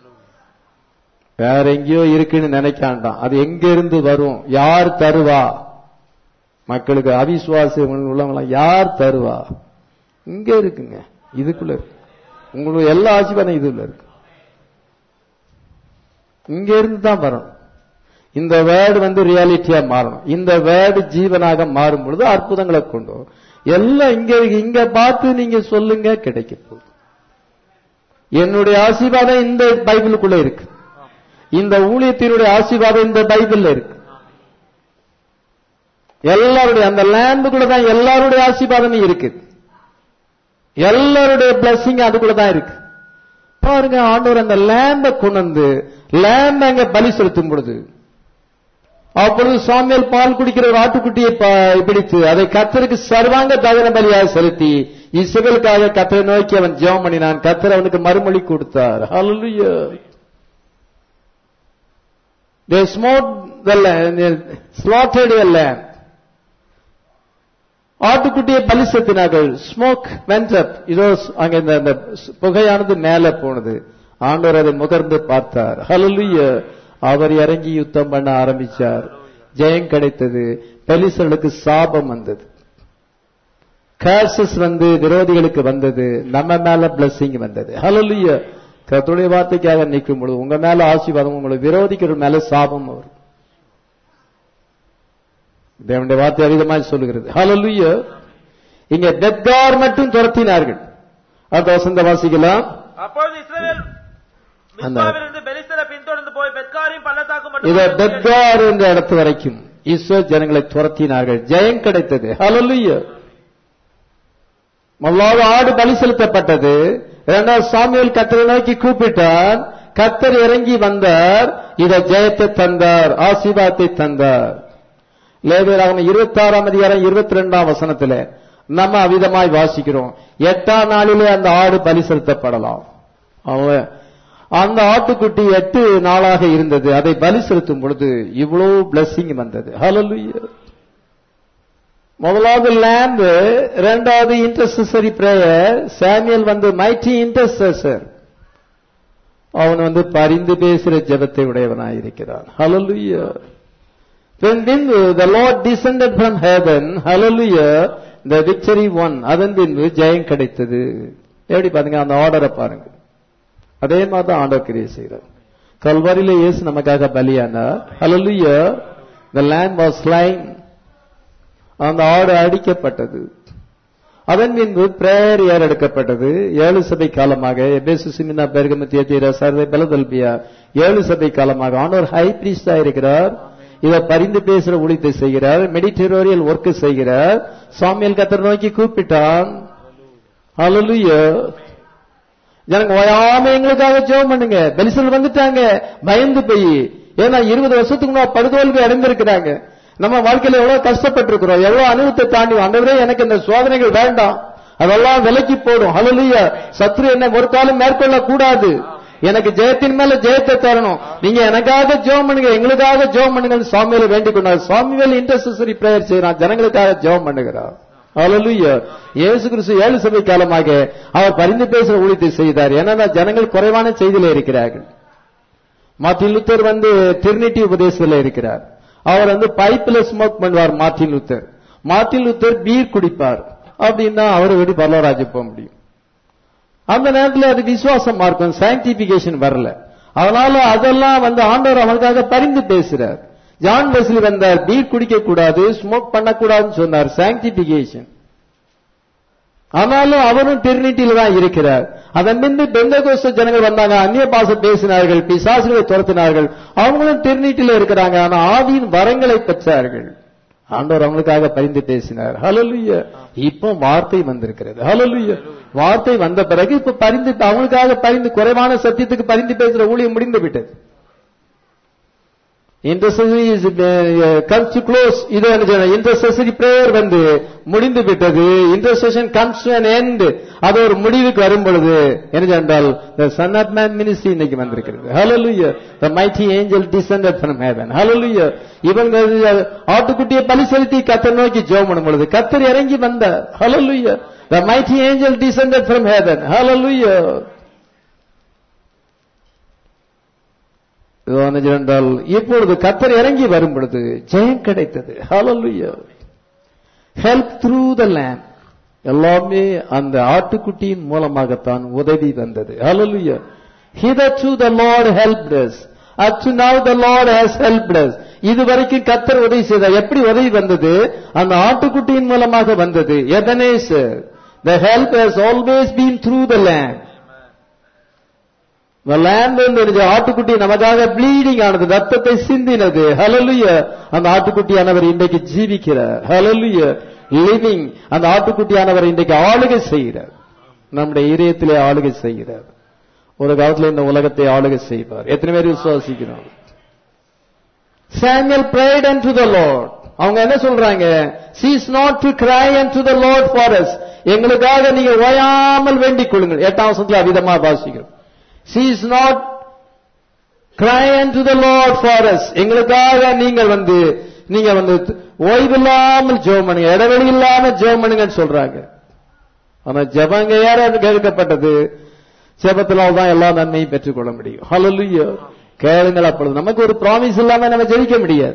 வேற எங்கேயோ இருக்குன்னு நினைக்காண்டாம் அது எங்க இருந்து வரும் யார் தருவா மக்களுக்கு அவிசுவாசம் உள்ளவங்க யார் தருவா இங்க இருக்குங்க இதுக்குள்ள இருக்கு உங்களுக்கு எல்லா ஆசீர்வாதம் இதுல இருக்கு இங்க இருந்து தான் வரணும் இந்த வேர்டு வந்து ரியாலிட்டியா மாறணும் இந்த வேர்டு ஜீவனாக மாறும் பொழுது அற்புதங்களை கொண்டு வரும். எல்லாம் இங்க இருக்கு. இங்க பார்த்து நீங்க சொல்லுங்க கிடைக்க போகுது என்னுடைய ஆசீர்வாதம் இந்த பைபிளுக்குள்ள இருக்கு இந்த ஊழியத்தினுடைய ஆசீர்வாதம் இந்த பைபிள்ல இருக்கு எல்லாருடைய அந்த லேம்புக்குள்ள தான் எல்லாருடைய ஆசீர்வாதமும் இருக்கு எல்லாருடைய பிளஸிங் அதுக்குள்ள தான் இருக்கு பாருங்க ஆண்டவர் அந்த லேம்ப கொண்டு வந்து லேம்ப அங்க பலி செலுத்தும் பொழுது அப்பொழுது சாமியல் பால் குடிக்கிற ஒரு ஆட்டுக்குட்டியை ப- பிடித்து அதை கத்தருக்கு சர்வாங்க தகன பலியாக செலுத்தி இசைகளுக்காக கத்தரை நோக்கி அவன் ஜெபம் பண்ணினான் கத்தர் அவனுக்கு மறுமொழி கொடுத்தார் ஹalleluya they smote the lamb, they slaughtered a lamb ஆட்டுக்குட்டியை பலி செலுத்தினார்கள் ஸ்மோக் வென்ட் அப் இதோ அங்க இந்த இந்த புகையானது மேல போனது ஆண்டவர் அதை முகர்ந்து பார்த்தார் ஹalleluya அவர் இறங்கி யுத்தம் பண்ண ஆரம்பிச்சார் ஜெயம் கிடைத்தது பெலிசர்களுக்கு சாபம் வந்தது கர்சஸ் வந்து விரோதிகளுக்கு வந்தது நம்ம மேல blessing வந்தது ஹalleluya கர்த்தருடைய வார்த்தைக்காக நிற்கும் பொழுது உங்க மேல ஆசீர்வாதம் உங்களை விரோதிக்கிற மேல சாபம் வரும் தேவனுடைய வார்த்தை அதிகமாக சொல்லுகிறது ஹalleluya இங்க பெத்கார் மட்டும் துரத்தினார்கள் அடுத்த வசந்த வாசிக்கலாம் அப்பொழுது இஸ்ரவேல் அந்த- மிஸ்பாவிலிருந்து பெலிஸ்தரை பின்தொடர்ந்து போய் பெத்காரின் பள்ளத்தாக்கு இத மட்டும் பெத்கார் என்ற இடத்து வரைக்கும் இஸ்ரோ ஜனங்களை துரத்தினார்கள் ஜெயம் கிடைத்தது ஹalleluya முதலாவது ஆடு பலி செலுத்தப்பட்டது இரண்டாவது சாமியல் கத்தரை நோக்கி கூப்பிட்டார் கத்தர் இறங்கி வந்தார் இத ஜெயத்தை தந்தார் ஆசீர்வாதத்தை தந்தார் லேவியராகமம் இருபத்தி ஆறாம் அதிகாரம் இருபத்தி ரெண்டாம் வசனத்துல நம்ம அவிதமாய் வாசிக்கிறோம் எட்டாம் நாளிலே அந்த ஆடு பலி செலுத்தப்படலாம் அவன் அந்த ஆட்டுக்குட்டி எட்டு நாளாக இருந்தது அதை பலி செலுத்தும் பொழுது இவ்வளவு blessing வந்தது ஹalleluya முதலாவது லேம்பு இரண்டாவது இன்டர்செசரி பிரேயர் சாமியல் வந்து மைட்டி இன்டர்செசர் அவன் வந்து பரிந்து பேசுகிற ஜெபத்தை உடையவனாய் இருக்கிறான் ஹalleluya Then பின்பு the Lord descended from heaven hallelujah the victory won அதன் பின்பு ஜெயம் கிடைத்தது எப்படி பாருங்க அந்த ஆர்டரை பாருங்க அதே மாதிரி தான் ஆண்டவர் கிரியை செய்கிறார் கல்வாரியில இயேசு நமக்காக பலியானார் ஹalleluya the lamb was slain அந்த ஆடு அடிக்கப்பட்டது அதன் பின்பு பிரேயர் ஏர் எடுக்கப்பட்டது ஏழு சபை காலமாக எபேசு சிமினா பெருகம தியத்தீரா சர்வை பலதல்பியா ஏழு சபை காலமாக ஆண்டவர் ஹை பிரீஸ்டா இருக்கிறார் இதை பரிந்து பேசுற ஊழியத்தை செய்கிறார் மெடிட்டேரியல் ஒர்க் செய்கிறார் சாமியல் கத்தர் நோக்கி கூப்பிட்டான் ஹalleluya ஜனங்க ஓயாம எங்களுக்காக ஜெபம் பண்ணுங்க பெலிசல் வந்துட்டாங்க பயந்து போய் ஏன்னா இருபது வருஷத்துக்கு முன்னாடி படுதோல்வி அடைந்திருக்கிறாங்க நம்ம வாழ்க்கையில எவ்வளவு கஷ்டப்பட்டிருக்கிறோம் எவ்வளவு அனுபவத்தை தாண்டி ஆண்டவரே எனக்கு இந்த சோதனைகள் வேண்டாம் அதெல்லாம் விலக்கி போடும் ஹalleluya சத்ரு என்ன ஒரு காலம் மேற்கொள்ள கூடாது எனக்கு ஜெயத்தின் மேல ஜெயத்தை தரணும் நீங்க எனக்காக ஜெபம் பண்ணுங்க எங்களுக்காக ஜெபம் பண்ணுங்கன்னு சாமியில வேண்டிக் கொண்டார் சாமிவேல் இன்டர்செசரி பிரேயர் செய்யறான் ஜனங்களுக்காக ஜெபம் பண்ணுகிறார் ஹalleluya இயேசு கிறிஸ்து ஏழு சபை காலமாக அவர் பரிந்து பேசுற ஊழியத்தை செய்தார் ஏன்னா ஜனங்கள் குறைவான செய்தியில இருக்கிறார்கள் மார்ட்டின் லூத்தர் வந்து டிரினிட்டி உபதேசத்துல இருக்கிறார் அவர் வந்து பைப்ல ஸ்மோக் பண்ணுவார் Martin Luther Martin Luther beer குடிப்பார் அப்படின்னா அவர் எப்படி பரலராஜ போக முடியும் அந்த நேரத்தில் அது விசுவாசம் மார்க்கம் சயின்டிபிகேஷன் வரல அதனால அதெல்லாம் வந்து ஆண்டவர் அவனுக்காக பரிந்து பேசுறார் ஜான் வெஸ்லி வந்தார் பீர் குடிக்க கூடாது ஸ்மோக் பண்ணக்கூடாதுன்னு சொன்னார் சாங்டிபிகேஷன் ஆனாலும் அவரும் டெர்னிட்டியில தான் இருக்கிறார் அதன் பின்பு பெந்தகோஸ்த ஜனங்கள் வந்தாங்க அந்நிய பாச பேசினார்கள் பிசாசுகளை துரத்தினார்கள் அவங்களும் டெர்னிட்டியில இருக்கிறாங்க ஆனா ஆவியின் வரங்களை பெற்றார்கள் ஆண்டவர் அவங்களுக்காக பரிந்து பேசினார் ஹalleluya இப்போ வார்த்தை வந்திருக்கிறது ஹalleluya வார்த்தை வந்த பிறகு இப்ப பரிந்து அவங்களுக்காக பரிந்து குறைவான சத்தியத்துக்கு பரிந்து பேசுற ஊழியம் முடிந்து விட்டது intercessory is comes to close இது இன்டர்செசரி பிரேயர் வந்து முடிந்து விட்டது intercession comes to an end அது ஒரு முடிவுக்கு வரும் பொழுது என்ன என்றால் the son of man ministry இன்னைக்கு வந்திருக்கிறது hallelujah the mighty angel descended from heaven hallelujah இவங்க ஆட்டுக்குட்டியை பலி செலுத்தி கத்தர் நோக்கி ஜெபம் பண்ணும் பொழுது கத்தர் இறங்கி வந்தார் hallelujah the mighty angel descended from heaven hallelujah என்றால் இப்பொழுது கத்தர் இறங்கி வரும் பொழுது ஜெயம் கிடைத்தது hallelujah help through the lamb எல்லாமே அந்த ஆட்டுக்குட்டியின் மூலமாகத்தான் உதவி வந்தது ஹalleluya hitherto the lord helped us up to now the lord has helped us இதுவரைக்கும் கத்தர் உதவி செய்தார் எப்படி உதவி வந்தது அந்த ஆட்டுக்குட்டியின் மூலமாக வந்தது Ebenezer the help has always been through the lamb land வந்து ஆட்டுக்குட்டி நமக்காக ப்ளீடிங் ஆனது ரத்தத்தை சிந்தினது ஹலலுய அந்த ஆட்டுக்குட்டியானவர் இன்றைக்கு ஜீவிக்கிறார் ஹலலுய லிவிங் அந்த ஆட்டுக்குட்டியானவர் இன்றைக்கு ஆளுகை செய்கிறார் நம்முடைய இதயத்திலே ஆளுகை செய்கிறார் ஒரு காலத்துல இந்த உலகத்தை ஆளுகை செய்வார் எத்தனை பேர் விசுவாசிக்கிறோம் சாமியல் prayed unto the Lord அவங்க என்ன சொல்றாங்க cease not to cry unto the Lord for us எங்களுக்காக நீங்க ஓயாமல் வேண்டிக் கொள்ளுங்கள் எட்டாம் வசனத்தில் அவிதமா வாசிக்கிறோம் she is not crying to the lord for us எங்களுக்காக நீங்கள் வந்து நீங்க வந்து ஓய்வில்லாமல் ஜெபம் பண்ணுங்க இடைவெளி இல்லாம ஜெபம் பண்ணுங்கன்னு சொல்றாங்க ஆனா ஜெபங்க யாராவது கேட்கப்பட்டது ஜெபத்தினால் தான் எல்லா நன்மையும் பெற்றுக்கொள்ள முடியும் ஹalleluya கேளுங்கள் அப்பொழுது நமக்கு ஒரு ப்ராமிஸ் இல்லாம நம்ம ஜெபிக்க முடியாது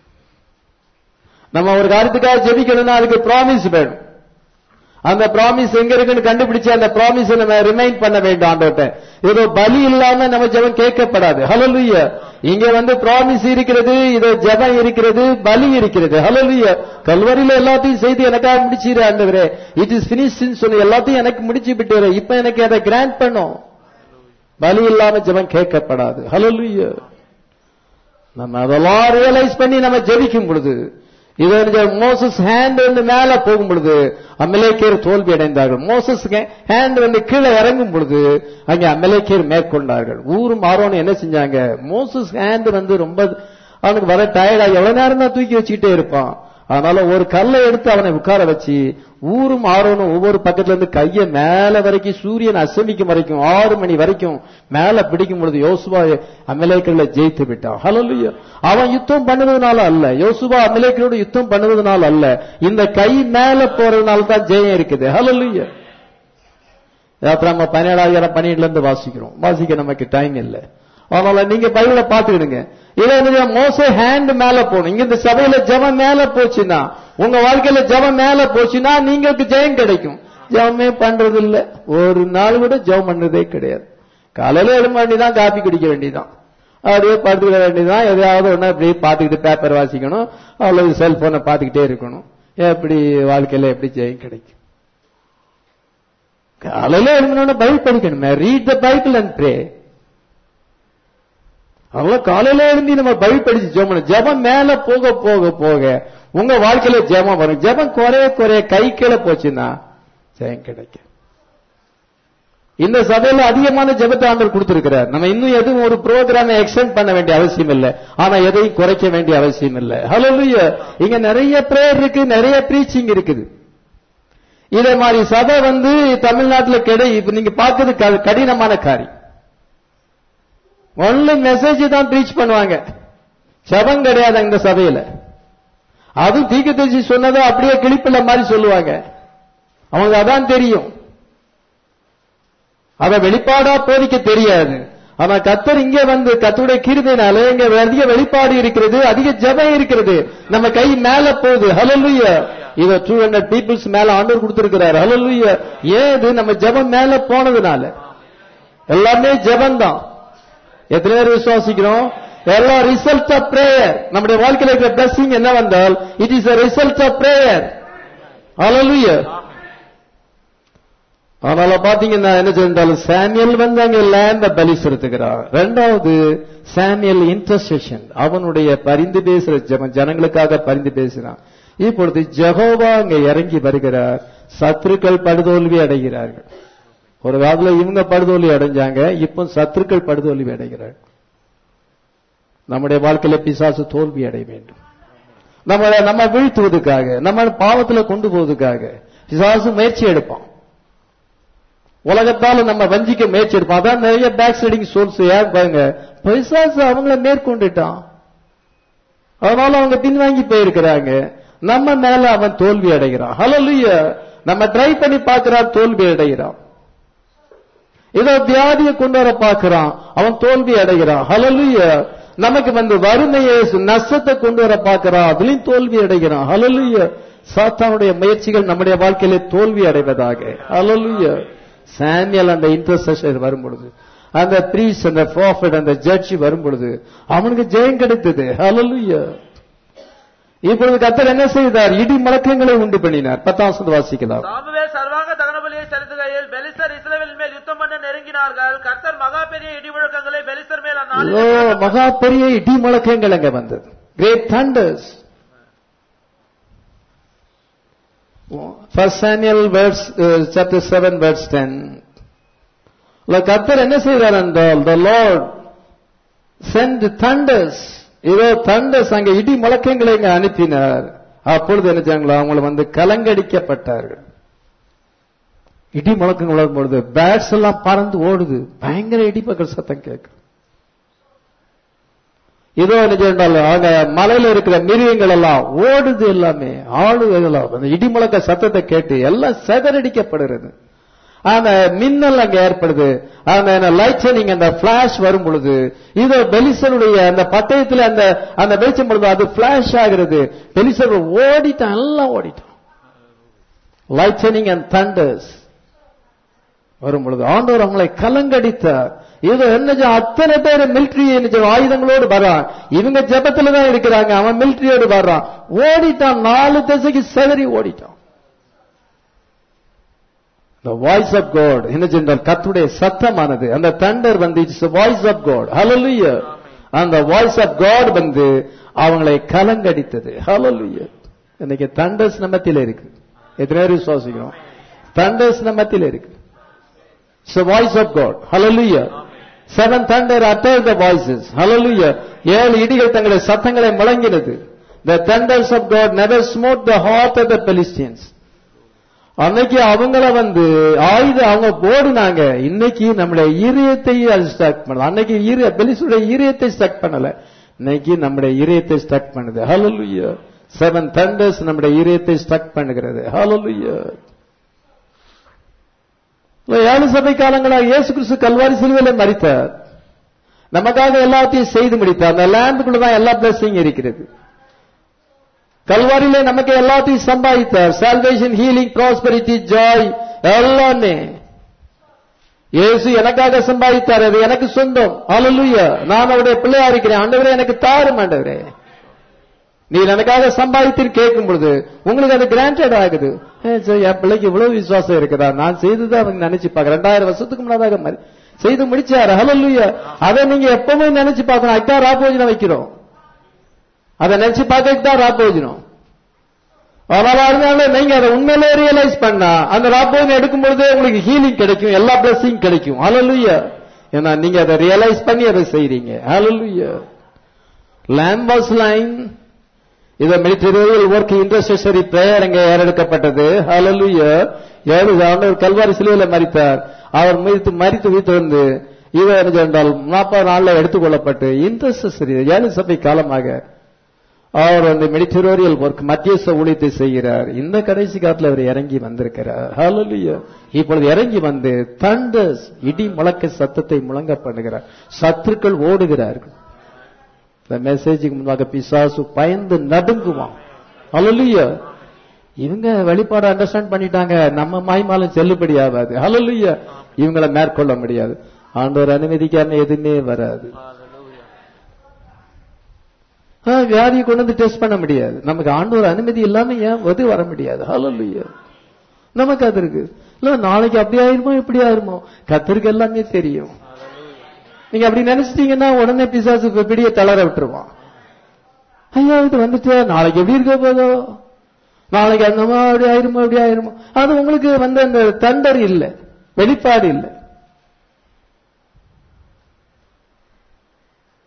நம்ம ஒரு காரியத்துக்காக ஜெபிக்கணும்னா அதுக்கு ப்ராமிஸ் வேணும் அந்த ப்ராமிஸ் எங்க இருக்குன்னு கண்டுபிடிச்சு அந்த ப்ராமிஸ் நம்ம ரிமைண்ட் பண்ண வேண்டும் ஆண்டோட்ட ஏதோ பலி இல்லாம நம்ம ஜெபம் கேட்கப்படாது ஹலலுயா இங்க வந்து ப்ராமிஸ் இருக்கிறது இதோ ஜெபம் இருக்கிறது பலி இருக்கிறது ஹலலுயா கல்வரியில எல்லாத்தையும் செய்து எனக்காக முடிச்சிரு ஆண்டவரே இட் இஸ் பினிஷ்னு சொல்லி எல்லாத்தையும் எனக்கு முடிச்சு விட்டு இப்ப எனக்கு அதை கிராண்ட் பண்ணும் பலி இல்லாம ஜெபம் கேட்கப்படாது ஹலலுயா நம்ம அதெல்லாம் ரியலைஸ் பண்ணி நம்ம ஜெபிக்கும் பொழுது இது மோசஸ் ஹேண்ட் வந்து மேல போகும் பொழுது அமலேக்கேர் தோல்வி அடைந்தார்கள் மோசஸ் ஹேண்ட் வந்து கீழே இறங்கும் பொழுது அங்க அமலேக்கேர் மேற்கொண்டார்கள் ஊரும் ஆரோன்னு என்ன செஞ்சாங்க மோசஸ் ஹேண்ட் வந்து ரொம்ப அவனுக்கு வர டயர்டா எவ்வளவு நேரம் தான் தூக்கி வச்சுக்கிட்டே இருப்பான் அதனால ஒரு கல்லை எடுத்து அவனை உட்கார வச்சு ஊரும் ஆரோனும் ஒவ்வொரு பக்கத்துல இருந்து கைய மேல வரைக்கும் சூரியன் அசமிக்கும் வரைக்கும் ஆறு மணி வரைக்கும் மேல பிடிக்கும் பொழுது யோசுவா அமலேக்கர்ல ஜெயித்து விட்டான் ஹலலுயா அவன் யுத்தம் பண்ணுவதனால அல்ல யோசுவா அமலேக்கரோட யுத்தம் பண்ணுவதனால அல்ல இந்த கை மேல போறதுனால தான் ஜெயம் இருக்குது ஹலலுயா அப்புறம் நம்ம பதினேழாயிரம் பன்னெண்டுல இருந்து வாசிக்கிறோம் வாசிக்க நமக்கு டைம் இல்லை அதனால நீங்க பைபிள பாத்துக்கிடுங்க இதை மோச ஹேண்ட் மேல போகணும் இங்க இந்த சபையில ஜபம் மேல போச்சுன்னா உங்க வாழ்க்கையில ஜபம் மேல போச்சுன்னா நீங்களுக்கு ஜெயம் கிடைக்கும் ஜபமே பண்றது இல்ல ஒரு நாள் கூட ஜபம் பண்றதே கிடையாது காலையில எழும்ப வேண்டியதான் காப்பி குடிக்க வேண்டியதான் அப்படியே படுத்துக்கிட வேண்டியதான் எதையாவது ஒண்ணு அப்படியே பாத்துக்கிட்டு பேப்பர் வாசிக்கணும் அல்லது செல்போனை பாத்துக்கிட்டே இருக்கணும் எப்படி வாழ்க்கையில எப்படி ஜெயம் கிடைக்கும் காலையில எழுந்தோட பைபிள் படிக்கணுமே read the Bible and pray அதனால காலையில எழுந்தி நம்ம பைபிள் படிச்சு ஜெபம் ஜெபம் மேல போக போக போக உங்க வாழ்க்கையில ஜெபம் வரும் ஜெபம் குறைய குறைய கை கீழே போச்சுன்னா ஜெயம் கிடைக்கும் இந்த சபையில அதிகமான ஜெபத்தை ஆண்டவர் கொடுத்திருக்கிறார் நம்ம இன்னும் எதுவும் ஒரு ப்ரோக்ராமை எக்ஸ்டெண்ட் பண்ண வேண்டிய அவசியம் இல்லை ஆனா எதையும் குறைக்க வேண்டிய அவசியம் இல்லை ஹலோ இங்க நிறைய பிரேயர் இருக்கு நிறைய ப்ரீச்சிங் இருக்குது இதே மாதிரி சபை வந்து தமிழ்நாட்டில் கிடை இப்ப நீங்க பார்க்கறது கடினமான காரியம் ஒன்லி மெசேஜ் தான் ப்ரீச் பண்ணுவாங்க ஜபம் கிடையாது அந்த சபையில அதுவும் தீக்கத்தரிசி சொன்னதை அப்படியே கிளிப்பிள்ள மாதிரி சொல்லுவாங்க அவங்க அதான் தெரியும் அத வெளிப்பாடா போதிக்க தெரியாது ஆனா கத்தர் இங்க வந்து கத்தருடைய கிருபைனால இங்க அதிக வெளிப்பாடு இருக்கிறது அதிக ஜபம் இருக்கிறது நம்ம கை மேல போகுது ஹலலுய இத டூ ஹண்ட்ரட் பீப்புள்ஸ் மேல ஆண்டவர் கொடுத்திருக்கிறார் ஹலலுய ஏது நம்ம ஜபம் மேல போனதுனால எல்லாமே ஜபம் தான் எத்தனை பேர் விசுவாசிக்கிறோம் எல்லாம் ரிசல்ட் ஆஃப் பிரேயர் நம்முடைய வாழ்க்கையில் இருக்கிற பிளஸிங் என்ன வந்தால் it is a result of prayer hallelujah அதனால பாத்தீங்கன்னா என்ன செஞ்சாலும் சாமியல் வந்து அங்க லேண்ட பலி செலுத்துகிறார் ரெண்டாவது சாமியல் இன்டர்செஷன் அவனுடைய பரிந்து பேசுற ஜெபம் ஜனங்களுக்காக பரிந்து பேசினான் இப்பொழுது ஜெகோவா அங்க இறங்கி வருகிறார் சத்துருக்கள் படுதோல்வி அடைகிறார்கள் ஒரு காலத்துல இவங்க படுதோல்வி அடைஞ்சாங்க இப்போ சத்துருக்கள் படுதோல்வி அடைகிறார்கள் நம்முடைய வாழ்க்கையில பிசாசு தோல்வி அடைய வேண்டும் நம்ம நம்ம வீழ்த்துவதற்காக நம்ம பாவத்துல கொண்டு போவதற்காக பிசாசு முயற்சி எடுப்பான் உலகத்தால நம்ம வஞ்சிக்க முயற்சி எடுப்போம் அதான் நிறைய பேக் ஸ்லைடிங் சோர்ஸ் ஏன் பாருங்க பிசாசு அவங்கள மேற்கொண்டுட்டான் அதனால அவங்க பின்வாங்கி போயிருக்கிறாங்க நம்ம மேல அவன் தோல்வி அடைகிறான் ஹalleluya நம்ம ட்ரை பண்ணி பார்க்கிறான் தோல்வி அடைகிறான் ஏதோ வியாதியை கொண்டு வர பார்க்கிறான் அவன் தோல்வி அடைகிறான் ஹalleluya நமக்கு வந்து வறுமையை நஷ்டத்தை கொண்டு வர பார்க்கிறான் அதுலயும் தோல்வி அடைகிறான் ஹalleluya சாத்தானுடைய முயற்சிகள் நம்முடைய வாழ்க்கையிலே தோல்வி அடைவதாக ஹalleluya சாமியல் அந்த இன்டர்செஷன் வரும் பொழுது அந்த பிரீஸ் அந்த ப்ராஃபிட் அந்த ஜட்ஜி வரும் பொழுது அவனுக்கு ஜெயம் கிடைத்தது ஹalleluya இப்பொழுது கத்தர் என்ன செய்தார் இடி முழக்கங்களை உண்டு பண்ணினார் பத்தாம் வசனம் வாசிக்கலாம் சாமுவேல் சர்வாங்க தகனபலியை செலுத்துகையில் பெலிஸ்தர் இஸ்ரவேல் மேல் யுத்தம் பண்ண நெருங்கினார்கள் கர்த்தர் மகா பெரிய இடி முழக்கங்களை பெலிஸ்தர் மேல் இதோ அந்நாளில் மகா பெரிய இடி முழக்கங்கள் அங்க வந்தது great thunders first Samuel verse chapter seven verse ten கத்தர் என்ன செய்கிறார் என்றால் த லார்ட் சென்ட் thunders இதோ thunders அங்க இடி முழக்கங்களை இங்க அனுப்பினார் அப்பொழுது என்ன செய்யாங்களா அவங்கள வந்து கலங்கடிக்கப்பட்டார்கள் இடி முழக்கங்கள் வரும்பொழுது பேட்ஸ் எல்லாம் பறந்து ஓடுது பயங்கர இடிப்பக்கல் சத்தம் கேட்கும் இதோ என்ன செய்யறாலும் அங்க மலையில இருக்கிற மிருகங்கள் எல்லாம் ஓடுது எல்லாமே ஆளுகள் எல்லாம் அந்த இடி முழக்க சத்தத்தை கேட்டு எல்லாம் செதறடிக்கப்படுகிறது அந்த மின்னல் அங்க ஏற்படுது அந்த லைட்சனிங் அந்த பிளாஷ் வரும் பொழுது இதோ பெலிசனுடைய அந்த பட்டயத்துல அந்த அந்த வெளிச்சம் பொழுது அது பிளாஷ் ஆகிறது பெலிசன் ஓடிட்டான் எல்லாம் ஓடிட்டான் லைட்சனிங் அண்ட் தண்டர்ஸ் வரும் பொழுது ஆண்டவர் அவங்களை கலங்கடித்தார் இது என்ன செய்ய- அத்தனை பேர் மிலிட்டரி ஆயுதங்களோடு வர்றான் இவங்க ஜெபத்துல தான் இருக்கிறாங்க அவன் மிலிட்டரியோடு வர்றான் ஓடிட்டான் நாலு திசைக்கு செதறி ஓடிட்டான் the வாய்ஸ் ஆஃப் காட் என்ன சென்றால் கத்துடைய சத்தமானது அந்த தண்டர் வந்து it's voice of God hallelujah அந்த வாய்ஸ் ஆஃப் காட் வந்து அவங்களை கலங்கடித்தது ஹalleluya இன்னைக்கு தண்டர்ஸ் நம்மத்தில இருக்கு எத்தனை பேர் விசுவாசிக்கிறோம் தண்டர்ஸ் நம்மத்தில இருக்கு it's the voice of God hallelujah seven thunder utter the voices hallelujah ஏழு இடிகள் தங்களுடைய சத்தங்களை முழங்கினது the thunders of god never smote the heart of the philistines அன்னைக்கு அவங்கள வந்து ஆயுத அவங்க ஓடுனாங்க இன்னைக்கு நம்முடைய ஈரியத்தை அது ஸ்டக் பண்ணல அன்னைக்கு ஈரிய பெலிசுடைய ஈரியத்தை ஸ்டக் பண்ணல இன்னைக்கு நம்முடைய ஈரியத்தை ஸ்டக் பண்ணுது ஹalleluya செவன் தண்டர்ஸ் நம்முடைய ஈரியத்தை ஸ்டக் பண்ணுகிறது ஹalleluya ஏழு சபை காலங்களாக இயேசு கிறிஸ்து கல்வாரி சிலுவையில மரித்தார் நமக்காக எல்லாத்தையும் செய்து முடித்தார் அந்த லேம்புக்குள்ள தான் எல்லா பிளஸிங் இருக்கிறது கல்வாரியிலே நமக்கு எல்லாத்தையும் சம்பாதித்தார் சால்வேஷன் ஹீலிங் ப்ராஸ்பரிட்டி ஜாய் எல்லாமே இயேசு எனக்காக சம்பாதித்தார் அது எனக்கு சொந்தம் ஹalleluya நான் அவருடைய பிள்ளையா இருக்கிறேன் ஆண்டவரே எனக்கு தாரும் ஆண்டவரே நீ எனக்காக சம்பாதித்து கேட்கும் பொழுது உங்களுக்கு அது கிராண்டட் ஆகுது ஏ, சரி, என் பிள்ளைக்கு இவ்வளவு விசுவாசம் இருக்குதா நான் செய்ததை அவங்க நினைச்சு பார்க்க ரெண்டாயிரம் வருஷத்துக்கு முன்னதாக மரி- செய்து முடிச்சாரு ஹalleluya அதை நீங்க எப்பவுமே நினைச்சு பார்க்கணும் அதுதான் ராபோஜனம் வைக்கிறோம் அதை நினைச்சு பார்க்கறதுக்கு தான் ராப்போஜனம் அதனால அதனால நீங்க அதை உண்மையிலே ரியலைஸ் பண்ணா அந்த ராப்போஜனம் எடுக்கும் பொழுதே உங்களுக்கு ஹீலிங் கிடைக்கும் எல்லா பிளஸிங் கிடைக்கும் ஹalleluya ஏன்னா நீங்க அதை ரியலைஸ் பண்ணி அதை செய்றீங்க ஹalleluya lamb was lying இது மெடிட்டரேனியல் ஒர்க் இன்டர்செசரி பிரேயர் அங்கே ஏறெடுக்கப்பட்டது ஹalleluya ஏழு ஆண்டவர் கல்வாரி சிலுவையில மரித்தார் அவர் மரித்து மரித்து வீட்டு வந்து இது என்ன என்றால் நாற்பது நாள்ல எடுத்துக்கொள்ளப்பட்டு இன்டர்செசரி ஏழு சபை காலமாக அவர் வந்து மெடிட்டரேனியல் ஒர்க் மத்தியஸ்த ஊழியத்தை செய்கிறார் இந்த கடைசி காலத்துல அவர் இறங்கி வந்திருக்கிறார் ஹalleluya இப்பொழுது இறங்கி வந்து தண்டர்ஸ் இடி முழக்க சத்தத்தை முழங்க பண்ணுகிறார் சத்துருக்கள் ஓடுகிறார்கள் இந்த மெசேஜுக்கு முன்பாக பிசாசு பயந்து நடுங்குவான் ஹalleluya இவங்க வெளிப்பாடு அண்டர்ஸ்டாண்ட் பண்ணிட்டாங்க நம்ம மாய்மாலும் செல்லுபடி ஆகாது ஹalleluya இவங்களை மேற்கொள்ள முடியாது ஆண்டவர் அனுமதிக்காம எதுவுமே வராது ஆ, வியாதியை கொண்டு வந்து டெஸ்ட் பண்ண முடியாது நமக்கு ஆண்டவர் அனுமதி இல்லாம ஏன் எது வர முடியாது ஹalleluya நமக்கு அது இருக்கு இல்ல நாளைக்கு அப்படி ஆயிருமோ இப்படி ஆயிருமோ கத்தருக்கு எல்லாமே தெரியும் நீங்க அப்படி நினைச்சிட்டீங்கன்னா உடனே பிசாசு பிடிய தளர விட்டுருவான் ஐயா இது வந்துட்டு நாளைக்கு எப்படி இருக்க போதோ நாளைக்கு அந்த மாதிரி அப்படி ஆயிருமோ அப்படி ஆயிருமோ அது உங்களுக்கு வந்து அந்த தண்டர் இல்ல வெளிப்பாடு இல்ல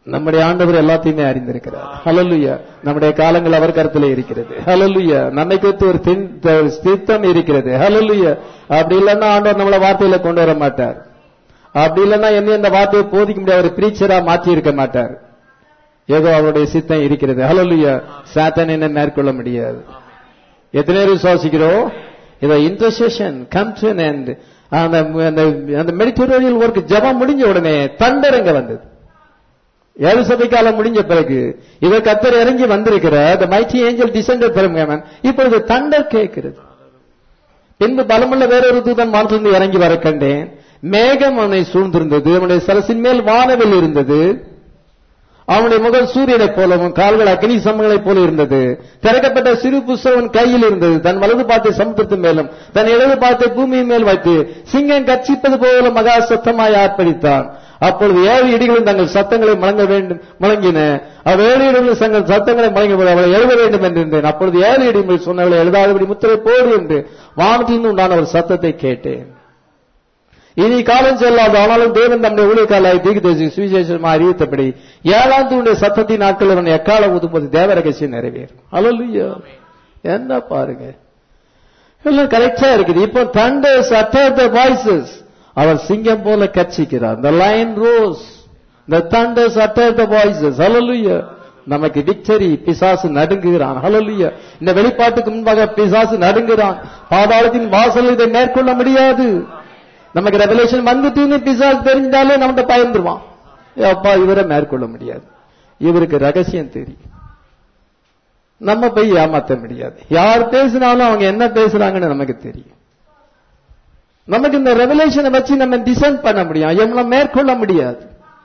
நம்முடைய ஆண்டவர் எல்லாத்தையுமே அறிந்திருக்கிறார் ஹalleluya நம்முடைய காலங்கள் அவர் கருத்துல இருக்கிறது ஹalleluya நம்மை குறித்து ஒரு தின்- ஒரு சித்தம் இருக்கிறது ஹalleluya அப்படி இல்லைன்னா ஆண்டவர் நம்மள வார்த்தையில கொண்டு வர மாட்டார் அப்படி இல்லைன்னா என்ன இந்த வார்த்தையை போதிக்க முடியாத ஒரு பிரீச்சரா மாற்றி இருக்க மாட்டார் ஏதோ அவருடைய சித்தம் இருக்கிறது ஹalleluya சாத்தான் என்ன மேற்கொள்ள முடியாது எத்தனை பேர் விசுவாசிக்கிறோம் இத இன்டர்செஷன் கம் டு அண்ட் அந்த அந்த அந்த மெடிட்டரேனியல் ஒர்க் ஜெபம் முடிஞ்ச உடனே தண்டரங்க வந்தது ஏழு சபை காலம் முடிஞ்ச பிறகு இத கத்தர் இறங்கி வந்திருக்கிற the mighty angel descended from heaven இப்பொழுது தண்டர் கேட்கிறது பின்பு பலமுள்ள வேறொரு தூதன் வானத்திலிருந்து இறங்கி வர கண்டேன் மேகம் அவனை சூழ்ந்திருந்தது அவனுடைய சரசின் மேல் வானவில் இருந்தது அவனுடைய முகம் சூரியனைப் போலவும் கால்கள் அக்னி சமங்களைப் போல இருந்தது திறக்கப்பட்ட சிறு புஸ்தகம் கையில் இருந்தது தன் வலது பாத்தை சமுத்திரத்தின் மேலும் தன் இடது பாத்தை பூமியின் மேல் வைத்து சிங்கம் கர்ச்சிப்பது போல மகா சத்தமாய் ஆர்ப்பரித்தான் அப்பொழுது ஏழு இடிகளும் தங்கள் சத்தங்களை முழங்க வேண்டும் முழங்கின அவ்வேழு இடிகளும் தங்கள் சத்தங்களை முழங்க அவளை எழுத வேண்டும் என்றிருந்தேன் அப்பொழுது ஏழு இடிகள் சொன்னவளை எழுதாதபடி முத்திரை போடு என்று வானத்திலிருந்து உண்டான ஒரு சத்தத்தை கேட்டேன் இனி காலம் செல்லாது ஆனாலும் தேவன் தம்முடைய ஊழியக்காலாய் தீர்க்கதரிசி சுவிசேஷமா அறிவித்தபடி ஏழாம் தூண்டுடைய சத்தத்தின் நாட்கள் அவன் எக்காலம் ஊதும்போது தேவ ரகசியம் நிறைவேறும் அல்லலுயா என்ன பாருங்க எல்லாம் கரெக்டா இருக்குது இப்போ தண்டர்ஸ் அட்டர் த வாய்ஸஸ் அவர் சிங்கம் போல கட்சிக்கிறார் the lion rose the thunders uttered the voices hallelujah நமக்கு விக்டரி பிசாசு நடுங்குகிறான் ஹalleluya இந்த வெளிப்பாட்டுக்கு முன்பாக பிசாசு நடுங்குகிறான் பாதாளத்தின் வாசல் இதை மேற்கொள்ள முடியாது நமக்கு ரெவலேஷன் வந்துட்டுன்னு பிசாசு தெரிஞ்சாலே நம்மகிட்ட பயந்துருவான் ஏ அப்பா இவரை மேற்கொள்ள முடியாது இவருக்கு ரகசியம் தெரியும் நம்ம போய் ஏமாத்த முடியாது யார் பேசினாலும் அவங்க என்ன பேசுறாங்கன்னு நமக்கு தெரியும் நமக்கு இந்த ரெவலேஷனை வச்சு நம்ம டிசைன் பண்ண முடியும் எவ்வளவு மேற்கொள்ள முடியாது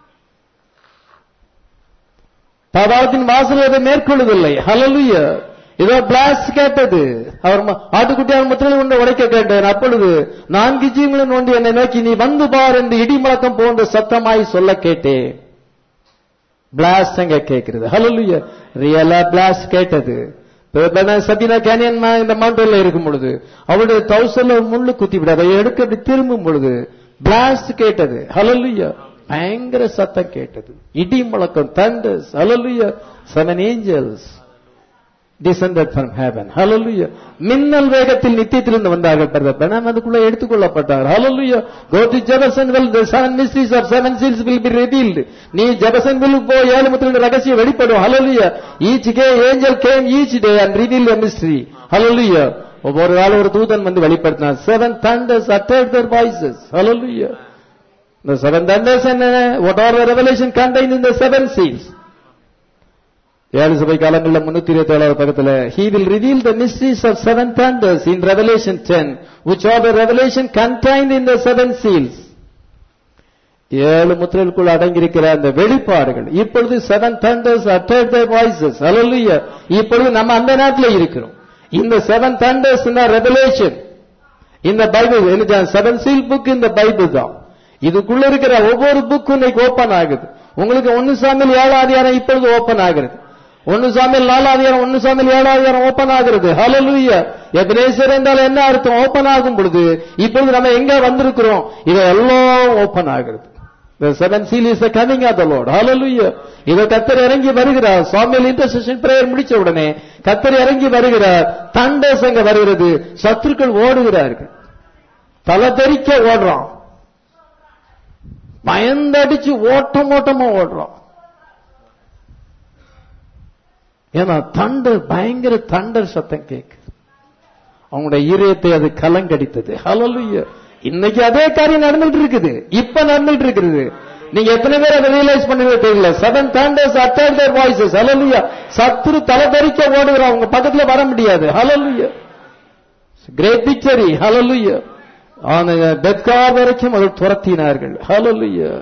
பாதாளத்தின் வாசல் அதை மேற்கொள்வதில்லை ஹalleluya இதோ பிளாஸ் கேட்டது அவர் ம- ஆட்டுக்குட்டியார் முத்திரை ஒன்று உடைக்க கேட்டேன் அப்பொழுது நான்கு ஜீவங்களும் ஒன்று என்னை நோக்கி நீ வந்து பார் என்று இடி முழக்கம் போன்ற சத்தமாய் சொல்ல கேட்டேன் பிளாஸ் அங்க கேட்கிறது ஹalleluya ரியலா பிளாஸ் கேட்டது சபினா கேனியன் இந்த மவுண்டன்ல இருக்கும் பொழுது அவருடைய தௌசண்ட்ல ஒரு முள்ளு குத்தி விட அதை எடுக்க அப்படி திரும்பும் பொழுது பிளாஸ்ட் கேட்டது ஹalleluya பயங்கர சத்தம் கேட்டது இடி முழக்கம் thunders hallelujah seven angels descended from heaven hallelujah மின்னல் வேகத்தில் நித்தியத்திலிருந்து வந்தார்கள் பிரதர் பெனாம் அதுக்குள்ள எடுத்துக்கொள்ளப்பட்டார் hallelujah go to Jeffersonville the seven mysteries of seven seals will be revealed நீ ஜெபசன்வில் போ ஏழு முத்திரையின் ரகசியம் வெளிப்படும் hallelujah each day angel came each day and revealed a mystery hallelujah ஒவ்வொரு நாளும் ஒரு தூதன் வந்து வெளிப்படுத்தினார் seven thunders uttered their voices hallelujah the seven thunders and uh, what are the revelation contained in the seven seals ஏழு சபை காலங்கள்ல முன்னூத்தி இருபத்தி ஏழாவது பக்கத்துல he will reveal the mysteries of seven thunders in revelation 10 which are the revelation contained in the seven seals ஏழு முத்திரைகளுக்குள் அடங்கியிருக்கிற அந்த வெளிப்பாடுகள் இப்பொழுது seven thunders uttered their voices hallelujah இப்பொழுது நம்ம அந்த நாட்டில் இருக்கிறோம் இந்த செவன் thunders இந்த ரெவலேஷன் இந்த பைபிள் என்ன செவன் சீல் புக் இந்த பைபிள் தான் இதுக்குள்ள இருக்கிற ஒவ்வொரு புக்கும் இன்னைக்கு ஓபன் ஆகுது உங்களுக்கு ஒன்னு சாமியில் ஏழாவது அதிகாரம் இப்பொழுது ஓபன் ஆகிறது ஒன்னு சாமியில் நாலாவது அதிகாரம் ஒன்னு சாமியில் ஏழாவது அதிகாரம் ஓபன் ஆகிறது ஹalleluya எபிரேசர் என்றால் என்ன அர்த்தம் ஓபன் ஆகும் பொழுது இப்பொழுது நம்ம எங்க வந்திருக்கிறோம் இதெல்லாம் ஓபன் ஆகிறது The seven seal is the coming of the Lord. Hallelujah. இத கத்தர் இறங்கி வருகிறார் சாமியல் இன்டர்செஷன் பிரேயர் முடிச்ச உடனே கத்தர் இறங்கி வருகிறார் தண்டஸ் அங்க வருகிறது சத்துருக்கள் ஓடுகிறார்கள் தலை தெறிக்க ஓடுறான் பயந்தடிச்சு ஓட்டம் ஓட்டமா ஓடுறான் ஏன்னா தண்டர் பயங்கர தண்டர் சத்தம் கேக்கு அவங்களுடைய ஈரியத்தை அது கலங்கடித்தது ஹalleluya இன்னைக்கு அதே காரியம் நடந்துட்டு இருக்குது இப்ப நடந்துட்டு இருக்குது நீங்க எத்தனை பேர் அதை ரியலைஸ் பண்ணவே தெரியல seven thunders uttered their voices hallelujah சத்துரு தலை தெறிக்க ஓடுகிறான் அவங்க பக்கத்துல வர முடியாது hallelujah கிரேட் விக்டரி hallelujah ஆன பெத்கார் வரைக்கும் அதை துரத்தினார்கள் hallelujah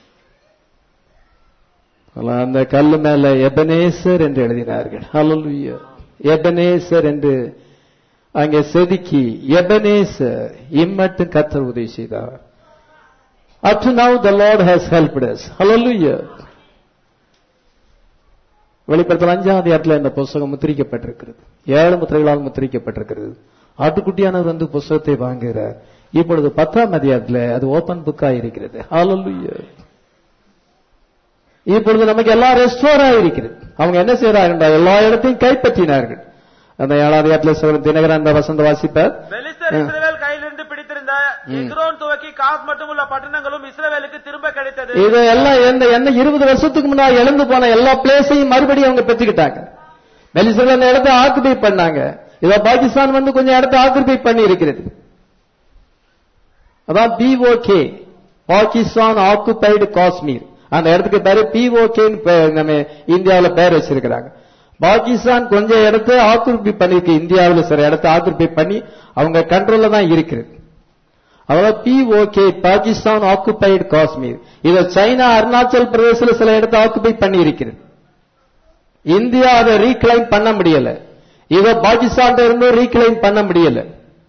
அந்த கல்லு மேல எபனேசர் என்று எழுதினார்கள் hallelujah எபனேசர் என்று அங்கே செதுக்கி எபனேசர் இம்மட்டும் கத்தர் உதவி செய்தார் up to now the lord has helped us hallelujah வெளிப்படுத்தல் அஞ்சாம் அதிகாரத்தில் இந்த புஸ்தகம் முத்திரிக்கப்பட்டிருக்கிறது ஏழு முத்திரைகளால் முத்திரிக்கப்பட்டிருக்கிறது ஆட்டுக்குட்டியானவர் வந்து புஸ்தகத்தை வாங்குகிறார் இப்பொழுது பத்தாம் அதிகாரத்தில் அது ஓபன் புக்கா இருக்கிறது hallelujah இப்பொழுது நமக்கு எல்லாம் ரெஸ்டோர் ஆயிருக்கிறது அவங்க என்ன செய்யறாங்க எல்லா இடத்தையும் கைப்பற்றினார்கள் அந்த ஏழாவது அதிகாரத்துல சகோதரன் தினகரன் அந்த வசந்த வாசிப்பார் பெலிஸ்தர் இஸ்ரவேல் கையிலிருந்து பிடித்திருந்த எக்ரோன் துவக்கி காத் மட்டும் உள்ள பட்டணங்களும் இஸ்ரவேலுக்கு திரும்ப கிடைத்தது இது எல்லாம் எந்த என்ன இருபது வருஷத்துக்கு முன்னாடி இழந்து போன எல்லா பிளேஸையும் மறுபடியும் அவங்க பெற்றுக்கிட்டாங்க மெலிசல் அந்த இடத்தை ஆக்குபை பண்ணாங்க இதோ பாகிஸ்தான் வந்து கொஞ்சம் இடத்தை ஆக்குபை பண்ணி இருக்கிறது அதான் பிஓகே பாகிஸ்தான் ஆக்குபைடு காஷ்மீர் அந்த இடத்துக்கு பேரு பிஓகேன்னு நம்ம இந்தியாவுல பேர் வச்சிருக்கிறாங்க பாகிஸ்தான் கொஞ்சம் இடத்தை ஆக்கிரமிப்பு பண்ணிருக்கு இந்தியாவில் சில இடத்தை ஆக்கிரமிப்பு பண்ணி அவங்க கண்ட்ரோல்ல தான் இருக்கிறது அதாவது பிஓகே பாகிஸ்தான் ஆக்குபைடு காஷ்மீர் இத சைனா அருணாச்சல் பிரதேசத்தில் சில இடத்தை ஆக்குபை பண்ணி இருக்கிறது இந்தியா அதை ரீக்ளைம் பண்ண முடியல இத பாகிஸ்தான் இருந்து ரீக்ளைம் பண்ண முடியல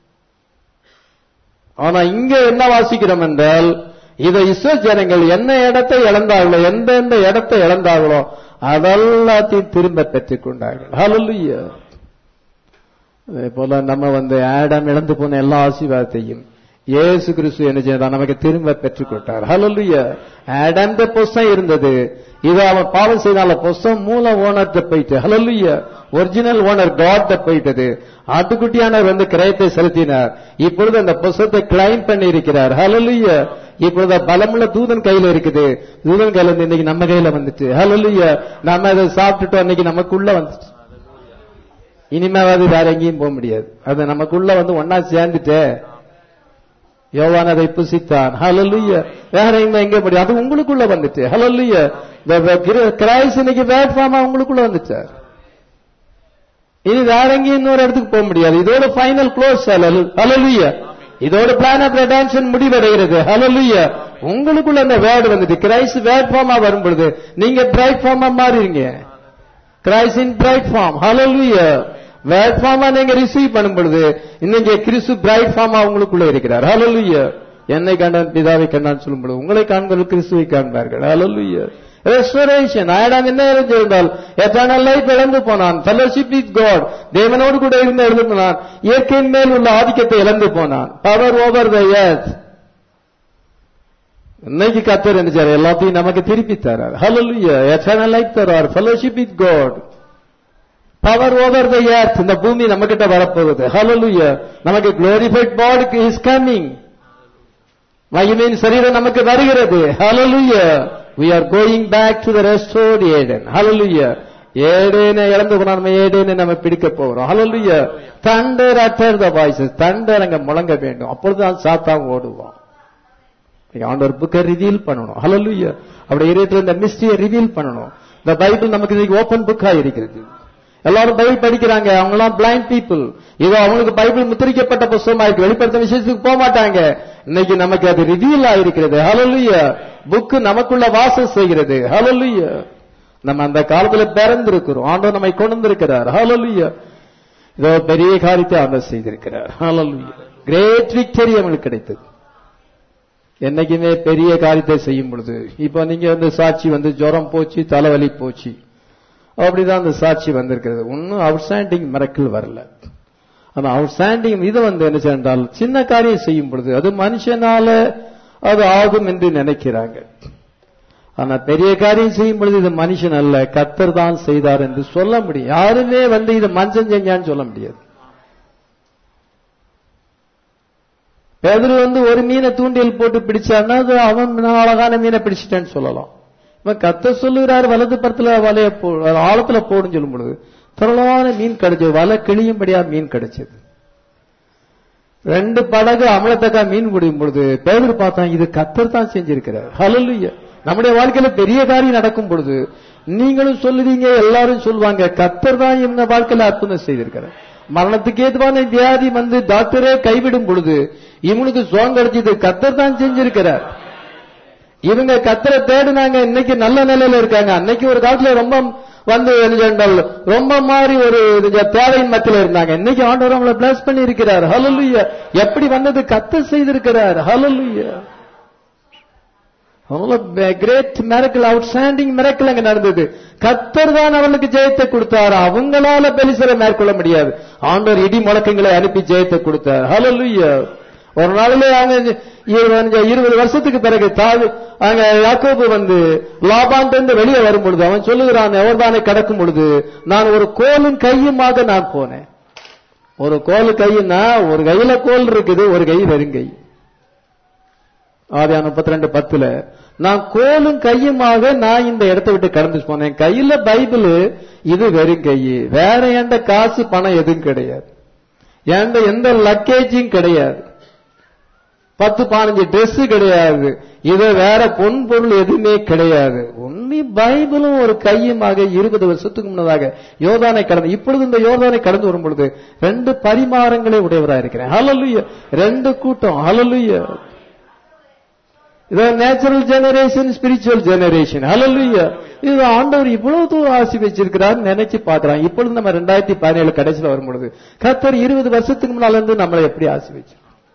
ஆனா இங்க என்ன வாசிக்கிறோம் என்றால் இதை இஸ்ரோ ஜனங்கள் என்ன இடத்தை இழந்தார்களோ எந்தெந்த இடத்தை இழந்தார்களோ அதெல்லாத்தையும் திரும்ப பெற்றுக் கொண்டார்கள் ஹalleluya அதே போல நம்ம வந்து ஆடம் இழந்து போன எல்லா ஆசீர்வாதத்தையும் இயேசு கிறிஸ்து என்ன செய்தார் நமக்கு திரும்ப பெற்றுக் கொடுத்தார் ஹalleluya ஆடம் பொசம் இருந்தது இது அவன் பாவம் செய்தால பொசம் மூல ஓனர்ட்ட போயிட்டு ஹalleluya ஒரிஜினல் ஓனர் காட் போயிட்டது ஆட்டுக்குட்டியானவர் வந்து கிரயத்தை செலுத்தினார் இப்பொழுது அந்த புஸ்தத்தை கிளைம் பண்ணி இருக்கிறார் ஹalleluya இப்பொழுது பலமுள்ள தூதன் கையில இருக்குது தூதன் கையில இருந்து இன்னைக்கு நம்ம கையில வந்துட்டு ஹalleluya நம்ம அதை சாப்பிட்டுட்டோம் இன்னைக்கு நமக்குள்ள வந்துச்சு இனிமேவாது வேற எங்கேயும் போக முடியாது அது நமக்குள்ள வந்து ஒன்னா சேர்ந்துட்டே யோவான் அதை புசித்தான் ஹalleluya வேற எங்க எங்க முடியும் அது உங்களுக்குள்ள வந்துட்டு ஹalleluya கிரைஸ் இன்னைக்கு பிளாட்ஃபார்மா உங்களுக்குள்ள வந்துச்சார் இனி வேற எங்கேயும் இன்னொரு இடத்துக்கு போக முடியாது இதோட ஃபைனல் க்ளோஸ் ஹalleluya இதோட பிளான் ஆஃப் ரெடான்ஷன் முடிவடைகிறது ஹalleluya உங்களுக்குள்ள அந்த வேர்டு வந்துட்டு கிரைஸ்ட் வேர்ட் ஃபார்மா வரும் பொழுது நீங்க பிரைட் ஃபார்மா மாறிடுங்க Christ in bride form hallelujah word ஃபார்மா நீங்க ரிசீவ் பண்ணும் பொழுது இன்னைக்கு கிறிஸ்து பிரைட் ஃபார்மா உங்களுக்குள்ள இருக்கிறார் ஹalleluya என்னை கண்டான் பிதாவை கண்டான் சொல்லும் பொழுது உங்களை காண்பவர்கள் கிறிஸ்துவை காண்பார்கள் ஹalleluya ரெஸ்டரேஷன் ஆயிடாம் என்ன இருந்தால் எத்தனால் லைஃப் இழந்து போனான் ஃபெலோஷிப் வித் காட் தேவனோடு கூட இருந்து இழந்து போனான் இயற்கையின் மேல் உள்ள ஆதிக்கத்தை இழந்து போனான் பவர் ஓவர் த எர்த் இன்னைக்கு கத்தர் என்ன செய்றார் எல்லாத்தையும் நமக்கு திருப்பி தரார் ஹalleluya எத்தனால் லைஃப் தரார் fellowship with God power over the earth இந்த பூமி நம்ம கிட்ட வரப்போகுது ஹalleluya நமக்கு குளோரிஃபைட் பாடி இஸ் கமிங் மகிமையின் சரீரம் நமக்கு வருகிறது ஹalleluya we are going back to the restored eden hallelujah ஏடேனை இழந்து போனா நம்ம ஏடேனை நம்ம பிடிக்க போகிறோம் hallelujah thunder utter the voices thunder அங்க முழங்க வேண்டும் அப்பொழுதுதான் சாத்தான் ஓடுவான் ஆண்டவர் புக்கை ரிவீல் பண்ணணும் hallelujah அப்படி இருக்கிற இந்த மிஸ்டரியை ரிவீல் பண்ணணும் இந்த பைபிள் நமக்கு இன்னைக்கு ஓபன் புக்கா இருக்கிறது எல்லாரும் பைபிள் படிக்கிறாங்க அவங்க எல்லாம் பிளைண்ட் பீப்புள் இதோ அவங்களுக்கு பைபிள் முத்திரிக்கப்பட்ட புஸ்தகமா இருக்கு வெளிப்படுத்த விஷயத்துக்கு போக மாட்டாங்க இன்னைக்கு நமக்கு அது ரிவீல் ஆயிருக்கிறது ஹalleluya புக் நமக்குள்ள வாசம் செய்கிறது ஹalleluya நம்ம அந்த காலத்துல பிறந்திருக்கிறோம் ஆண்டவர் நம்மை கொண்டு வந்திருக்கிறார் ஹalleluya இதோ பெரிய காரியத்தை ஆண்டவர் செய்திருக்கிறார் ஹalleluya கிரேட் விக்டரி அவங்களுக்கு கிடைத்தது என்னைக்குமே பெரிய காரியத்தை செய்யும் பொழுது இப்போ நீங்க வந்து சாட்சி வந்து ஜுரம் போச்சு தலைவலி போச்சு அப்படிதான் அந்த சாட்சி வந்திருக்கிறது ஒன்னும் அவுட்ஸ்டாண்டிங் மிரக்கல் வரல ஆனா அவுட்ஸ்டாண்டிங் இது வந்து என்ன சென்றால் சின்ன காரியம் செய்யும் பொழுது அது மனுஷனால அது ஆகும் என்று நினைக்கிறாங்க ஆனா பெரிய காரியம் செய்யும் பொழுது இது மனுஷன் அல்ல கத்தர் தான் செய்தார் என்று சொல்ல முடியும் யாருமே வந்து இது மனுஷன் செஞ்சான்னு சொல்ல முடியாது பேதர் வந்து ஒரு மீனை தூண்டில் போட்டு பிடிச்சான்னா அது அவன் அழகான மீனை பிடிச்சிட்டேன்னு சொல்லலாம் இவன் கத்த சொல்லுகிறார் வலது பரத்துல வலைய போ ஆழத்துல போடுன்னு சொல்லும் பொழுது திரளான மீன் கிடைச்சது வலை கிளியும்படியா மீன் கிடைச்சது ரெண்டு படகு அமலத்தக்கா மீன் பிடிக்கும் பொழுது பேதர் பார்த்தான் இது கத்தர் தான் செஞ்சிருக்கிறார் ஹalleluya நம்முடைய வாழ்க்கையில பெரிய காரியம் நடக்கும் பொழுது நீங்களும் சொல்லுவீங்க எல்லாரும் சொல்லுவாங்க கத்தர் தான் இந்த வாழ்க்கையில அற்புதம் செய்திருக்கிறார் மரணத்துக்கு ஏதுவான வியாதி வந்து டாக்டரே கைவிடும் பொழுது இவனுக்கு சுகம் கிடைச்சது கத்தர் தான் செஞ்சிருக்கிறார் இவங்க கத்தரை தேடினாங்க இன்னைக்கு நல்ல நிலையில இருக்காங்க அன்னைக்கு ஒரு காலத்துல ரொம்ப வந்து என்ன ரொம்ப மாறி ஒரு தேவையின் மத்தியில இருந்தாங்க இன்னைக்கு ஆண்டவர் அவங்கள பிளஸ் பண்ணி இருக்கிறார் ஹலலுயா எப்படி வந்தது கத்த செய்திருக்கிறார் hallelujah great miracle outstanding miracle அங்க நடந்தது கத்தர் தான் அவளுக்கு ஜெயத்தை கொடுத்தார் அவங்களால பெலிசரை மேற்கொள்ள முடியாது ஆண்டவர் இடி முழக்கங்களை அனுப்பி ஜெயத்தை கொடுத்தார் ஹலலுயா ஒரு நாளிலே அங்க இருபது இருபது வருஷத்துக்கு பிறகு தாவி அங்க யாக்கோபு வந்து லாபான் இருந்து வெளியே வரும் பொழுது அவன் சொல்லுகிறான் எவர்தானே கடக்கும் பொழுது நான் ஒரு கோலும் கையுமாக நான் போனேன் ஒரு கோல் கையுன்னா ஒரு கையில கோல் இருக்குது ஒரு கை வெறுங்கை ஆதியான முப்பத்தி ரெண்டு பத்துல நான் கோலும் கையுமாக நான் இந்த இடத்தை விட்டு கடந்து போனேன் கையில பைபிள் இது வெறும் கை வேற எந்த காசு பணம் எதுவும் கிடையாது எந்த எந்த லக்கேஜும் கிடையாது பத்து பதினஞ்சு Dress கிடையாது இது வேற பொன் பொருள் எதுவுமே கிடையாது உண்மை பைபிளும் ஒரு கையுமாக இருபது வருஷத்துக்கு முன்னதாக யோதானை கடந்து இப்பொழுது இந்த யோதானை கடந்து வரும் பொழுது ரெண்டு பரிமாறங்களே உடையவராக இருக்கிறேன் ஹalleluya ரெண்டு கூட்டம் ஹalleluya இது natural generation spiritual generation hallelujah இது ஆண்டவர் இவ்வளவு தூரம் ஆசி வச்சிருக்கிறார் நினைச்சு பார்க்கறான் இப்பொழுது நம்ம ரெண்டாயிரத்தி பதினேழு கடைசியில் வரும் பொழுது கத்தர் இருபது வருஷத்துக்கு முன்னால இருந்து நம்மளை எப்படி ஆசி வச்சு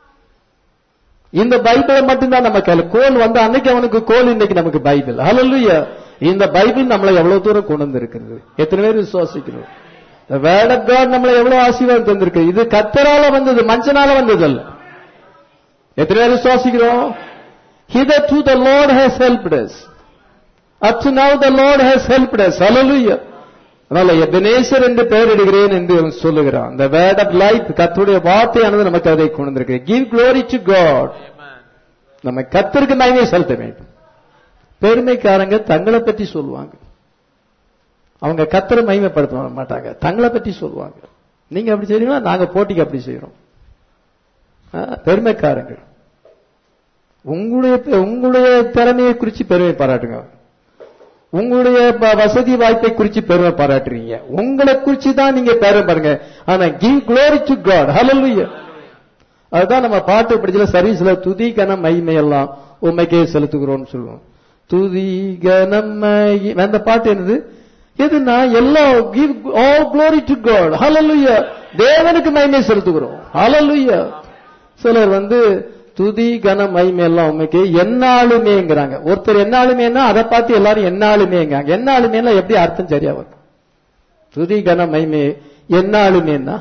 இந்த பைபிளை மட்டும்தான் நம்ம கையில கோல் வந்து அன்னைக்கு அவனுக்கு கோல் இன்னைக்கு நமக்கு பைபிள் ஹalleluya இந்த பைபிள் நம்மளை எவ்வளவு தூரம் கொண்டு வந்திருக்கிறது எத்தனை பேர் விசுவாசிக்கிறோம் The word of God நம்மளை எவ்வளவு ஆசீர்வாதம் தந்திருக்கு இது கத்தரால வந்தது மனுஷனால வந்தது அல்ல எத்தனை பேர் விசுவாசிக்கிறோம் Hitherto the Lord has helped us. Up to now the Lord has helped us. Hallelujah. அதனால எபனேசர் என்று பெயரிடுகிறேன் என்று அவன் சொல்லுகிறான் the word of life கர்த்தருடைய வார்த்தையானது நமக்கு அதை கொண்டு வந்திருக்கு give glory to God Amen. நம்ம கத்தருக்கு மகிமை செலுத்த வேண்டும் பெருமைக்காரங்க தங்களை பற்றி சொல்லுவாங்க அவங்க கத்தரை மகிமைப்படுத்த மாட்டாங்க தங்களை பற்றி சொல்லுவாங்க நீங்க அப்படி செய்றீங்களா நாங்க போட்டிக்கு அப்படி செய்யறோம் ஆ, பெருமைக்காரங்க உங்களுடைய உங்களுடைய திறமையை குறித்து பெருமை பாராட்டுங்க உங்களுடைய ப- வசதி வாய்ப்பை குறித்து பெருமை பாராட்டுறீங்க உங்களை குறித்து தான் நீங்க பெருமை பாருங்க ஆனா give glory to God hallelujah அதுதான் நம்ம பாட்டு படிச்சல சர்வீஸ்ல துதி கனம் மகிமை எல்லாம் உண்மைக்கே செலுத்துகிறோம்னு சொல்லுவோம் துதி கனம் மகி- அந்த பாட்டு என்னது எதுனா எல்லாம் give all glory to God hallelujah தேவனுக்கு மகிமை செலுத்துகிறோம் hallelujah சிலர் வந்து துதி கன மகிமை எல்லாம் உண்மைக்கு என்னாலுமேங்கிறாங்க ஒருத்தர் என்னாலுமேனா அதை பார்த்து எல்லாரும் என்னாலுமேங்கிறாங்க என்னாலுமேனா எப்படி அர்த்தம் சரியா வரும் துதி கன மகிமை என்னாலுமேனா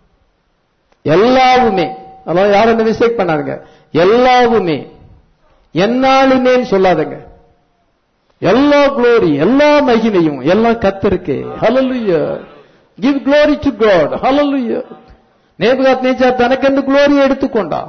எல்லாவுமே அதாவது யாரும் இந்த மிஸ்டேக் பண்ணாதுங்க எல்லாவுமே என்னாலுமேன்னு சொல்லாதங்க எல்லா குளோரி எல்லா மகிமையும் எல்லாம் கத்தருக்கு ஹalleluya give glory to god hallelujah நேபுகாத் நேச்சார் தனக்கென்று குளோரி எடுத்துக்கொண்டான்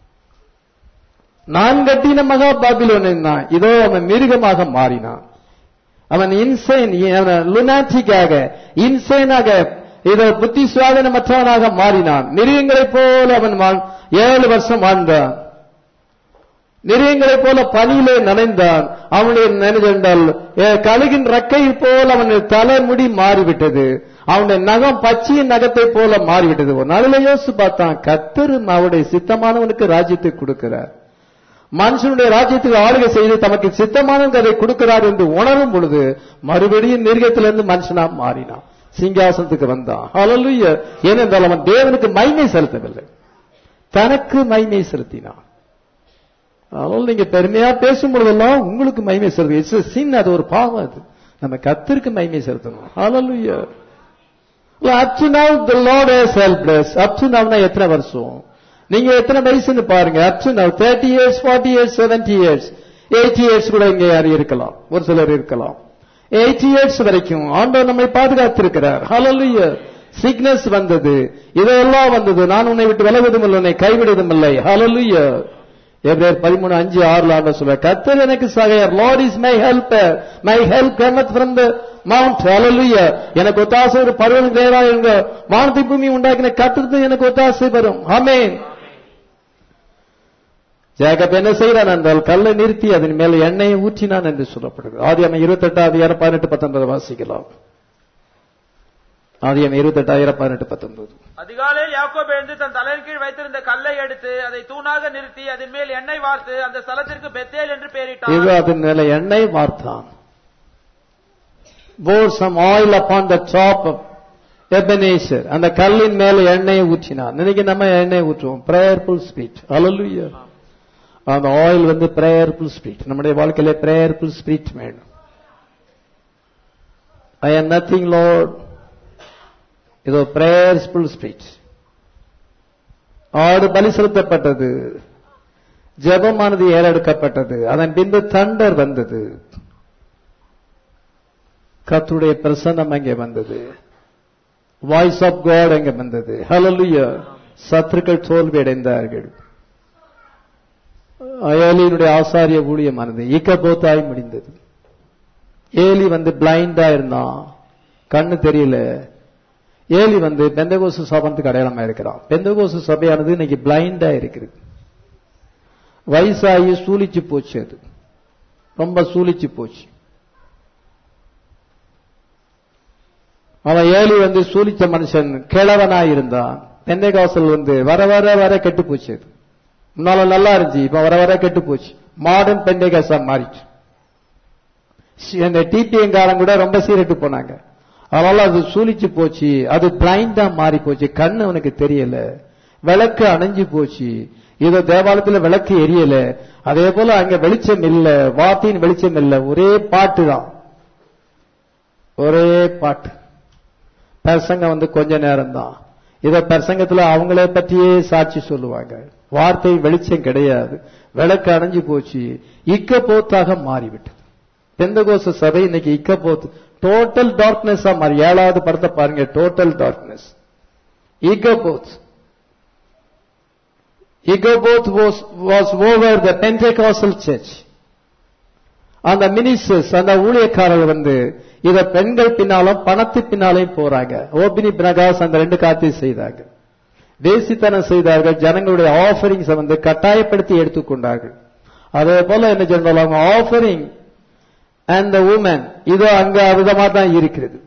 நான் கட்டின மகா பாபிலோன் தான் இதோ அவன் மிருகமாக மாறினான் அவன் இன்சைன் லுனாட்டிக்காக இன்சைனாக இதோ புத்தி சுவாதனமற்றவனாக மாறினான் மிருகங்களைப் போல அவன் வாழ்- ஏழு வருஷம் வாழ்ந்தான் மிருகங்களைப் போல பனியிலே நனைந்தான் அவனுடைய நினைதென்றால் கழுகின் ரக்கை போல அவன் தலைமுடி மாறிவிட்டது அவனுடைய நகம் பச்சையின் நகத்தை போல மாறிவிட்டது ஒரு நாளில யோசிச்சு பார்த்தான் கத்தரும் அவருடைய சித்தமானவனுக்கு ராஜ்யத்தை கொடுக்கிறார் மனுஷனுடைய ராஜ்யத்துக்கு ஆளுகை செய்து தமக்கு சித்தமானவனுக்கு அதை கொடுக்கிறார் என்று உணரும் பொழுது மறுபடியும் மிருகத்திலிருந்து மனுஷனா மாறினான் சிங்காசனத்துக்கு வந்தான் ஹalleluya ஏனென்றால் அவன் தேவனுக்கு மைமை செலுத்தவில்லை தனக்கு மைமை செலுத்தினான் அதனால நீங்க பெருமையா பேசும் பொழுதெல்லாம் உங்களுக்கு மகிமை செலுத்து இட்ஸ் சின் அது ஒரு பாவம் அது நம்ம கத்திற்கு மகிமை செலுத்தணும் ஹalleluya up to now the lord has helped us up to now னா எத்தனை வருஷம் நீங்க எத்தனை வயசுன்னு பாருங்க up to now 30 years 40 years 70 years 80 years கூட இங்க யாரும் இருக்கலாம் ஒரு சிலர் இருக்கலாம் 80 years வரைக்கும் ஆண்டவர் நம்மை பாதுகாத்திருக்கிறார் ஹalleluya sickness வந்தது இதெல்லாம் வந்தது நான் உன்னை விட்டு விலகுவதும் இல்லை உன்னை கைவிடுவதும் இல்லை ஹalleluya எபிரேயர் பதிமூணு அஞ்சு ஆறுல ஆண்டவர் சொல்ற கத்தர் எனக்கு சகையர் Lord is my helper my help cometh from the mount hallelujah எனக்கு ஒத்தாசை ஒரு பருவம் தேவா எங்க வானத்தை பூமி உண்டாக்கின கத்தருக்கு எனக்கு ஒத்தாசை வரும் ஆமென் ஜேக்கப் என்ன செய்கிறான் என்றால் கல்லை நிறுத்தி அதன் மேல எண்ணெயை ஊற்றினான் என்று சொல்லப்படுகிறது ஆதியாம இருபத்தெட்டாம் அதிகாரம் பதினெட்டு பத்தொன்பது வாசிக்கலாம் ஆதியாம இருபத்தெட்டாயிரம் பதினெட்டு பத்தொன்பது அதிகாலையில் யாக்கோபு எழுந்து தன் தலையின் கீழ் வைத்திருந்த கல்லை எடுத்து அதை தூணாக நிறுத்தி அதன் மேல் எண்ணெய் வார்த்து அந்த ஸ்தலத்திற்கு பெத்தேல் என்று இது பெயரிட்டான் அதன் மேல எண்ணெய் வார்த்தான் bore some oil upon the top of Ebenezer அந்த கல்லின் மேல எண்ணெயை ஊற்றினான் இன்னைக்கு நம்ம எண்ணெய் ஊற்றுவோம் பிரேயர்ஃபுல் ஸ்பிரிட் ஹalleluya அந்த ஆயில் வந்து பிரேயர்ஃபுல் ஸ்பிரிட் நம்முடைய வாழ்க்கையில பிரேயர்ஃபுல் ஸ்பிரிட் வேணும் ஐ am நத்திங் லார்ட் இதோ பிரேயர்ஃபுல் ஸ்பிரிட் ஆடு பலி செலுத்தப்பட்டது ஜெபமானது ஏறெடுக்கப்பட்டது அதன் பின்பு தண்டர் வந்தது கர்த்தருடைய பிரசன்னம் அங்கே வந்தது வாய்ஸ் ஆஃப் காட் அங்கே வந்தது ஹalleluya சத்துருக்கள் தோல்வி அடைந்தார்கள் ஏலியினுடைய ஆசாரிய ஊழியமானது இக்கபோத்தாய் முடிந்தது ஏலி வந்து பிளைண்டா இருந்தான் கண்ணு தெரியல ஏலி வந்து பெந்தகோசு சபனத்துக்கு அடையாளமா இருக்கிறான் பெந்தகோசு சபையானது இன்னைக்கு பிளைண்டா இருக்குது வயசாகி சூழிச்சு போச்சு அது ரொம்ப சூழிச்சு போச்சு அவன் ஏலி வந்து சூழிச்ச மனுஷன் கிழவனா இருந்தான் பெந்தைகாசல் வந்து வர வர வர கெட்டு போச்சு அது முன்னால நல்லா இருந்துச்சு இப்ப வர வர கெட்டு போச்சு மாடர்ன் பெந்தைகாசா மாறிச்சு இந்த டிபிஎங்காரன் கூட ரொம்ப சீரட்டு போனாங்க அதனால அது சூழிச்சு போச்சு அது பிளைண்டா மாறி போச்சு கண்ணு அவனுக்கு தெரியல விளக்கு அணைஞ்சு போச்சு இதோ தேவாலயத்துல விளக்கு எரியல அதே போல அங்க வெளிச்சம் இல்ல வார்த்தையின் வெளிச்சம் இல்ல ஒரே பாட்டு தான் ஒரே பாட்டு பிரசங்கம் வந்து கொஞ்ச நேரம் தான் இத பிரசங்கத்துல அவங்களே பற்றியே சாட்சி சொல்லுவாங்க வார்த்தை வெளிச்சம் கிடையாது விளக்கு அணைஞ்சு போச்சு இக்க போத்தாக மாறிவிட்டது பெந்தகோச சபை இன்னைக்கு இக்க போத்து டோட்டல் டார்க்னஸ் மாறி ஏழாவது படத்தை பாருங்க டோட்டல் டார்க்னஸ் இக்க போத் Ichabod was, was over the Pentecostal church. அந்த மினிஸ்டர்ஸ் அந்த ஊழியக்காரர்கள் வந்து இத பெண்கள் பின்னாலும் பணத்து பின்னாலையும் போறாங்க ஓபினி பிரகாஷ் அந்த ரெண்டு காரியத்தையும் செய்தாங்க வேசித்தனம் செய்தார்கள் ஜனங்களுடைய ஆஃபரிங்ஸை வந்து கட்டாயப்படுத்தி எடுத்துக்கொண்டார்கள் அதே போல என்ன சொன்னாலும் ஆஃபரிங் அண்ட் த உமன் இதோ அங்க விதமா தான் இருக்கிறது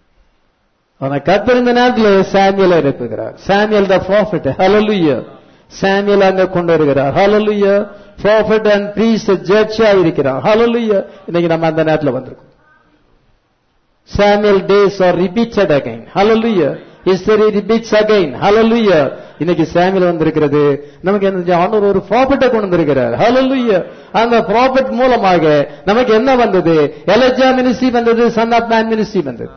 ஆனா கத்திருந்த நேரத்தில் சாமியலை எழுப்புகிறார் சாமியல் த ப்ராஃபிட் ஹalleluya சாமியல் அங்க கொண்டு வருகிறார் ஹalleluya ப்ராஃபிட் அண்ட் பிரீஸ்ட் ஜட்ஜா இருக்கிறார் ஹalleluya இன்னைக்கு நம்ம அந்த நேரத்தில் வந்திருக்கோம் Samuel days are repeated again hallelujah history repeats again hallelujah இன்னைக்கு சாமியல் வந்திருக்கிறது நமக்கு என்ன ஆண்டவர் ஒரு ப்ராஃபிட்டை கொண்டு வந்திருக்கிறார் ஹalleluya அந்த ப்ராஃபிட் மூலமாக நமக்கு என்ன வந்தது எலஜா மினிஸ்ட்ரி வந்தது சன் ஆஃப் மேன் மினிஸ்ட்ரி வந்தது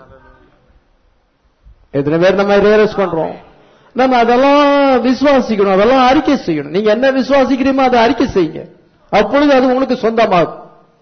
எத்தனை பேர் நம்ம ரியலைஸ் பண்றோம் நம்ம அதெல்லாம் விசுவாசிக்கணும் அதெல்லாம் அறிக்கை செய்யணும் நீங்க என்ன விசுவாசிக்கிறீமோ அதை அறிக்கை செய்யுங்க அப்பொழுது அது உங்களுக்கு சொந்தமாகும்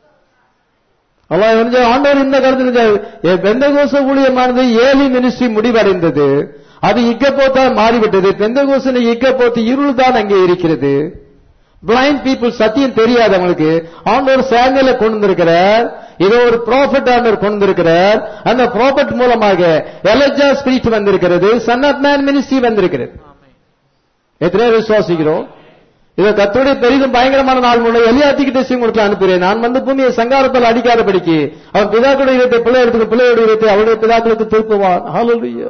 அல்லாஹ் ஆண்டவர் இந்த கருத்து பெந்தகோச ஊழியமானது ஏலி மினிஸ்ட்ரி முடிவடைந்தது அது இக்கப்போத்தா மாறிவிட்டது பெந்தகோசனை இக்கப்போத்து இருள் தான் அங்கே இருக்கிறது பிளைண்ட் பீப்புள் சத்தியம் தெரியாதவங்களுக்கு ஆண்டவர் சேனல கொண்டு வந்திருக்கிறார் இதோ ஒரு ப்ராஃபிட் ஆண்டவர் கொண்டு வந்திருக்கிறார் அந்த ப்ராஃபிட் மூலமாக எலஜா ஸ்பிரிட் வந்திருக்கிறது சன் ஆஃப் மேன் மினிஸ்ட்ரி வந்திருக்கிறது எத்தனை விசுவாசிக்கிறோம் இதை கத்தோடைய பெரிதும் பயங்கரமான நாள் மூலம் எலியாத்திக்கிட்ட செய்யும் கொடுத்து அனுப்புகிறேன் நான் வந்து பூமியை சங்காரத்தால் அடிக்காதபடிக்கு அவன் பிதாக்களுடைய இடத்தை பிள்ளை எடுத்து பிள்ளையோட இடத்தை அவருடைய பிதாக்களுக்கு திருப்புவான் ஹalleluya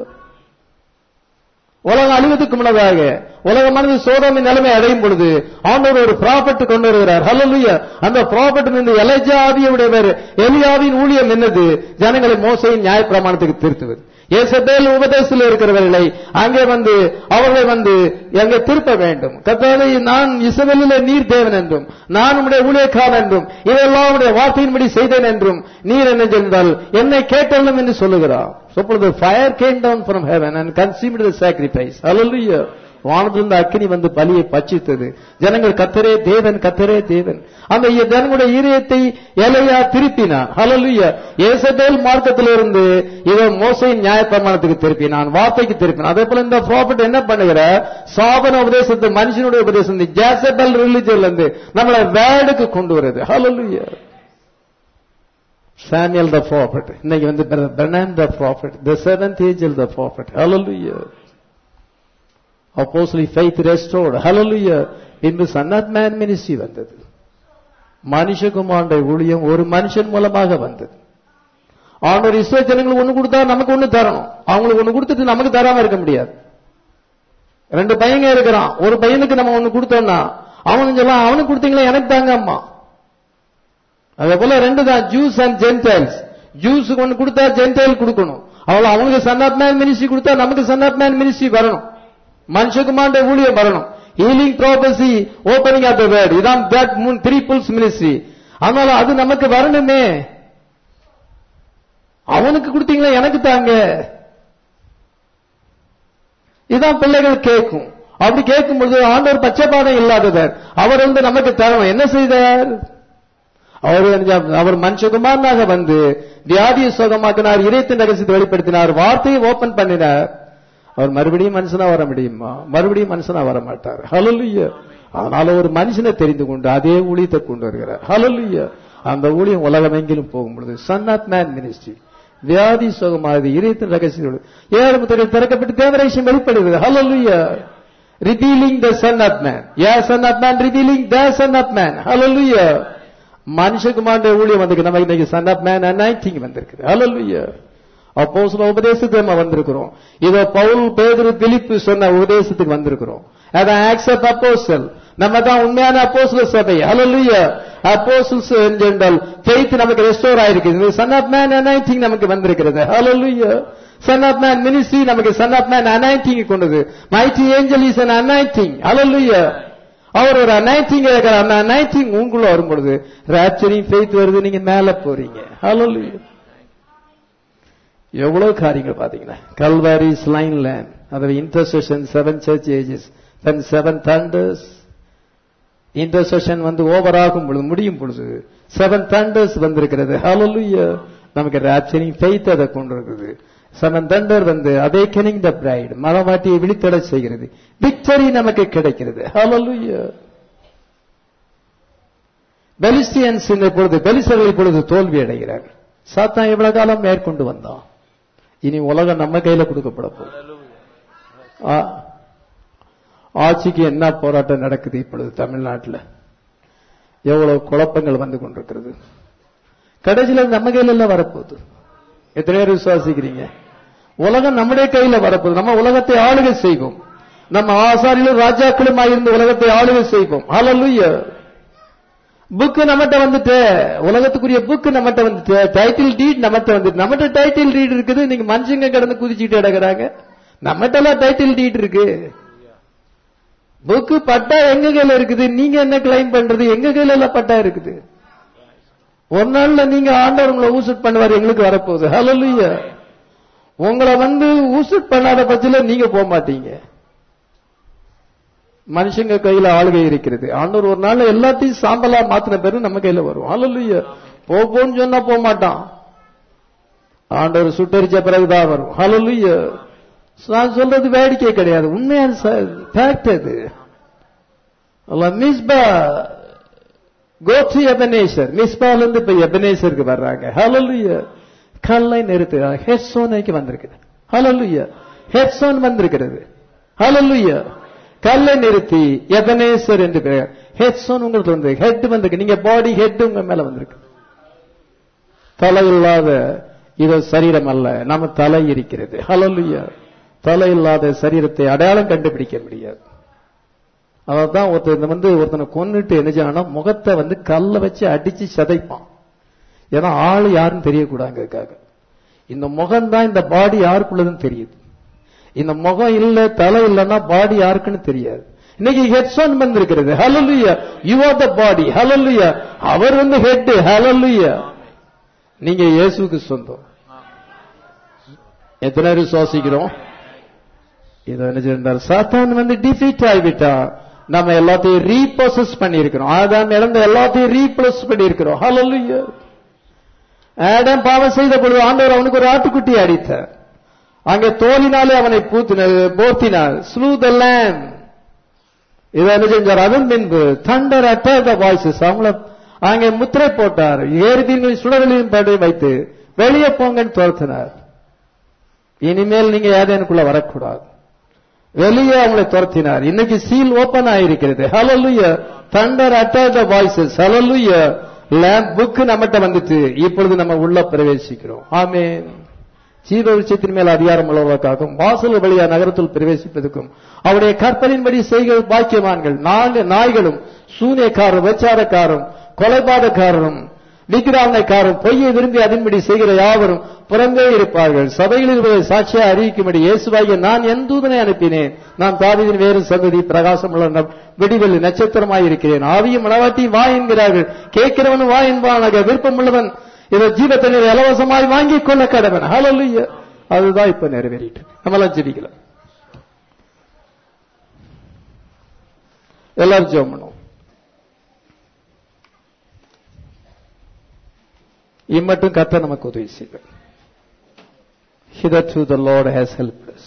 உலகம் அழிவதற்கு முன்னதாக உலகமானது சோதமின் நிலைமை அடையும் பொழுது ஆண்டவர் ஒரு ப்ராபர்ட் கொண்டு வருகிறார் ஹalleluya அந்த ப்ராபர்ட் இருந்து எலைஜாவியுடையவர் எலியாவின் ஊழியம் என்னது ஜனங்களை மோசையின் நியாயப்பிரமாணத்துக்கு திருத்துவது ஏசபேல் உபதேசத்தில் இருக்கிறவர்களை அங்கே வந்து அவர்களை வந்து அங்கே திருப்ப வேண்டும் கத்தாவை நான் இசபெல்லில நீர் தேவன் என்றும் நான் உடைய ஊழியக்காரன் என்றும் இதெல்லாம் உடைய வார்த்தையின்படி செய்தேன் என்றும் நீர் என்ன சென்றால் என்னை கேட்டலும் என்று சொல்லுகிறார் அப்பொழுது fire came down from heaven and consumed the sacrifice hallelujah வானத்திலிருந்து அக்கினி வந்து பலியை பச்சித்தது ஜனங்கள் கத்தரே தேவன் கத்தரே தேவன் அந்த ஜனங்களுடைய ஈரியத்தை எலையா திருப்பினான் ஹalleluya ஏசபேல் மார்க்கத்திலிருந்து இவன் மோசையின் நியாயப்பிரமாணத்துக்கு திருப்பினான் வார்த்தைக்கு திருப்பினான் அதே போல இந்த ப்ராஃபிட் என்ன பண்ணுகிற சாபன உபதேசத்தை மனுஷனுடைய உபதேசம் ஜேசபல் ரிலிஜன்ல இருந்து நம்மளை வேர்டுக்கு கொண்டு வருது ஹalleluya சாமியல் த ப்ராஃபிட் இன்னைக்கு வந்து Branham the prophet the seventh angel the prophet hallelujah apostolic faith restored hallelujah இன்று சன் ஆஃப் மேன் மினிஸ்ட்ரி வந்தது மனுஷகுமாருடைய ஊழியம் ஒரு மனுஷன் மூலமாக வந்தது ஆண்டவர் இஸ்ரேல் ஜனங்களுக்கு ஒண்ணு கொடுத்தா நமக்கு ஒண்ணு தரணும் அவங்களுக்கு ஒண்ணு கொடுத்துட்டு நமக்கு தராம இருக்க முடியாது ரெண்டு பையங்க இருக்கிறான் ஒரு பையனுக்கு நம்ம ஒண்ணு கொடுத்தோம்னா அவனுக்கு சொல்லலாம் அவனுக்கு கொடுத்தீங்களா எனக்கு தாங்க அம்மா அதே போல ரெண்டு தான் ஜூஸ் அண்ட் ஜென்டைல்ஸ் ஜூஸுக்கு ஒண்ணு கொடுத்தா ஜென்டைல் கொடுக்கணும் அவ்வளவு அவங்களுக்கு சன் ஆஃப் மேன் மினிஸ்ட்ரி கொடுத்தா நமக்கு சன் ஆஃப் மேன் மினிஸ்ட்ரி வரணும் மனுஷகுமாண்ட ஊழியம் வரணும் healing prophecy opening of the word இதான் that moon three pulls ministry அதனால அது நமக்கு வரணுமே அவனுக்கு கொடுத்தீங்களா எனக்கு தாங்க இதான் பிள்ளைகள் கேட்கும் அப்படி கேட்கும்போது ஆண்டவர் பச்சைப்பாதம் இல்லாதவர் அவர் வந்து நமக்கு தரும் என்ன செய்தார் அவர் என்ன- அவர் மனுஷகுமாரனாக வந்து வியாதியை சுகமாக்கினார் இதயத்தின் ரகசியத்தை வெளிப்படுத்தினார் வார்த்தையை ஓபன் பண்ணினார் அவர் மறுபடியும் மனுஷனா வர முடியுமா மறுபடியும் மனுஷனா வர மாட்டார் ஹalleluya அதனால ஒரு மனுஷனை தெரிந்து கொண்டு அதே ஊழியத்தை கொண்டு வருகிறார் ஹalleluya அந்த ஊழியம் உலகமெங்கிலும் போகும் பொழுது சன் ஆஃப் மேன் மினிஸ்ட்ரி வியாதி சுகமாகுது இதயத்தின் ரகசியம் ஏழு முத்திரைகள் திறக்கப்பட்டு தேவரேஷம் வெளிப்படுகிறது ஹalleluya revealing the son of man yeah son of man revealing the son of man hallelujah மனுஷகுமாரனுடைய ஊழியம் வந்திருக்கு நம்ம இன்னைக்கு சன் ஆஃப் மேன் அனாயிட்டிங் வந்திருக்குது ஹalleluya அப்போஸ்தல உபதேசத்துக்கு நம்ம வந்திருக்கிறோம் இத பவுல் பேதுரு பிலிப்பு சொன்ன உபதேசத்துக்கு வந்திருக்கிறோம் அதான் ஆக்ஸ் ஆஃப் அப்போஸ்தல் நம்ம தான் உண்மையான அப்போஸ்தல சபை ஹalleluya அப்போஸ்தல்ஸ் என்றால் faith நமக்கு ரெஸ்டோர் ஆயிருக்கு சன் ஆஃப் மேன் அனாயிட்டிங் நமக்கு வந்திருக்கிறது hallelujah son of man ministry நமக்கு சன் ஆஃப் மேன் அனாயிட்டிங் கொண்டது mighty angel is an anointing hallelujah அவர் ஒரு அனாயிட்டிங் அந்த அனாயிட்டிங் உங்களுக்குள்ள வரும் பொழுது ராப்சரிங் ஃபெய்த் வருது நீங்க மேல போறீங்க ஹalleluya எவ்வளவு காரியங்கள் பாத்தீங்கன்னா கல்வாரி ஸ்லைன் லேண்ட் அதாவது intercession seven church ages then seven thunders intercession வந்து ஓவர் ஆகும் பொழுது முடியும் பொழுது செவன் தண்டர்ஸ் வந்திருக்கிறது ஹalleluya நமக்கு ராப்சரிங் ஃபெய்த் அதை கொண்டு இருக்குது செவன் தண்டர் வந்து அதே கெனிங் த பிரைட் மரவாட்டியை விழித்தட செய்கிறது விக்டரி நமக்கு கிடைக்கிறது ஹalleluya பெலிஸ்டியன்ஸ் இந்த பொழுது பெலிசர்கள் இப்பொழுது தோல்வி அடைகிறார் சாத்தான் எவ்வளவு காலம் மேற்கொண்டு வந்தான் இனி உலகம் நம்ம கையில கொடுக்கப்பட போகுது ஆ- ஆட்சிக்கு என்ன போராட்டம் நடக்குது இப்பொழுது தமிழ்நாட்டில் எவ்வளவு குழப்பங்கள் வந்து கொண்டிருக்கிறது கடைசியில நம்ம கையில எல்லாம் வரப்போகுது எத்தனை பேர் விசுவாசிக்கிறீங்க உலகம் நம்முடைய கையில வரப்போகுது நம்ம உலகத்தை ஆளுகை செய்வோம் நம்ம ஆசாரிகளும் ராஜாக்களும் இருந்து உலகத்தை ஆளுகை செய்வோம் ஹalleluya புக்கு நம்மகிட்ட வந்துட்டு உலகத்துக்குரிய புக்கு நம்மகிட்ட வந்துட்டு டைட்டில் டீட் நம்மகிட்ட வந்துட்டு நம்மகிட்ட டைட்டில் டீட் இருக்குது நீங்க மனுஷங்க கிடந்து குதிச்சுட்டு கிடக்குறாங்க நம்மகிட்ட எல்லாம் டைட்டில் டீட் இருக்கு புக்கு பட்டா எங்க கையில இருக்குது நீங்க என்ன கிளைம் பண்றது எங்க கையில எல்லாம் பட்டா இருக்குது ஒரு நாள்ல நீங்க ஆண்டவர் உங்களை ஊசுட் பண்ணுவார் எங்களுக்கு வரப்போகுது ஹalleluya உங்களை வந்து ஊசுட் பண்ணாத பட்சத்துல நீங்க போக மாட்டீங்க மனுஷங்க கையில ஆளுகை இருக்கிறது ஆண்டவர் ஒரு நாள் எல்லாத்தையும் சாம்பலா மாத்தின பேரு நம்ம கையில வரும் ஹalleluya போ போன்னு சொன்னா போக மாட்டான் ஆண்டவர் சுட்டரிச்ச பிறகுதான் வரும் ஹalleluya நான் சொல்றது வேடிக்கை கிடையாது உண்மையான ஃபேக்ட் அது அல்லாஹ் மிஸ்பா கோட்சி எபனேசர் மிஸ்பால இருந்து இப்ப எபனேசருக்கு வர்றாங்க ஹalleluya கல்லை நிறுத்துகிறார் ஹெட்சோனைக்கு வந்திருக்குது ஹalleluya ஹெட்சோன் வந்திருக்கிறது ஹalleluya கல்லை நிறுத்தி எபனேசர் என்று பெயர் ஹெட்சோன் உங்களுக்கு வந்து ஹெட் வந்திருக்கு நீங்க பாடி ஹெட் உங்க மேல வந்திருக்கு தலை இல்லாத இது சரீரம் அல்ல நம்ம தலை இருக்கிறது ஹalleluya தலை இல்லாத சரீரத்தை அடையாளம் கண்டுபிடிக்க முடியாது அதான் ஒருத்தர் வந்து ஒருத்தனை கொன்னுட்டு என்ன செய்யணும் முகத்தை வந்து கல்ல வச்சு அடிச்சு சதைப்பான் ஏன்னா ஆள் யாருன்னு தெரியக்கூடாதுக்காக இந்த முகம் தான் இந்த பாடி யாருக்குள்ளதுன்னு தெரியுது இந்த முகம் இல்ல தலை இல்லைன்னா பாடி யாருக்குன்னு தெரியாது இன்னைக்கு ஹெட்ஸோன் வந்திருக்கிறது ஹalleluya யூ ஆர் த பாடி ஹalleluya அவர் வந்து ஹெட் ஹalleluya நீங்க இயேசுவுக்கு சொந்தம் எத்தனை பேர் சுவாசிக்கிறோம் இதை என்ன செய்தார் சாத்தான் வந்து டிஃபீட் ஆகிவிட்டான் நம்ம எல்லாத்தையும் ரீப்ரோசஸ் பண்ணியிருக்கிறோம் ஆதாம் இழந்த எல்லாத்தையும் ரீப்ரோசஸ் பண்ணியிருக்கிறோம் ஹalleluya ஆடம் பாவம் செய்த பொழுது ஆண்டவர் அவனுக்கு ஒரு ஆட்டுக்குட்டி அடித்தார் அங்கே தோலினாலே அவனை பூத்தினார் போர்த்தினார் ஸ்லூ த லேம் இதை என்ன செஞ்சார் அதன் பின்பு தண்டர் அட்டாக் த வாய்ஸஸ் அவங்கள அங்கே முத்திரை போட்டார் ஏறுதீர்கள் சுடலின் படி வைத்து வெளியே போங்கன்னு துரத்தினார் இனிமேல் நீங்க ஏதேனுக்குள்ள வரக்கூடாது வெளியே அவங்களை துரத்தினார் இன்னைக்கு சீல் ஓபன் ஆயிருக்கிறது hallelujah thunder attack the voices hallelujah lamb book நம்மகிட்ட வந்துட்டு இப்பொழுது நம்ம உள்ள பிரவேசிக்கிறோம் ஆமென் ஜீவ விஷயத்தின் மேல் அதிகாரம் உள்ளவர்களுக்காகவும் வாசல் வழியா நகரத்தில் பிரவேசிப்பதற்கும் அவருடைய கற்பனையின்படி செய்கிற பாக்கியவான்கள் நான்கு நாய்களும் சூனியக்காரரும் விபச்சாரக்காரரும் கொலைபாதக்காரரும் விக்கிராமனைக்காரரும் பொய்யை விரும்பி அதன்படி செய்கிற யாவரும் புறம்பே இருப்பார்கள் சபைகளில் இருப்பதை சாட்சியா அறிவிக்கும்படி இயேசுவாகிய நான் என் தூதனை அனுப்பினேன் நான் தாவீதின் வேறு சந்ததி பிரகாசம் உள்ள விடிவெளி நட்சத்திரமாய் இருக்கிறேன் ஆவியும் மனவாட்டி வா என்கிறார்கள் கேட்கிறவனும் வா என்பானாக விருப்பம் உள்ளவன் இதை ஜீவத்தனை இலவசமாய் வாங்கிக் கொள்ள கடவன் ஹalleluya அதுதான் இப்ப நிறைவேறிட்டு நம்மளாம் ஜெபிக்கலாம் எல்லாரும் ஜெபம் பண்ணுவோம் இம்மட்டும் கத்த நமக்கு உதவி செய்வார் hitherto the Lord has helped us.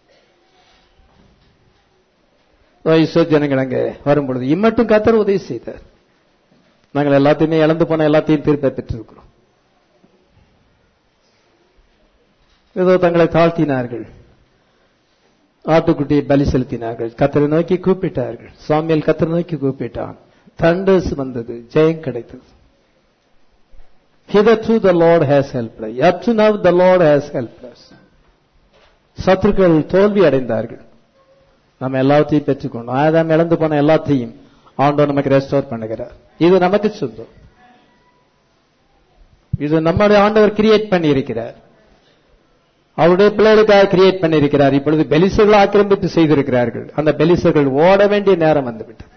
வயசு ஜனங்கள் அங்கே வரும்பொழுது இம்மட்டும் கத்தர் உதவி செய்தார் நாங்கள் எல்லாத்தையுமே இழந்து போன எல்லாத்தையும் திருப்ப பெற்றிருக்கிறோம் ஏதோ தங்களை தாழ்த்தினார்கள் ஆட்டுக்குட்டியை பலி செலுத்தினார்கள் கத்தரை நோக்கி கூப்பிட்டார்கள் சாமியல் கத்தரை நோக்கி கூப்பிட்டான் தண்டர்ஸ் வந்தது ஜெயம் கிடைத்தது Hitherto the Lord has helped us. Up to now the Lord has helped us. சத்துருக்கள் தோல்வி அடைந்தார்கள் நம்ம எல்லாத்தையும் பெற்றுக்கொண்டோம் ஆதாம் இழந்து போன எல்லாத்தையும் ஆண்டவர் நமக்கு ரெஸ்டோர் பண்ணுகிறார் இது நமக்கு சொந்தம் இது நம்முடைய ஆண்டவர் கிரியேட் பண்ணி இருக்கிறார் அவருடைய பிள்ளைகளுக்காக கிரியேட் பண்ணி இருக்கிறார் இப்பொழுது பெலிசர்கள் ஆக்கிரமித்து செய்திருக்கிறார்கள் அந்த பெலிசர்கள் ஓட வேண்டிய நேரம் வந்துவிட்டது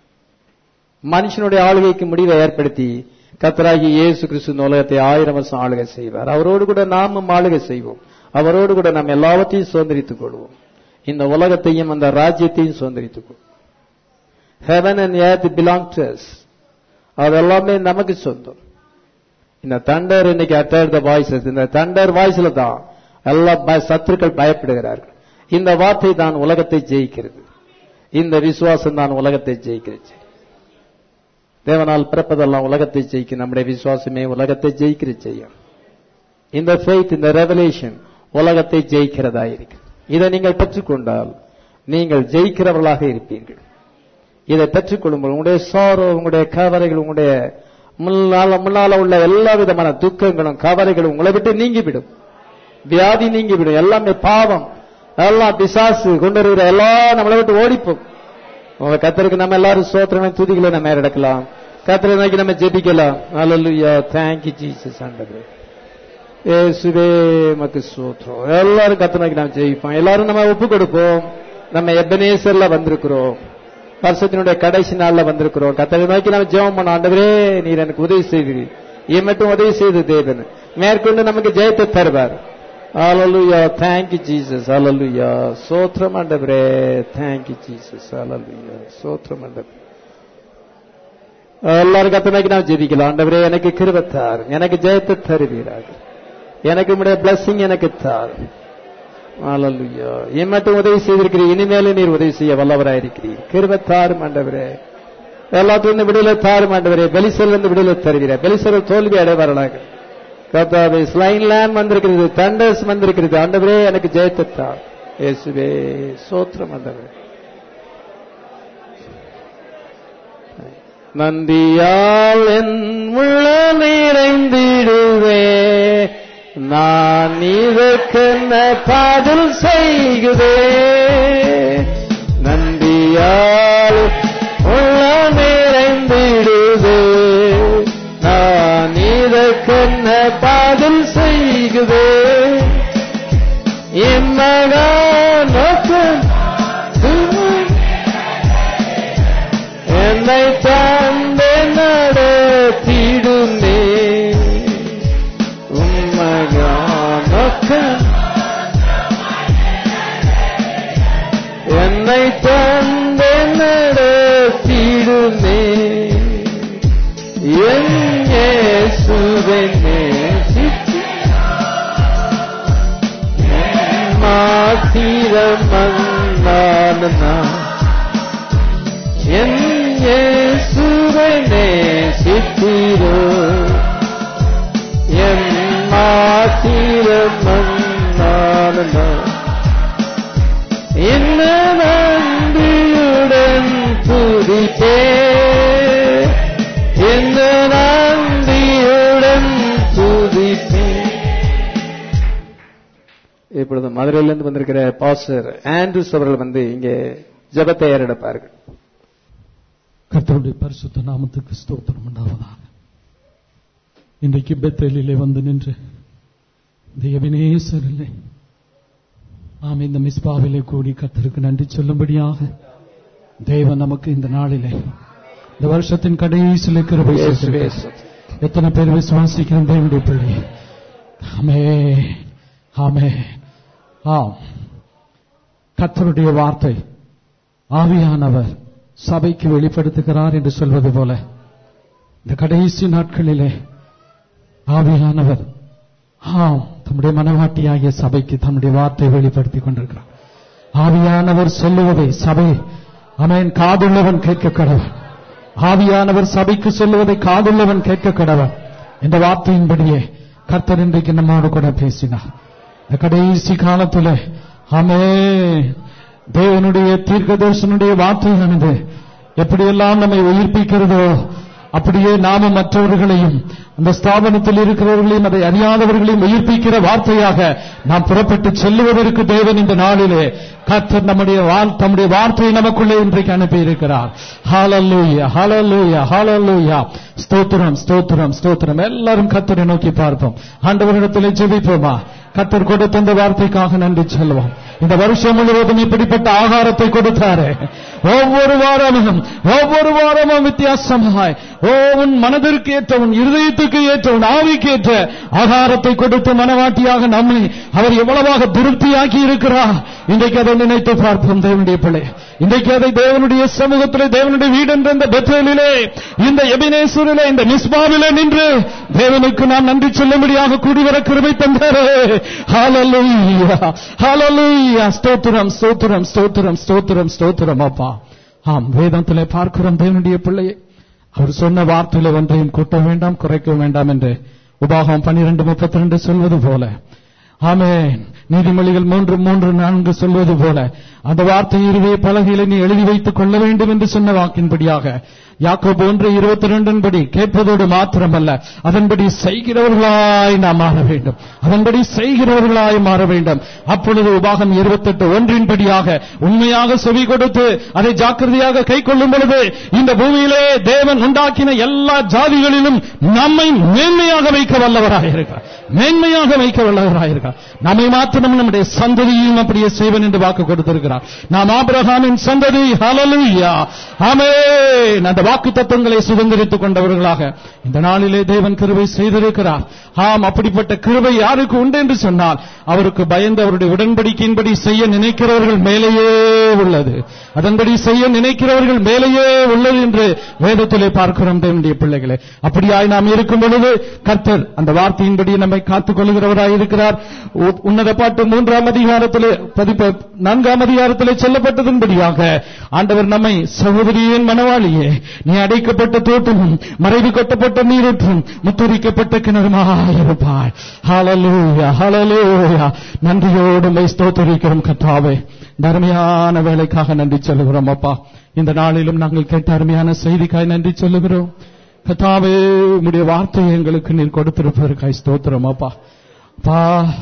மனுஷனுடைய ஆளுகைக்கு முடிவை ஏற்படுத்தி கத்தராகி இயேசு கிறிஸ்து இந்த உலகத்தை ஆயிரம் வருஷம் ஆளுகை செய்வார் அவரோடு கூட நாமும் ஆளுகை செய்வோம் அவரோடு கூட நாம் எல்லாவற்றையும் சுதந்திரித்துக் கொள்வோம் இந்த உலகத்தையும் அந்த ராஜ்யத்தையும் சுதந்திரித்துக் கொள்வோம் heaven and earth belong to us அது எல்லாமே நமக்கு சொந்தம் இந்த தண்டர் இன்னைக்கு அட்டர் த வாய்ஸஸ் இந்த தண்டர் வாய்ஸ்ல தான் எல்லா பய- சத்துருக்கள் பயப்படுகிறார்கள் இந்த வார்த்தை தான் உலகத்தை ஜெயிக்கிறது இந்த விசுவாசம் தான் உலகத்தை ஜெயிக்கிறது தேவனால் பிறப்பதெல்லாம் உலகத்தை ஜெயிக்கும் நம்முடைய விசுவாசமே உலகத்தை ஜெயிக்கிற செய்யும் இந்த ஃபெய்த் இந்த ரெவலேஷன் உலகத்தை ஜெயிக்கிறதா இருக்கு இதை நீங்கள் பெற்றுக்கொண்டால் நீங்கள் ஜெயிக்கிறவர்களாக இருப்பீர்கள் இதை பெற்றுக்கொள்ளும்போது உங்களுடைய சாரோ உங்களுடைய கவலைகள் உங்களுடைய முன்னால முன்னால உள்ள எல்லா விதமான துக்கங்களும் கவலைகளும் உங்களை விட்டு நீங்கிவிடும் வியாதி நீங்கிவிடும் எல்லாமே பாவம் எல்லாம் பிசாசு கொண்டு வருகிற எல்லாம் நம்மளை விட்டு ஓடிப்போம் உங்க கத்தருக்கு நம்ம எல்லாரும் சோத்திரமே துதிகளை நம்ம எடுக்கலாம் கத்தரை நோக்கி நம்ம ஜெபிக்கலாம் அல்லேலூயா thank you ஜீசஸ் ஆண்டவரே இயேசுவே மக்கு சோத்திரம் எல்லாரும் கத்தரை நோக்கி நாம் ஜெயிப்போம் எல்லாரும் நம்ம ஒப்பு கொடுப்போம் நம்ம எபனேசர்ல வந்திருக்கிறோம் வருஷத்தினுடைய கடைசி நாள்ல வந்திருக்கிறோம் கத்தரை நோக்கி நம்ம ஜெபம் பண்ண ஆண்டவரே நீர் எனக்கு உதவி செய்தீர் இ மட்டும் உதவி செய்து தேவன் மேற்கொண்டு நமக்கு ஜெயத்தை தருவார் Hallelujah. Thank you, Jesus. Hallelujah. சோத்திரம் ஆண்டவரே Thank you, Jesus. Hallelujah. சோத்திரம் ஆண்டவரே எல்லாரும் கத்தனைக்கு நான் ஜெபிக்கலாம் ஆண்டவரே எனக்கு கிருபத்தார் எனக்கு ஜெயத்தை தருவீராக எனக்கு உடைய blessing எனக்கு தார் Hallelujah. என் மட்டும் உதவி செய்திருக்கிறீர் இனிமேலும் நீர் உதவி செய்ய வல்லவராயிருக்கிறீர் கிருபத்தாரும் ஆண்டவரே எல்லாத்திலிருந்து விடுதலை தாரும் ஆண்டவரே பெலிசலிருந்து விடுதலை தருவீரா பெலிசல் தோல்வி அடைவார்களாக கர்த்தாவே ஸ்லைன் லேண்ட் வந்திருக்கிறது தண்டர்ஸ் வந்திருக்கிறது ஆண்டவரே எனக்கு ஜெயத்தை தார் இயேசுவே சோத்திரம் ஆண்டவரே நந்தியால் என் உள்ள நிறைந்திடுவே நான் இதற்கென்ன பாதல் செய்குதே நந்தியால் உள்ள நிறைந்திடுவே நான் இதற்கென்ன பாதல் செய்குதே இம்மகா நோக்கம் என்னை தந்தை நடத்திடுமே உம்மகானக்க என்னை தந்தை நடத்திடுமே என் இயேசுவை நேசித்து மாத்திரமன்னான நான் என் இயேசுவை நேசித்தீரோ என் மாத்திரமன்னான என்ன நன்றியுடன் துதிப்பே என்ன நன்றியுடன் துதிப்பே இப்பொழுது மதுரையிலிருந்து வந்திருக்கிற பாஸ்டர் ஆண்ட்ரூஸ் அவர்கள் வந்து இங்கே ஜெபத்தை ஏறெடுப்பார்கள் கர்த்தருடைய பரிசுத்த நாமத்துக்கு ஸ்தோத்திரம் உண்டாவதாக இன்றைக்கு பெத்தேலிலே வந்து நின்று தேவனேசரில்லை நாம் இந்த மிஸ்பாவிலே கூடி கர்த்தருக்கு நன்றி சொல்லும்படியாக தேவன் நமக்கு இந்த நாளிலே இந்த வருஷத்தின் கடைசியிலே கிருபை இயேசுவே செய்திருக்கிறார். எத்தனை பேர் விசுவாசிக்கிறோம் தேவனுடைய பிள்ளை ஆமே ஆமே ஆம் கர்த்தருடைய வார்த்தை ஆவியானவர் சபைக்கு வெளிப்படுத்துகிறார் என்று சொல்வது போல இந்த கடைசி நாட்களிலே ஆவியானவர் ஆம் தம்முடைய மனவாட்டியாகிய சபைக்கு தம்முடைய வார்த்தை வெளிப்படுத்திக் கொண்டிருக்கிறார் ஆவியானவர் சொல்லுவதை சபை அவன் காதுள்ளவன் கேட்க கடவன் ஆவியானவர் சபைக்கு சொல்லுவதை காதுள்ளவன் கேட்க கடவன் இந்த வார்த்தையின்படியே கர்த்தர் இன்றைக்கு நம்மோடு கூட பேசினார் இந்த கடைசி காலத்தில் ஆமே தேவனுடைய தீர்க்கதர்சனுடைய வார்த்தையானது எப்படியெல்லாம் நம்மை உயிர்ப்பிக்கிறதோ அப்படியே நாம மற்றவர்களையும் அந்த ஸ்தாபனத்தில் இருக்கிறவர்களையும் அதை அறியாதவர்களையும் உயிர்ப்பிக்கிற வார்த்தையாக நாம் புறப்பட்டு செல்லுவதற்கு தேவன் இந்த நாளிலே கர்த்தர் நம்முடைய வார்- தம்முடைய வார்த்தையை நமக்குள்ளே இன்றைக்கு அனுப்பி இருக்கிறார் ஹalleluya ஹalleluya ஹalleluya ஸ்தோத்திரம் ஸ்தோத்திரம் ஸ்தோத்திரம் எல்லாரும் கர்த்தரை நோக்கி பார்ப்போம் ஆண்டவரிடத்தில் ஜெபிப்போமா கர்த்தர் கொடுத்த இந்த வார்த்தைக்காக நன்றி சொல்லுவோம் இந்த வருஷம் முழுவதும் இப்படிப்பட்ட ஆகாரத்தை கொடுத்தாரு ஒவ்வொரு வாரமும் ஒவ்வொரு வாரமும் வித்தியாசமாய் ஓ உன் மனதிற்கு ஏற்ற உன் இருதயத்துக்கு ஏற்ற உன் ஆவிக்கு ஏற்ற ஆகாரத்தை கொடுத்து மனவாட்டியாக நம்மை அவர் எவ்வளவாக திருப்தியாக்கி இருக்கிறார் இன்றைக்கு அதை நினைத்து பார்ப்போம் தேவனுடைய பிள்ளை இன்றைக்கு அதை தேவனுடைய சமூகத்திலே தேவனுடைய வீடு என்ற இந்த பெத்தேலிலே இந்த எபினேஸ்வரிலே இந்த மிஸ்பாவிலே நின்று தேவனுக்கு நாம் நன்றி சொல்லும்படியாக கூடிவர கிருபை தந்தாரே ஹalleluya ஹalleluya ஸ்தோத்திரம் ஸ்தோத்திரம் ஸ்தோத்திரம் ஸ்தோத்திரம் ஸ்தோத்திரம் அப்பா ஆம் வேதத்திலே பார்க்கிறோம் தேவனுடைய பிள்ளையை அவர் சொன்ன வார்த்தையில ஒன்றையும் கூட்ட வேண்டாம் குறைக்க வேண்டாம் என்று உபாகம் பன்னிரண்டு முப்பத்தி ரெண்டு சொல்வது போல ஆமென் நீதிமொழிகள் மூன்று மூன்று நான்கு சொல்வது போல அந்த வார்த்தை இருவே பலகையில நீ எழுதி வைத்துக் கொள்ள வேண்டும் என்று சொன்ன வாக்கின்படியாக யாக்கோபு ஒன்று இருபத்தி ரெண்டின் படி கேட்பதோடு மாத்திரமல்ல அதன்படி செய்கிறவர்களாய் நாம் மாற வேண்டும் அதன்படி செய்கிறவர்களாய் மாற வேண்டும் அப்பொழுது உபாகம் இருபத்தெட்டு ஒன்றின்படியாக உண்மையாக செவி கொடுத்து அதை ஜாக்கிரதையாக கை கொள்ளும் பொழுது இந்த பூமியிலே தேவன் உண்டாக்கின எல்லா ஜாதிகளிலும் நம்மை மேன்மையாக வைக்க வல்லவராக இருக்கிறார் மேன்மையாக வைக்க வல்லவராக இருக்கிறார் நம்மை மாத்திரம் நம்முடைய சந்ததியையும் அப்படியே செய்வன் என்று வாக்கு கொடுத்திருக்கிறார் நாம் ஆபிரகாமின் சந்ததி ஹalleluya ஆமென் அந்த வாக்கு தத்துவங்களை சுதந்திரித்துக் கொண்டவர்களாக இந்த நாளிலே தேவன் கிருபை செய்திருக்கிறார் ஆம் அப்படிப்பட்ட கிருபை யாருக்கு உண்டு என்று சொன்னால் அவருக்கு பயந்து அவருடைய உடன்படிக்கையின்படி செய்ய நினைக்கிறவர்கள் மேலேயே உள்ளது அதன்படி செய்ய நினைக்கிறவர்கள் மேலேயே உள்ளது என்று வேதத்திலே பார்க்கிறோம் தேவனுடைய பிள்ளைகளே அப்படியாய் நாம் இருக்கும் பொழுது கர்த்தர் அந்த வார்த்தையின்படி நம்மை காத்துக் கொள்கிறவராய் இருக்கிறார் உ- உன்னத பாட்டு மூன்றாம் அதிகாரத்திலே பதிப்ப நான்காம் அதிகாரத்திலே சொல்லப்பட்டதன்படியாக ஆண்டவர் நம்மை சகோதரியின் மனவாளியே நீ அடைக்கப்பட்ட தோட்டமும் மறைவு கட்டப்பட்ட நீரூற்றும் முத்தரிக்கப்பட்ட கிணறுமாயிருப்பாய் ஹalleluya ஹalleluya நன்றியோடு மை ஸ்தோத்திரிக்கிறோம் கர்த்தாவே இந்த அருமையான வேலைக்காக நன்றி சொல்லுகிறோம் அப்பா இந்த நாளிலும் நாங்கள் கேட்ட அருமையான செய்திக்காய் நன்றி சொல்லுகிறோம் கர்த்தாவே உம்முடைய வார்த்தையை எங்களுக்கு நீர் கொடுத்திருப்பதற்காய் ஸ்தோத்திரம் அப்பா பா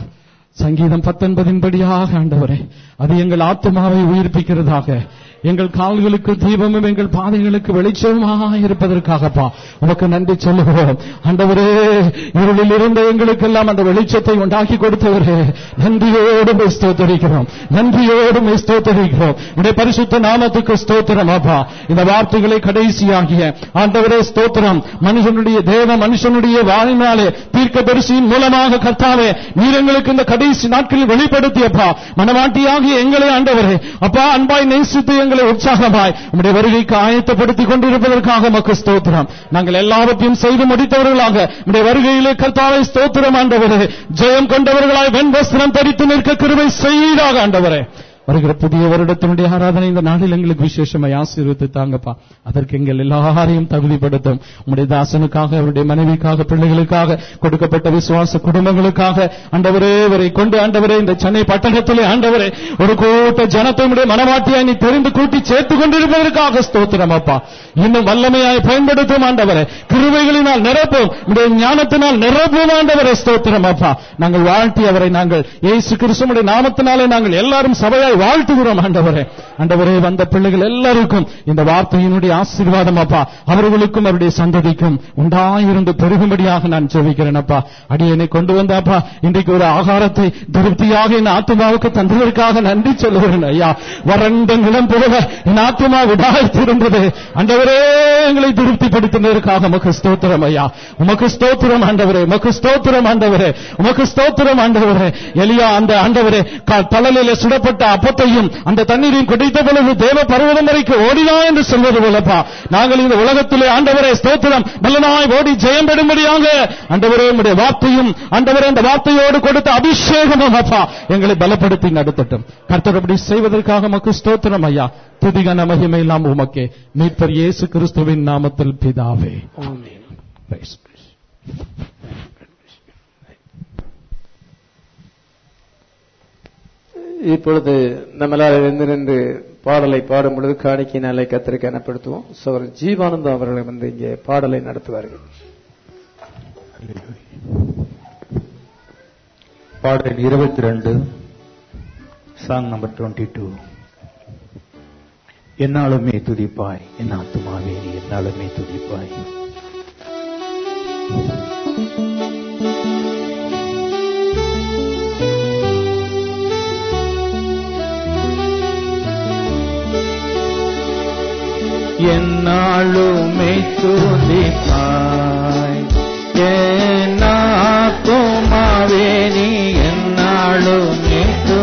சங்கீதம் பத்தொன்பதின் படியாக ஆண்டவரே அது எங்கள் ஆத்மாவை உயிர்ப்பிக்கிறதாக எங்கள் கால்களுக்கு தீபமும் எங்கள் பாதைகளுக்கு வெளிச்சமாக இருப்பதற்காகப்பா உமக்கு நன்றி சொல்லுகிறோம் ஆண்டவரே இருளில் இருந்த எங்களுக்கெல்லாம் அந்த வெளிச்சத்தை உண்டாக்கி கொடுத்தவரே நன்றியோடு மெய் ஸ்தோத்தரிக்கிறோம் நன்றியோடு மெய் ஸ்தோத்தரிக்கிறோம் உடைய பரிசுத்த நாமத்துக்கு ஸ்தோத்திரம் அப்பா இந்த வார்த்தைகளை கடைசியாகிய ஆண்டவரே ஸ்தோத்திரம் மனுஷனுடைய தேவ மனுஷனுடைய வாழ்நாளே தீர்க்க தரிசியின் மூலமாக கர்த்தாவே நீர் எங்களுக்கு இந்த கடைசி நாட்களில் வெளிப்படுத்தியப்பா மனவாட்டியாகிய எங்களை ஆண்டவரே அப்பா அன்பாய் நேசித்து எங்களை உற்சாகமாய் உம்முடைய வருகைக்கு ஆயத்தப்படுத்திக் கொண்டிருப்பதற்காக மக்கு ஸ்தோத்திரம் நாங்கள் எல்லாவற்றையும் செய்து முடித்தவர்களாக உம்முடைய வருகையிலே கர்த்தாவை ஸ்தோத்திரம் ஆண்டவரே ஜெயம் கொண்டவர்களாய் வெண் வஸ்திரம் தரித்து நிற்க கிருபை செய்தாக ஆண்டவரே வருகிற புதிய வருடத்தினுடைய ஆராதனை இந்த நாளில் எங்களுக்கு விசேஷமாய் ஆசீர்வித்து தாங்கப்பா அதற்கு எங்கள் எல்லாரையும் தகுதிப்படுத்தும் உம்முடைய தாசனுக்காக அவருடைய மனைவிக்காக பிள்ளைகளுக்காக கொடுக்கப்பட்ட விசுவாச குடும்பங்களுக்காக ஆண்டவரே இவரை கொண்டு ஆண்டவரே இந்த சென்னை பட்டணத்திலே ஆண்டவரே ஒரு கூட்ட ஜனத்தை உடைய மனவாட்டியாய் நீ தெரிந்து கூட்டி சேர்த்துக் கொண்டிருப்பதற்காக ஸ்தோத்திரம் அப்பா இன்னும் வல்லமையாய் பயன்படுத்தும் ஆண்டவரே கிருபைகளினால் நிரப்பும் உடைய ஞானத்தினால் நிரப்பும் ஆண்டவரே ஸ்தோத்திரம் அப்பா நாங்கள் வாழ்த்தி அவரை நாங்கள் இயேசு கிறிஸ்துவுடைய நாமத்தினாலே நாங்கள் எல்லாரும் சபையாய் வாழ்த்துகிறோம் ஆண்டவரே ஆண்டவரே வந்த பிள்ளைகள் எல்லாருக்கும் இந்த வார்த்தையினுடைய ஆசீர்வாதம் அப்பா அவர்களுக்கும் அவருடைய சந்ததிக்கும் உண்டாயிருந்து பெருகும்படியாக நான் ஜெபிக்கிறேன் அப்பா அடியனை கொண்டு வந்த அப்பா இன்றைக்கு ஒரு ஆகாரத்தை திருப்தியாக என் ஆத்மாவுக்கு தந்ததற்காக நன்றி சொல்லுகிறேன் ஐயா வறண்ட நிலம் போல என் ஆத்மா விடாய்த்திருந்தது ஆண்டவரே எங்களை திருப்திப்படுத்தினதற்காக உமக்கு ஸ்தோத்திரம் ஐயா உமக்கு ஸ்தோத்திரம் ஆண்டவரே உமக்கு ஸ்தோத்திரம் ஆண்டவரே உமக்கு ஸ்தோத்திரம் ஆண்டவரே எலியா அந்த ஆண்டவரே க- தழலிலே சுடப்பட்ட அப்ப அப்பத்தையும் அந்த தண்ணீரையும் குடித்த பொழுது தேவ பருவதம் வரைக்கும் ஓடினான் என்று சொல்வது போலப்பா நாங்கள் இந்த உலகத்திலே ஆண்டவரே ஸ்தோத்திரம் நல்லனாய் ஓடி ஜெயம் பெறும்படியாக ஆண்டவரே உம்முடைய வார்த்தையும் ஆண்டவரே அந்த வார்த்தையோடு கொடுத்த அபிஷேகமும் அப்பா எங்களை பலப்படுத்தி நடத்தட்டும் கர்த்தர் அப்படி செய்வதற்காக மக்கு ஸ்தோத்திரம் ஐயா துதிகன மகிமை எல்லாம் உமக்கே மீட்பர் இயேசு கிறிஸ்துவின் நாமத்தில் பிதாவே Praise God. இப்பொழுது நம்மளால் எழுந்து நின்று பாடலை பாடும் பொழுது காணிக்கையினாலே கத்திரிக்கை எனப்படுத்துவோம் சோர் ஜீவானந்தம் அவர்கள் வந்து இங்கே பாடலை நடத்துவார்கள் பாடல் இருபத்தி ரெண்டு சாங் நம்பர் டுவெண்ட்டி டூ என்னாலுமே துதிப்பாய் என் ஆத்துமாவே நீ என்னாலுமே துதிப்பாய் என்னாலுமே துதிப்பாய் என் ஆத்துமாவே நீ என்னாலுமே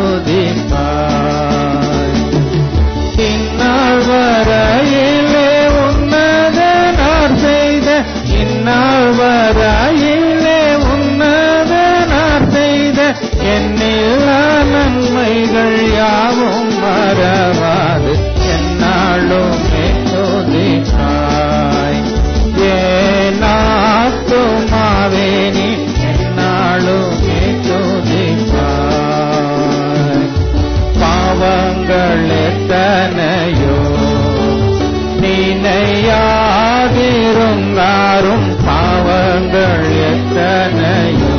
துதிப்பாய் இந்நாள் வரையிலே உன்னதனார் செய்த இந்நாள் வரையிலே உன்னதனார் செய்த என்னில்லா நன்மைகள் யாவும் மறவாது என்னாலுமே துதிப்பாய் ஏனாத்துமாவே நீ என்னாலுமே துதிப்பாய் பாவங்கள் எத்தனையோ நினையாதிருந்தாரும் பாவங்கள் எத்தனையோ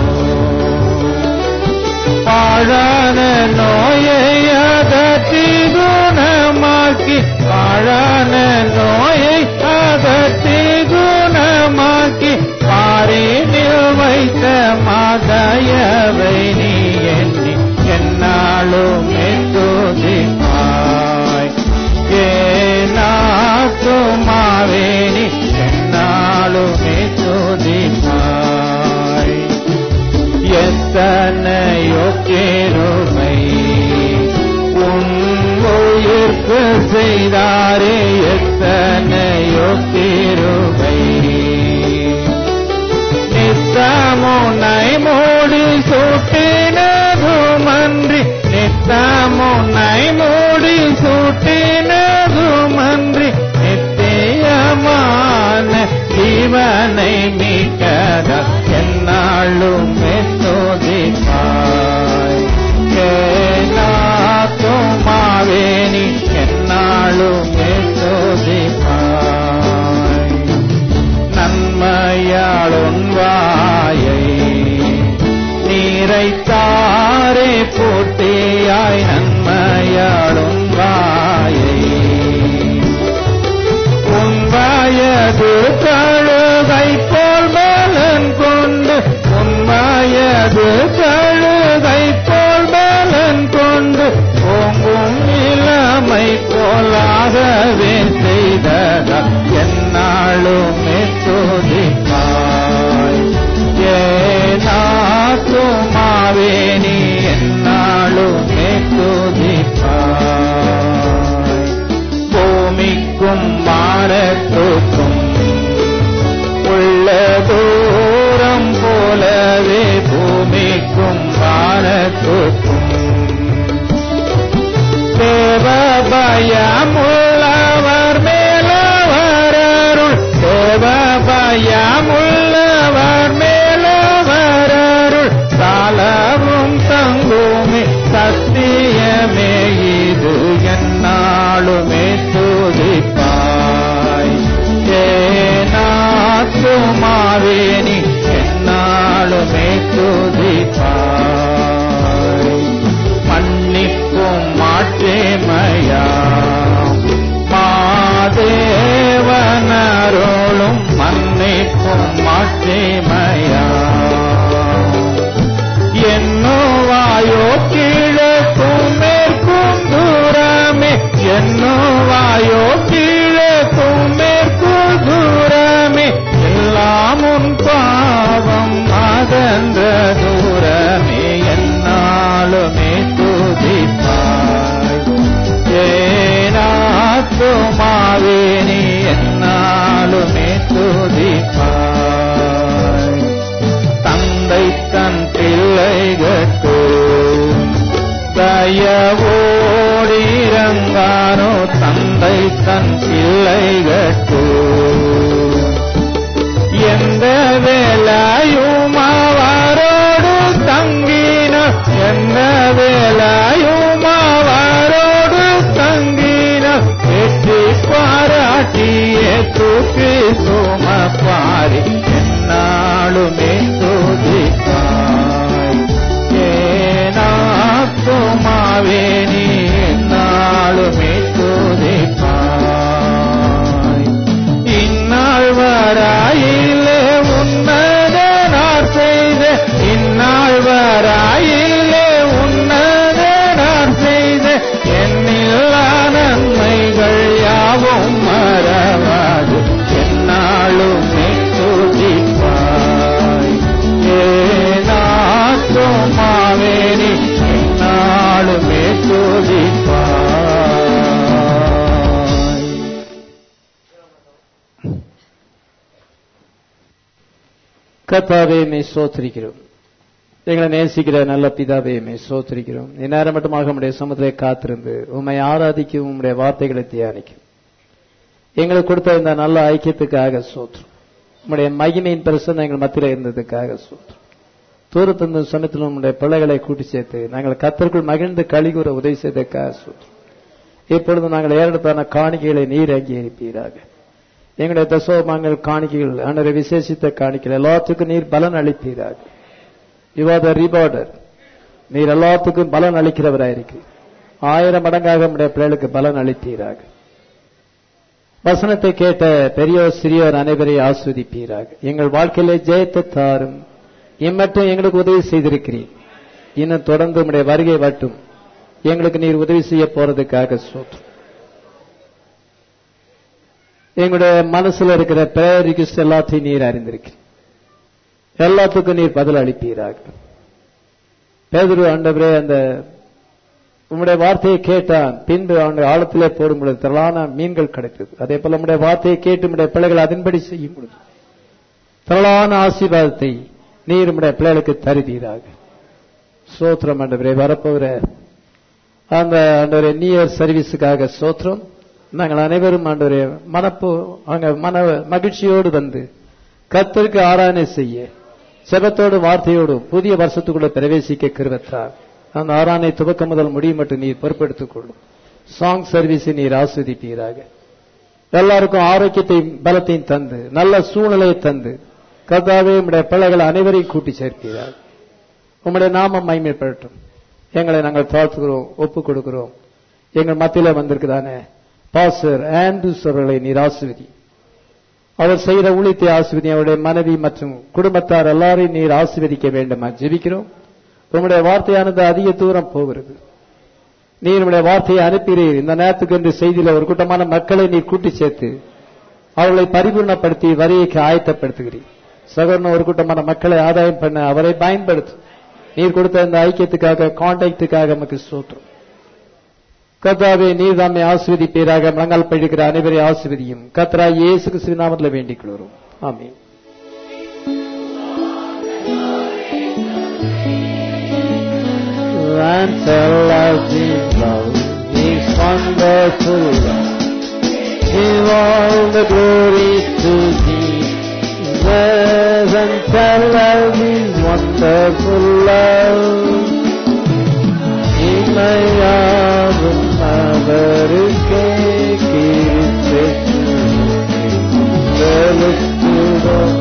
பாழான நோயை அகற்றி குணமாக்கி பாழான நோயை அகற்றி குணமாக்கி பாரினில் வைத்த மாதயவை நீ எண்ணி என்னாலுமே துதிப்பாய் ஏனாத்துமாவே நீ என்னாலுமே துதிப்பாய் எத்தனையோ கேருமை உன் உயிர்க்கு செய்தாரே எத்தனையோ கேருமை நித்தமுனை மூடி சூட்டினதுமன்றி நித்தமுனை மூடி சூட்டினதுமன்றி நித்தியமான ஜீவனை மீட்கத என்னாலுமே துதிப்பாய் ஏனாத்துமாவே நீ என்னாலுமே துதிப்பாய் நன்மையாளுன் வாயை நீரைத்தாரே பூட்டியாய் நன்மையாளுன் வாயை உன் வயது கழுகை போல் பலன் கொண்டு உன் வயது கழுகை போல் பலன் கொண்டு ஓங்கும் இளமை போலாகவே செய்தத என்னாலுமே துதிப்பாய் ஏனாத்துமாவே நீ என்னாலுமே துதிப்பாய் பூமிக்கும் வானத்துக்கும் உள்ள தூரம் போலவே பூமிக்கும் வானத்துக்கும் தேவ பயமுள்ளவர் மேலவரருள் தேவ பயமுள்ளவர் மேலவரருள் காலவும் தங்குமே சத்தியமே இது என்னாலுமே துதிப்பாய் ஏனாத்துமாவே நீ என்னாலுமே துதிப்பாய் மன்னிக்கும் மாற்றேமையா மாதேவனருளும் மன்னிக்கும் மாற்றேமையா என்னோவாயோ கிழக்கும் மேற்கும் தூரமே என்னோவாயோ கிழக்கும் மேற்கும் தூரமே எல்லாம் உன் பாவம் அதன்ற தூரமே என்னாலுமே துதிப்பாய் சுத்தமாவே நீ என்னாலுமே துதிப்பாய் தந்தை தன் பிள்ளைகட்டு தயவோடிரங்கானோ தந்தை தன் பிள்ளைகட்டு எந்த வேலையும் அவரோடு தங்கின எந்த வேலையும் அவரோடு தங்கின வெற்றி பாராட்டிய தூக்கி சுமப்பாரி என்னாலுமே துதிப்பாய் ஏனாத்துமாவே நீ என்னாலுமே துதிப்பாய் இந்நாள் வராயிலே உன்னத நான் செய்த இந்நாள் வராயிலே உன்னத நான் செய்த என்னில்லா நன்மைகள் யாவும் மறவாது என்னாலுமே துதிப்பாய் ஏனாத்துமாவே நீ என்னாலுமே துதிப்பாய் கத்தாவே மே சோத்திரிக்கிறோம் எங்களை நேசிக்கிற நல்ல பிதாவே மே சோத்திரிக்கிறோம் இந்நேரம் மட்டுமாக உம்முடைய சமுதிரை காத்திருந்து உம்மை ஆராதிக்கும் உம்முடைய வார்த்தைகளை தியானிக்கும் எங்களுக்கு கொடுத்த இந்த நல்ல ஐக்கியத்துக்காக சோத்திரம் உம்முடைய மகிமையின் பிரசன்னம் எங்கள் மத்தியில் இருந்ததுக்காக சோத்திரம் தூரத்திலிருந்து சமயத்திலும் உம்முடைய பிள்ளைகளை கூட்டி சேர்த்து நாங்கள் கத்தருக்குள் மகிழ்ந்து கழிகூற உதவி செய்ததுக்காக சோத்திரம் இப்பொழுது நாங்கள் ஏறெடுத்தான காணிக்கைகளை நீர் அங்கீகரிப்பீராக எங்களுடைய தசோமாங்கள் காணிக்கைகள் அன்றரை விசேஷித்த காணிக்கைகள் எல்லாத்துக்கும் நீர் பலன் அளிப்பீராக யூ ஆர் த ரிவார்டர் நீர் எல்லாத்துக்கும் பலன் அளிக்கிறவராயிருக்கு ஆயிரம் மடங்காக நம்முடைய பிள்ளைகளுக்கு பலன் அளிப்பீராக வசனத்தை கேட்ட பெரியோர் சிறியோர் அனைவரை ஆஸ்வதிப்பீராக எங்கள் வாழ்க்கையிலே ஜெயத்தை தாரும் இம்மட்டும் எங்களுக்கு உதவி செய்திருக்கிறீர் இன்னும் தொடர்ந்து உம்முடைய வருகை வட்டும் எங்களுக்கு நீர் உதவி செய்ய போறதுக்காக சோற்று எங்களுடைய மனசுல இருக்கிற பிரேயர் ரிக்வஸ்ட் எல்லாத்தையும் நீர் அறிந்திருக்கிறீர் எல்லாத்துக்கும் நீர் பதில் அளிப்பீராக பேதுரு ஆண்டவரே அந்த உம்முடைய வார்த்தையை கேட்டான் பின்பு அவனுடைய ஆழத்திலே போடும் பொழுது திரளான மீன்கள் கிடைத்தது அதே போல உம்முடைய வார்த்தையை கேட்டு உம்முடைய பிள்ளைகள் அதன்படி செய்யும் பொழுது திரளான ஆசீர்வாதத்தை நீர் உம்முடைய பிள்ளைகளுக்கு தருவீராக சோத்திரம் ஆண்டவரே வரப்போகிற அந்த ஆண்டவரே நியர் சர்வீஸுக்காக சோத்திரம் நாங்கள் அனைவரும் ஆண்டவரே மனப்போ அங்க மன மகிழ்ச்சியோடு வந்து கர்த்தருக்கு ஆராதனை செய்ய செபத்தோடு வார்த்தையோடு புதிய வருஷத்துக்குள்ள பிரவேசிக்க கிருவத்தார் அந்த ஆராதனை துவக்கம் முதல் முடியும் மட்டும் நீர் பொறுப்பெடுத்துக் கொள்ளும் சாங் சர்வீஸை நீர் ஆஸ்வதிப்பீராக எல்லாருக்கும் ஆரோக்கியத்தையும் பலத்தையும் தந்து நல்ல சூழ்நிலையை தந்து கர்த்தாவே உம்முடைய பிள்ளைகள் அனைவரையும் கூட்டி சேர்ப்பீராக உம்முடைய நாமம் மைமைப்படட்டும் எங்களை நாங்கள் தாழ்த்துகிறோம் ஒப்புக் கொடுக்கிறோம் எங்கள் மத்தியில வந்திருக்குதானே பாசர் ஆண்டூஸ் அவர்களை நீர் ஆசிர்வதி அவர் செய்த ஊழியத்தை ஆசிர்வதி அவருடைய மனைவி மற்றும் குடும்பத்தார் எல்லாரையும் நீர் ஆசீர்வதிக்க வேண்டுமா ஜெபிக்கிறோம் உங்களுடைய வார்த்தையானது அதிக தூரம் போகிறது நீர் உங்களுடைய வார்த்தையை அனுப்பிறீர் இந்த நேரத்துக்கு என்று செய்தியில ஒரு கூட்டமான மக்களை நீர் கூட்டி சேர்த்து அவர்களை பரிபூர்ணப்படுத்தி வரியை ஆயத்தப்படுத்துகிறீர் சகோதரன் ஒரு கூட்டமான மக்களை ஆதாயம் பண்ண அவரை பயன்படுத்தும் நீர் கொடுத்த இந்த ஐக்கியத்துக்காக கான்டாக்டுக்காக நமக்கு சோற்றம் கர்த்தாவே நீர் தாமே ஆஸ்வதிப்பீராக முழங்கால் பழிக்கிற அனைவரை ஆஸ்வதியும் கத்ரா இயேசு கிறிஸ்துவின் நாமத்தில் வேண்டிக் கொள்கிறோம் ஆமென் And tell us His love, His wonderful love. Give all the glory to Jesus and tell us His wonderful love. இமையாவும் அவருக்கே கீழ்த்தெழுத்துவோம்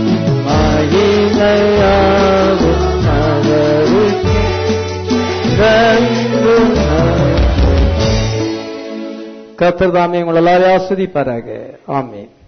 மகிமையாவும் அவருக்கே கத்தர் தாமே உங்கள் எல்லாரையும் ஆஸ்வதிப்பாராக ஆமீன்